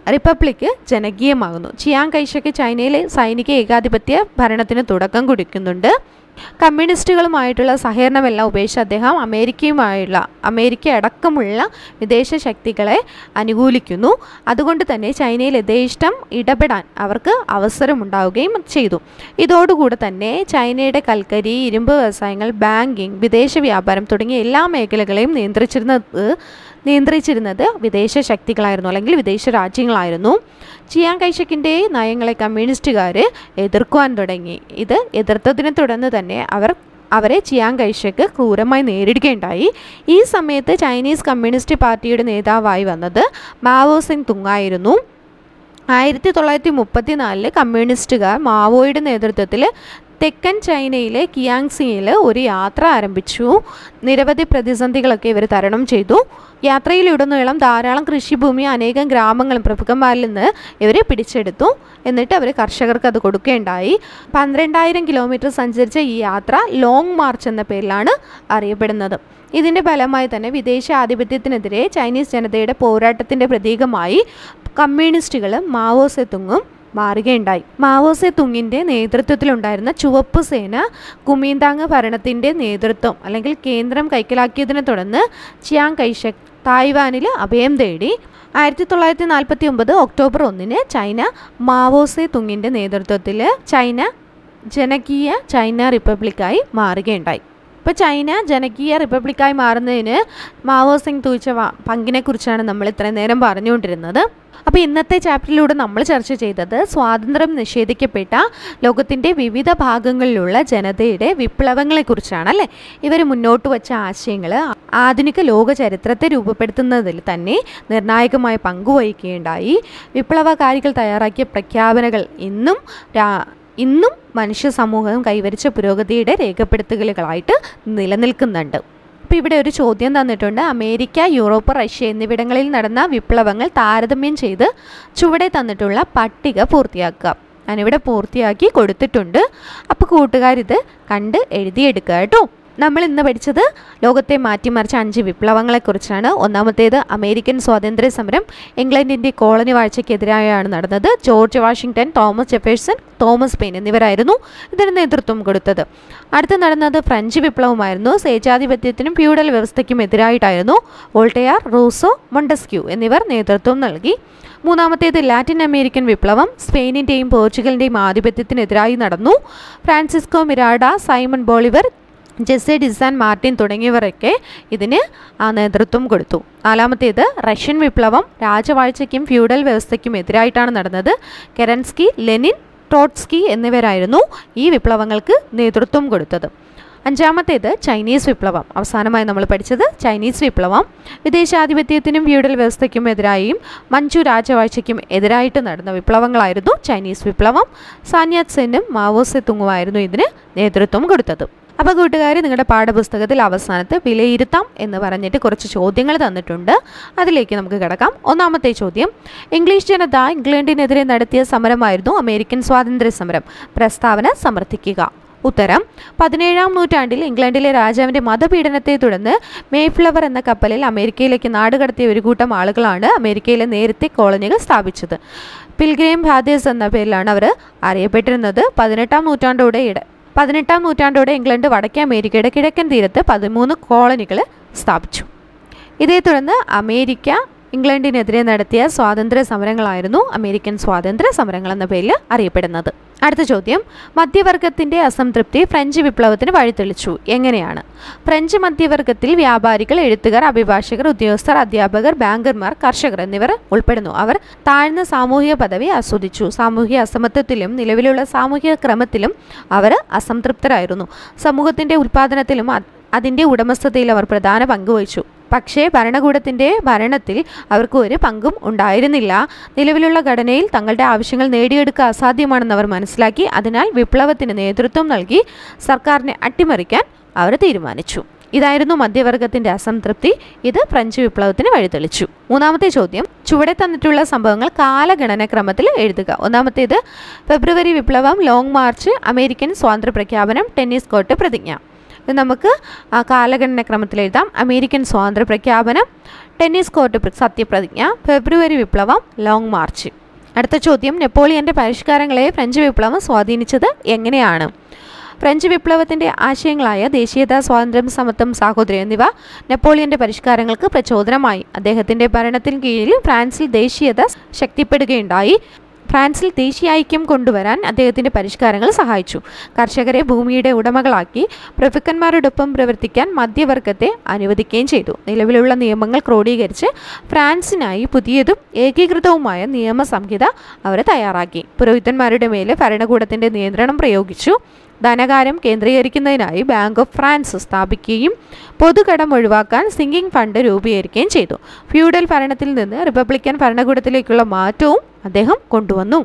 [SPEAKER 1] റിപ്പബ്ലിക് ജനകീയമാകുന്നു ചിയാങ് കൈഷയ്ക്ക് ചൈനയിലെ സൈനിക ഏകാധിപത്യ ഭരണത്തിന് തുടക്കം കുറിക്കുന്നുണ്ട് കമ്മ്യൂണിസ്റ്റുകളുമായിട്ടുള്ള സഹകരണമെല്ലാം ഉപേക്ഷിച്ച് അദ്ദേഹം അമേരിക്കയുമായുള്ള അമേരിക്ക അടക്കമുള്ള വിദേശ ശക്തികളെ അനുകൂലിക്കുന്നു അതുകൊണ്ട് തന്നെ ചൈനയിൽ യഥേഷ്ടം ഇടപെടാൻ അവർക്ക് അവസരമുണ്ടാവുകയും ചെയ്തു ഇതോടുകൂടെ തന്നെ ചൈനയുടെ കൽക്കരി ഇരുമ്പ് വ്യവസായങ്ങൾ ബാങ്കിങ് വിദേശ വ്യാപാരം തുടങ്ങിയ എല്ലാ മേഖലകളെയും നിയന്ത്രിച്ചിരുന്നത് നിയന്ത്രിച്ചിരുന്നത് വിദേശ ശക്തികളായിരുന്നു അല്ലെങ്കിൽ വിദേശ രാജ്യങ്ങളായിരുന്നു ചിയാങ് കൈഷക്കിൻ്റെ നയങ്ങളെ കമ്മ്യൂണിസ്റ്റുകാർ എതിർക്കുവാൻ തുടങ്ങി ഇത് എതിർത്തതിനെ തുടർന്ന് തന്നെ അവർ അവരെ ചിയാങ് കൈഷക്ക് ക്രൂരമായി നേരിടുകയുണ്ടായി ഈ സമയത്ത് ചൈനീസ് കമ്മ്യൂണിസ്റ്റ് പാർട്ടിയുടെ നേതാവായി വന്നത് മാവോ സിംഗ് തുങ്ങായിരുന്നു ആയിരത്തി തൊള്ളായിരത്തി മുപ്പത്തി നാലില് കമ്മ്യൂണിസ്റ്റുകാർ മാവോയുടെ നേതൃത്വത്തിൽ തെക്കൻ ചൈനയിലെ കിയാങ്സിയിൽ ഒരു യാത്ര ആരംഭിച്ചു നിരവധി പ്രതിസന്ധികളൊക്കെ ഇവർ തരണം ചെയ്തു യാത്രയിലുടനീളം ധാരാളം കൃഷിഭൂമി അനേകം ഗ്രാമങ്ങളും പ്രഭുക്കന്മാരിൽ നിന്ന് ഇവർ പിടിച്ചെടുത്തു എന്നിട്ട് അവർ കർഷകർക്ക് അത് കൊടുക്കുകയുണ്ടായി പന്ത്രണ്ടായിരം കിലോമീറ്റർ സഞ്ചരിച്ച ഈ യാത്ര ലോങ് മാർച്ച് എന്ന പേരിലാണ് അറിയപ്പെടുന്നത് ഇതിൻ്റെ ഫലമായി തന്നെ വിദേശ ആധിപത്യത്തിനെതിരെ ചൈനീസ് ജനതയുടെ പോരാട്ടത്തിൻ്റെ പ്രതീകമായി കമ്മ്യൂണിസ്റ്റുകൾ മാവോ സെതുങ്ങും മാറുകയുണ്ടായി മാവോ സെ തുങ്ങിൻ്റെ നേതൃത്വത്തിലുണ്ടായിരുന്ന ചുവപ്പ് സേന കുമീന്താങ് ഭരണത്തിൻ്റെ നേതൃത്വം അല്ലെങ്കിൽ കേന്ദ്രം കൈക്കലാക്കിയതിനെ തുടർന്ന് ചിയാങ് കൈഷക് തായ്വാനിൽ അഭയം തേടി ആയിരത്തി തൊള്ളായിരത്തി നാൽപ്പത്തി ഒമ്പത് ഒക്ടോബർ ഒന്നിന് ചൈന മാവോസെ തുങ്ങിൻ്റെ നേതൃത്വത്തിൽ ചൈന ജനകീയ ചൈന റിപ്പബ്ലിക്കായി മാറുകയുണ്ടായി ഇപ്പോൾ ചൈന ജനകീയ റിപ്പബ്ലിക്കായി മാറുന്നതിന് മാവോ സിംഗ് തൂച്ച പങ്കിനെക്കുറിച്ചാണ് നമ്മൾ ഇത്രയും നേരം പറഞ്ഞുകൊണ്ടിരുന്നത് അപ്പോൾ ഇന്നത്തെ ചാപ്റ്ററിലൂടെ നമ്മൾ ചർച്ച ചെയ്തത് സ്വാതന്ത്ര്യം നിഷേധിക്കപ്പെട്ട ലോകത്തിൻ്റെ വിവിധ ഭാഗങ്ങളിലുള്ള ജനതയുടെ വിപ്ലവങ്ങളെക്കുറിച്ചാണ് അല്ലേ ഇവർ മുന്നോട്ട് വച്ച ആശയങ്ങൾ ആധുനിക ലോക ചരിത്രത്തെ രൂപപ്പെടുത്തുന്നതിൽ തന്നെ നിർണായകമായ പങ്കുവഹിക്കുകയുണ്ടായി വിപ്ലവകാരികൾ തയ്യാറാക്കിയ പ്രഖ്യാപനങ്ങൾ ഇന്നും രാ ഇന്നും മനുഷ്യ സമൂഹം കൈവരിച്ച പുരോഗതിയുടെ രേഖപ്പെടുത്തലുകളായിട്ട് നിലനിൽക്കുന്നുണ്ട് അപ്പോൾ ഇവിടെ ഒരു ചോദ്യം തന്നിട്ടുണ്ട് അമേരിക്ക യൂറോപ്പ് റഷ്യ എന്നിവിടങ്ങളിൽ നടന്ന വിപ്ലവങ്ങൾ താരതമ്യം ചെയ്ത് ചുവടെ തന്നിട്ടുള്ള പട്ടിക പൂർത്തിയാക്കുക ഞാനിവിടെ പൂർത്തിയാക്കി കൊടുത്തിട്ടുണ്ട് അപ്പോൾ കൂട്ടുകാരിത് കണ്ട് എഴുതിയെടുക്കുക കേട്ടോ നമ്മൾ ഇന്ന് പഠിച്ചത് ലോകത്തെ മാറ്റിമറിച്ച അഞ്ച് വിപ്ലവങ്ങളെക്കുറിച്ചാണ് ഒന്നാമത്തേത് അമേരിക്കൻ സ്വാതന്ത്ര്യ സമരം ഇംഗ്ലണ്ടിൻ്റെ കോളനി വാഴ്ചയ്ക്കെതിരായാണ് നടന്നത് George Washington Thomas Jefferson Thomas Paine എന്നിവരായിരുന്നു ഇതിന് നേതൃത്വം കൊടുത്തത് അടുത്ത് നടന്നത് ഫ്രഞ്ച് വിപ്ലവമായിരുന്നു സ്വേച്ഛാധിപത്യത്തിനും ഫ്യൂഡൽ വ്യവസ്ഥയ്ക്കും എതിരായിട്ടായിരുന്നു വോൾട്ടയാർ റൂസോ മൊണ്ടസ്ക്യൂ എന്നിവർ നേതൃത്വം നൽകി മൂന്നാമത്തേത് ലാറ്റിൻ അമേരിക്കൻ വിപ്ലവം സ്പെയിനിൻ്റെയും പോർച്ചുഗലിൻ്റെയും ആധിപത്യത്തിനെതിരായി നടന്നു Francisco Miranda Simon Bolivar Jose de San Martin തുടങ്ങിയവരൊക്കെ ഇതിന് ആ നേതൃത്വം കൊടുത്തു നാലാമത്തേത് റഷ്യൻ വിപ്ലവം രാജവാഴ്ചയ്ക്കും ഫ്യൂഡൽ വ്യവസ്ഥയ്ക്കും എതിരായിട്ടാണ് നടന്നത് കെറൻസ്കി ലെനിൻ ട്രോട്സ്കി എന്നിവരായിരുന്നു ഈ വിപ്ലവങ്ങൾക്ക് നേതൃത്വം കൊടുത്തത് അഞ്ചാമത്തേത് ചൈനീസ് വിപ്ലവം അവസാനമായി നമ്മൾ പഠിച്ചത് ചൈനീസ് വിപ്ലവം വിദേശാധിപത്യത്തിനും ഫ്യൂഡൽ വ്യവസ്ഥയ്ക്കും എതിരായും മഞ്ചു രാജവാഴ്ചയ്ക്കും എതിരായിട്ട് നടന്ന വിപ്ലവങ്ങളായിരുന്നു ചൈനീസ് വിപ്ലവം സാന്യാത് സെന്നും മാവോ സെത്തുങ്ങുമായിരുന്നു ഇതിന് നേതൃത്വം കൊടുത്തത് അപ്പോൾ കൂട്ടുകാർ നിങ്ങളുടെ പാഠപുസ്തകത്തിൽ അവസാനത്ത് വിലയിരുത്താം എന്ന് പറഞ്ഞിട്ട് കുറച്ച് ചോദ്യങ്ങൾ തന്നിട്ടുണ്ട് അതിലേക്ക് നമുക്ക് കിടക്കാം ഒന്നാമത്തെ ചോദ്യം ഇംഗ്ലീഷ് ജനത ഇംഗ്ലണ്ടിനെതിരെ നടത്തിയ സമരമായിരുന്നു അമേരിക്കൻ സ്വാതന്ത്ര്യ സമരം പ്രസ്താവന സമർത്ഥിക്കുക ഉത്തരം പതിനേഴാം നൂറ്റാണ്ടിൽ ഇംഗ്ലണ്ടിലെ രാജാവിൻ്റെ മതപീഡനത്തെ തുടർന്ന് മേഫ്ലവർ എന്ന കപ്പലിൽ അമേരിക്കയിലേക്ക് നാടുകടത്തിയ ഒരു കൂട്ടം ആളുകളാണ് അമേരിക്കയിലെ നേരത്തെ കോളനികൾ സ്ഥാപിച്ചത് പിൽഗ്രെയിം ഹാദേഴ്സ് എന്ന പേരിലാണ് അവർ അറിയപ്പെട്ടിരുന്നത് പതിനെട്ടാം നൂറ്റാണ്ടോടെ ഇട പതിനെട്ടാം നൂറ്റാണ്ടോടെ ഇംഗ്ലണ്ട് വടക്കേ അമേരിക്കയുടെ കിഴക്കൻ തീരത്ത് പതിമൂന്ന് കോളനികൾ സ്ഥാപിച്ചു ഇതേ തുടർന്ന് അമേരിക്ക ഇംഗ്ലണ്ടിനെതിരെ നടത്തിയ സ്വാതന്ത്ര്യ സമരങ്ങളായിരുന്നു അമേരിക്കൻ സ്വാതന്ത്ര്യ സമരങ്ങൾ എന്ന പേരിൽ അറിയപ്പെടുന്നത് അടുത്ത ചോദ്യം മധ്യവർഗത്തിൻ്റെ അസംതൃപ്തി ഫ്രഞ്ച് വിപ്ലവത്തിന് വഴിതെളിച്ചു എങ്ങനെയാണ് ഫ്രഞ്ച് മധ്യവർഗത്തിൽ വ്യാപാരികൾ എഴുത്തുകാർ അഭിഭാഷകർ ഉദ്യോഗസ്ഥർ അധ്യാപകർ ബാങ്കർമാർ കർഷകർ എന്നിവർ ഉൾപ്പെടുന്നു അവർ താഴ്ന്ന സാമൂഹിക പദവി ആസ്വദിച്ചു സാമൂഹിക അസമത്വത്തിലും നിലവിലുള്ള സാമൂഹിക ക്രമത്തിലും അവർ അസംതൃപ്തരായിരുന്നു സമൂഹത്തിൻ്റെ ഉൽപ്പാദനത്തിലും അതിൻ്റെ ഉടമസ്ഥതയിൽ അവർ പ്രധാന പങ്ക് വഹിച്ചു പക്ഷേ ഭരണകൂടത്തിൻ്റെ ഭരണത്തിൽ അവർക്ക് ഒരു പങ്കും ഉണ്ടായിരുന്നില്ല നിലവിലുള്ള ഘടനയിൽ തങ്ങളുടെ ആവശ്യങ്ങൾ നേടിയെടുക്കുക അസാധ്യമാണെന്ന് അവർ മനസ്സിലാക്കി അതിനാൽ വിപ്ലവത്തിന് നേതൃത്വം നൽകി സർക്കാരിനെ അട്ടിമറിക്കാൻ അവർ തീരുമാനിച്ചു ഇതായിരുന്നു മധ്യവർഗത്തിന്റെ അസംതൃപ്തി ഇത് ഫ്രഞ്ച് വിപ്ലവത്തിന് വഴിതെളിച്ചു മൂന്നാമത്തെ ചോദ്യം ചുവടെ തന്നിട്ടുള്ള സംഭവങ്ങൾ കാലഗണന ക്രമത്തിൽ എഴുതുക ഒന്നാമത്തേത് ഫെബ്രുവരി വിപ്ലവം ലോങ് മാർച്ച് അമേരിക്കൻ സ്വാതന്ത്ര്യ പ്രഖ്യാപനം ടെന്നീസ് കോർട്ട് പ്രതിജ്ഞ ഇത് നമുക്ക് ആ കാലഗണന ക്രമത്തിൽ എഴുതാം അമേരിക്കൻ സ്വാതന്ത്ര്യ പ്രഖ്യാപനം ടെന്നീസ് കോർട്ട് പ്ര- സത്യപ്രതിജ്ഞ ഫെബ്രുവരി വിപ്ലവം ലോങ് മാർച്ച് അടുത്ത ചോദ്യം നെപ്പോളിയൻ്റെ പരിഷ്കാരങ്ങളെ ഫ്രഞ്ച് വിപ്ലവം സ്വാധീനിച്ചത് എങ്ങനെയാണ് ഫ്രഞ്ച് വിപ്ലവത്തിൻ്റെ ആശയങ്ങളായ ദേശീയത സ്വാതന്ത്ര്യം സമത്വം സാഹോദര്യം എന്നിവ നെപ്പോളിയൻ്റെ പരിഷ്കാരങ്ങൾക്ക് പ്രചോദനമായി അദ്ദേഹത്തിൻ്റെ ഭരണത്തിന് കീഴിൽ ഫ്രാൻസിൽ ദേശീയത ശക്തിപ്പെടുകയുണ്ടായി ഫ്രാൻസിൽ ദേശീയ ഐക്യം കൊണ്ടുവരാൻ അദ്ദേഹത്തിൻ്റെ പരിഷ്കാരങ്ങൾ സഹായിച്ചു കർഷകരെ ഭൂമിയുടെ ഉടമകളാക്കി പ്രഭുക്കന്മാരോടൊപ്പം പ്രവർത്തിക്കാൻ മധ്യവർഗത്തെ അനുവദിക്കുകയും ചെയ്തു നിലവിലുള്ള നിയമങ്ങൾ ക്രോഡീകരിച്ച് ഫ്രാൻസിനായി പുതിയതും ഏകീകൃതവുമായ നിയമസംഹിത അവർ തയ്യാറാക്കി പുരോഹിതന്മാരുടെ മേലെ ഭരണകൂടത്തിൻ്റെ നിയന്ത്രണം പ്രയോഗിച്ചു ധനകാര്യം കേന്ദ്രീകരിക്കുന്നതിനായി ബാങ്ക് ഓഫ് ഫ്രാൻസ് സ്ഥാപിക്കുകയും പൊതുകടം ഒഴിവാക്കാൻ സിങ്കിങ് ഫണ്ട് രൂപീകരിക്കുകയും ചെയ്തു ഫ്യൂഡൽ ഭരണത്തിൽ നിന്ന് റിപ്പബ്ലിക്കൻ ഭരണകൂടത്തിലേക്കുള്ള മാറ്റവും അദ്ദേഹം കൊണ്ടുവന്നു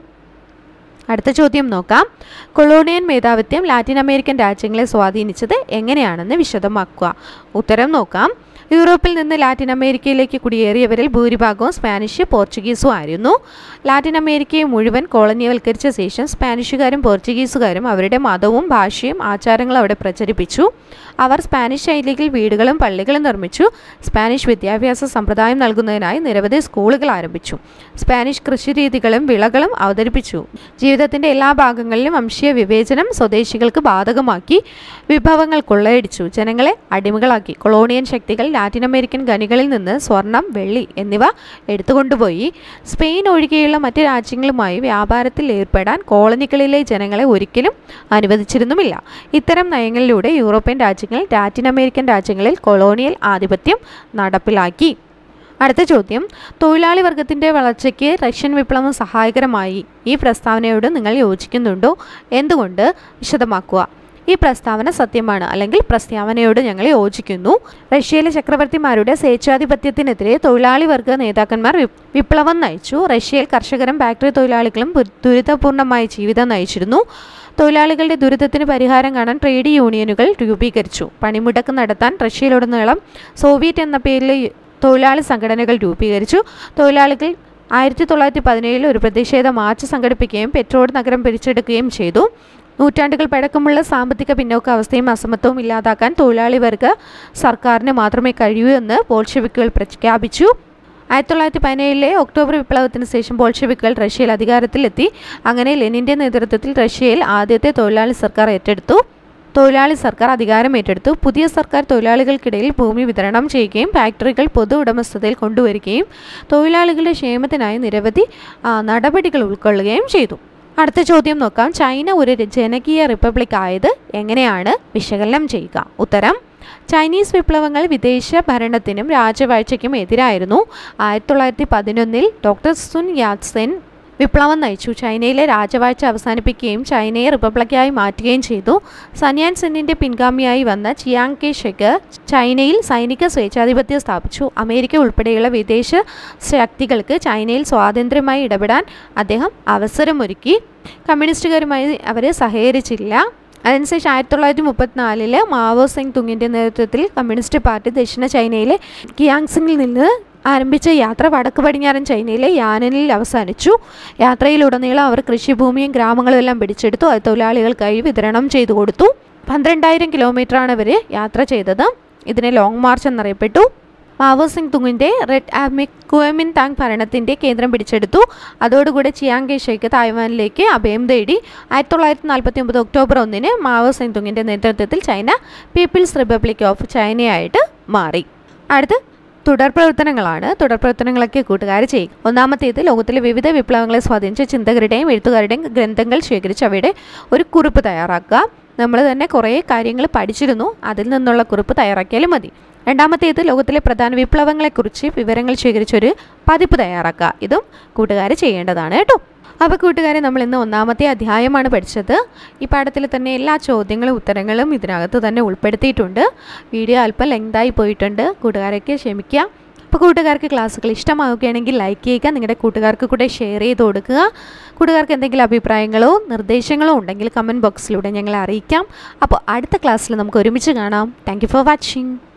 [SPEAKER 1] അടുത്ത ചോദ്യം നോക്കാം കൊളോണിയൻ മേധാവിത്വം ലാറ്റിൻ അമേരിക്കൻ രാജ്യങ്ങളെ സ്വാധീനിച്ചത് എങ്ങനെയാണെന്ന് വിശദമാക്കുക ഉത്തരം നോക്കാം യൂറോപ്പിൽ നിന്ന് ലാറ്റിൻ അമേരിക്കയിലേക്ക് കുടിയേറിയവരിൽ ഭൂരിഭാഗവും സ്പാനിഷ് പോർച്ചുഗീസും ആയിരുന്നു ലാറ്റിൻ അമേരിക്കയെ മുഴുവൻ കോളനിവൽക്കരിച്ച ശേഷം സ്പാനിഷുകാരും പോർച്ചുഗീസുകാരും അവരുടെ മതവും ഭാഷയും ആചാരങ്ങളും അവിടെ പ്രചരിപ്പിച്ചു അവർ സ്പാനിഷ് ശൈലിയിൽ വീടുകളും പള്ളികളും നിർമ്മിച്ചു സ്പാനിഷ് വിദ്യാഭ്യാസ സമ്പ്രദായം നൽകുന്നതിനായി നിരവധി സ്കൂളുകൾ ആരംഭിച്ചു സ്പാനിഷ് കൃഷിരീതികളും വിളകളും അവതരിപ്പിച്ചു ജീവിതത്തിൻ്റെ എല്ലാ ഭാഗങ്ങളിലും വംശീയ വിവേചനം സ്വദേശികൾക്ക് ബാധകമാക്കി വിഭവങ്ങൾ കൊള്ളയടിച്ചു ജനങ്ങളെ അടിമകളാക്കി കൊളോണിയൻ ശക്തികൾ ലാറ്റിൻ അമേരിക്കൻ ഖനികളിൽ നിന്ന് സ്വർണം വെള്ളി എന്നിവ എടുത്തുകൊണ്ടുപോയി സ്പെയിൻ ഒഴികെയുള്ള മറ്റ് രാജ്യങ്ങളുമായി വ്യാപാരത്തിൽ ഏർപ്പെടാൻ കോളനികളിലെ ജനങ്ങളെ ഒരിക്കലും അനുവദിച്ചിരുന്നുമില്ല ഇത്തരം നയങ്ങളിലൂടെ യൂറോപ്യൻ രാജ്യങ്ങൾ ലാറ്റിൻ അമേരിക്കൻ രാജ്യങ്ങളിൽ കൊളോണിയൽ ആധിപത്യം നടപ്പിലാക്കി അടുത്ത ചോദ്യം തൊഴിലാളി വർഗത്തിൻ്റെ വളർച്ചയ്ക്ക് റഷ്യൻ വിപ്ലവം സഹായകരമായി ഈ പ്രസ്താവനയോട് നിങ്ങൾ യോജിക്കുന്നുണ്ടോ എന്തുകൊണ്ട് വിശദമാക്കുക ഈ പ്രസ്താവന സത്യമാണ് അല്ലെങ്കിൽ പ്രസ്താവനയോട് ഞങ്ങൾ യോജിക്കുന്നു റഷ്യയിലെ ചക്രവർത്തിമാരുടെ സ്വേച്ഛാധിപത്യത്തിനെതിരെ തൊഴിലാളി വർഗ നേതാക്കന്മാർ വിപ്- വിപ്ലവം നയിച്ചു റഷ്യയിൽ കർഷകരും ഫാക്ടറി തൊഴിലാളികളും ദു- ദുരിതപൂർണമായ ജീവിതം നയിച്ചിരുന്നു തൊഴിലാളികളുടെ ദുരിതത്തിന് പരിഹാരം കാണാൻ ട്രേഡ് യൂണിയനുകൾ രൂപീകരിച്ചു പണിമുടക്ക് നടത്താൻ റഷ്യയിലുടനീളം സോവിയറ്റ് എന്ന പേരിൽ തൊഴിലാളി സംഘടനകൾ രൂപീകരിച്ചു തൊഴിലാളികൾ ആയിരത്തി തൊള്ളായിരത്തി പതിനേഴിൽ ഒരു പ്രതിഷേധ മാർച്ച് സംഘടിപ്പിക്കുകയും പെട്രോഡ് നഗരം പിടിച്ചെടുക്കുകയും ചെയ്തു നൂറ്റാണ്ടുകൾ പഴക്കമുള്ള സാമ്പത്തിക പിന്നോക്കാവസ്ഥയും അസമത്വവും ഇല്ലാതാക്കാൻ തൊഴിലാളി വർഗ സർക്കാരിന് മാത്രമേ കഴിയൂ എന്ന് ബോൾഷെവിക്കുകൾ പ്രഖ്യാപിച്ചു ആയിരത്തി തൊള്ളായിരത്തി പതിനേഴിലെ ഒക്ടോബർ വിപ്ലവത്തിന് ശേഷം ബോൾഷെവിക്കുകൾ റഷ്യയിൽ അധികാരത്തിലെത്തി അങ്ങനെ ലെനിൻ്റെ നേതൃത്വത്തിൽ റഷ്യയിൽ ആദ്യത്തെ തൊഴിലാളി സർക്കാർ ഏറ്റെടുത്തു തൊഴിലാളി സർക്കാർ അധികാരം ഏറ്റെടുത്തു പുതിയ സർക്കാർ തൊഴിലാളികൾക്കിടയിൽ ഭൂമി വിതരണം ചെയ്യുകയും ഫാക്ടറികൾ പൊതു ഉടമസ്ഥതയിൽ കൊണ്ടുവരികയും തൊഴിലാളികളുടെ ക്ഷേമത്തിനായി നിരവധി ആ, നടപടികൾ ഉൾക്കൊള്ളുകയും ചെയ്തു അടുത്ത ചോദ്യം നോക്കാം ചൈന ഒരു ര- ജനകീയ റിപ്പബ്ലിക് ആയത് എങ്ങനെയാണ് വിശകലനം ചെയ്യുക ഉത്തരം ചൈനീസ് വിപ്ലവങ്ങൾ വിദേശ ഭരണത്തിനും രാജവാഴ്ചയ്ക്കും എതിരായിരുന്നു ആയിരത്തി തൊള്ളായിരത്തി പതിനൊന്നിൽ ഡോക്ടർ സുൻ യാത്സെൻ വിപ്ലവം നയിച്ചു ചൈനയിലെ രാജവാഴ്ച അവസാനിപ്പിക്കുകയും ചൈനയെ റിപ്പബ്ലിക്കായി മാറ്റുകയും ചെയ്തു സന്യാൻ സെന്നിൻ്റെ പിൻഗാമിയായി വന്ന ചിയാങ് കെ ഷെക്ക് ചൈനയിൽ സൈനിക സ്വേച്ഛാധിപത്യം സ്ഥാപിച്ചു അമേരിക്ക ഉൾപ്പെടെയുള്ള വിദേശ ശക്തികൾക്ക് ചൈനയിൽ സ്വാതന്ത്ര്യമായി ഇടപെടാൻ അദ്ദേഹം അവസരമൊരുക്കി കമ്മ്യൂണിസ്റ്റുകാരുമായി അവർ സഹകരിച്ചില്ല അതനുസരിച്ച് ആയിരത്തി തൊള്ളായിരത്തി മുപ്പത്തിനാലില് മാവോ സെങ് തുങ്ങിൻ്റെ നേതൃത്വത്തിൽ കമ്മ്യൂണിസ്റ്റ് പാർട്ടി ദക്ഷിണ ചൈനയിലെ കിയാങ്സിങ്ങിൽ നിന്ന് ആരംഭിച്ച യാത്ര വടക്ക് പടിഞ്ഞാറൻ ചൈനയിലെ യാനനിൽ അവസാനിച്ചു യാത്രയിലുടനീളം അവർ കൃഷിഭൂമിയും ഗ്രാമങ്ങളും എല്ലാം പിടിച്ചെടുത്തു അത് തൊഴിലാളികൾക്കായി വിതരണം ചെയ്തു കൊടുത്തു പന്ത്രണ്ടായിരം കിലോമീറ്ററാണ് ഇവർ യാത്ര ചെയ്തത് ഇതിനെ ലോങ് മാർച്ച് എന്നറിയപ്പെട്ടു മാവോ സിംഗ് തുങ്ങിൻ്റെ റെഡ് ആമിക് കുവമിൻ താങ് ഭരണത്തിൻ്റെ കേന്ദ്രം പിടിച്ചെടുത്തു അതോടുകൂടി ചിയാങ് കെ ഷേക്ക് തായ്വാനിലേക്ക് അഭയം തേടി ആയിരത്തി തൊള്ളായിരത്തി നാൽപ്പത്തി ഒമ്പത് ഒക്ടോബർ ഒന്നിന് മാവോ സിംഗ് തുങ്ങിൻ്റെ നേതൃത്വത്തിൽ ചൈന പീപ്പിൾസ് റിപ്പബ്ലിക് ഓഫ് ചൈനയായിട്ട് മാറി അടുത്ത് തുടർ പ്രവർത്തനങ്ങളാണ് തുടർ പ്രവർത്തനങ്ങളൊക്കെ കൂട്ടുകാർ ചെയ്യും ഒന്നാമത്തേത് ലോകത്തിലെ വിവിധ വിപ്ലവങ്ങളെ സ്വാധീനിച്ച ചിന്തകരുടെയും എഴുത്തുകാരുടെയും ഗ്രന്ഥങ്ങൾ ശേഖരിച്ച് അവയുടെ ഒരു കുറിപ്പ് തയ്യാറാക്കുക നമ്മൾ തന്നെ കുറേ കാര്യങ്ങൾ പഠിച്ചിരുന്നു അതിൽ നിന്നുള്ള കുറിപ്പ് തയ്യാറാക്കിയാലും മതി രണ്ടാമത്തേത് ലോകത്തിലെ പ്രധാന വിപ്ലവങ്ങളെക്കുറിച്ച് വിവരങ്ങൾ ശേഖരിച്ചൊരു പതിപ്പ് തയ്യാറാക്കുക ഇതും കൂട്ടുകാർ ചെയ്യേണ്ടതാണ് കേട്ടോ അപ്പോൾ കൂട്ടുകാരെ നമ്മൾ ഇന്ന് ഒന്നാമത്തെ അധ്യായമാണ് പഠിച്ചത് ഈ പാഠത്തിൽ തന്നെ എല്ലാ ചോദ്യങ്ങളും ഉത്തരങ്ങളും ഇതിനകത്ത് തന്നെ ഉൾപ്പെടുത്തിയിട്ടുണ്ട് വീഡിയോ അല്പം ലെങ്തായി പോയിട്ടുണ്ട് കൂട്ടുകാരൊക്കെ ക്ഷമിക്കുക അപ്പോൾ കൂട്ടുകാർക്ക് ക്ലാസ്സുകൾ ഇഷ്ടമാവുകയാണെങ്കിൽ ലൈക്ക് ചെയ്യുക നിങ്ങളുടെ കൂട്ടുകാർക്ക് കൂടെ ഷെയർ ചെയ്ത് കൊടുക്കുക കൂട്ടുകാർക്ക് എന്തെങ്കിലും അഭിപ്രായങ്ങളോ നിർദ്ദേശങ്ങളോ ഉണ്ടെങ്കിൽ കമൻറ്റ് ബോക്സിലൂടെ ഞങ്ങളെ അറിയിക്കാം അപ്പോൾ അടുത്ത ക്ലാസ്സിൽ നമുക്ക് ഒരുമിച്ച് കാണാം താങ്ക് ഫോർ വാച്ചിങ്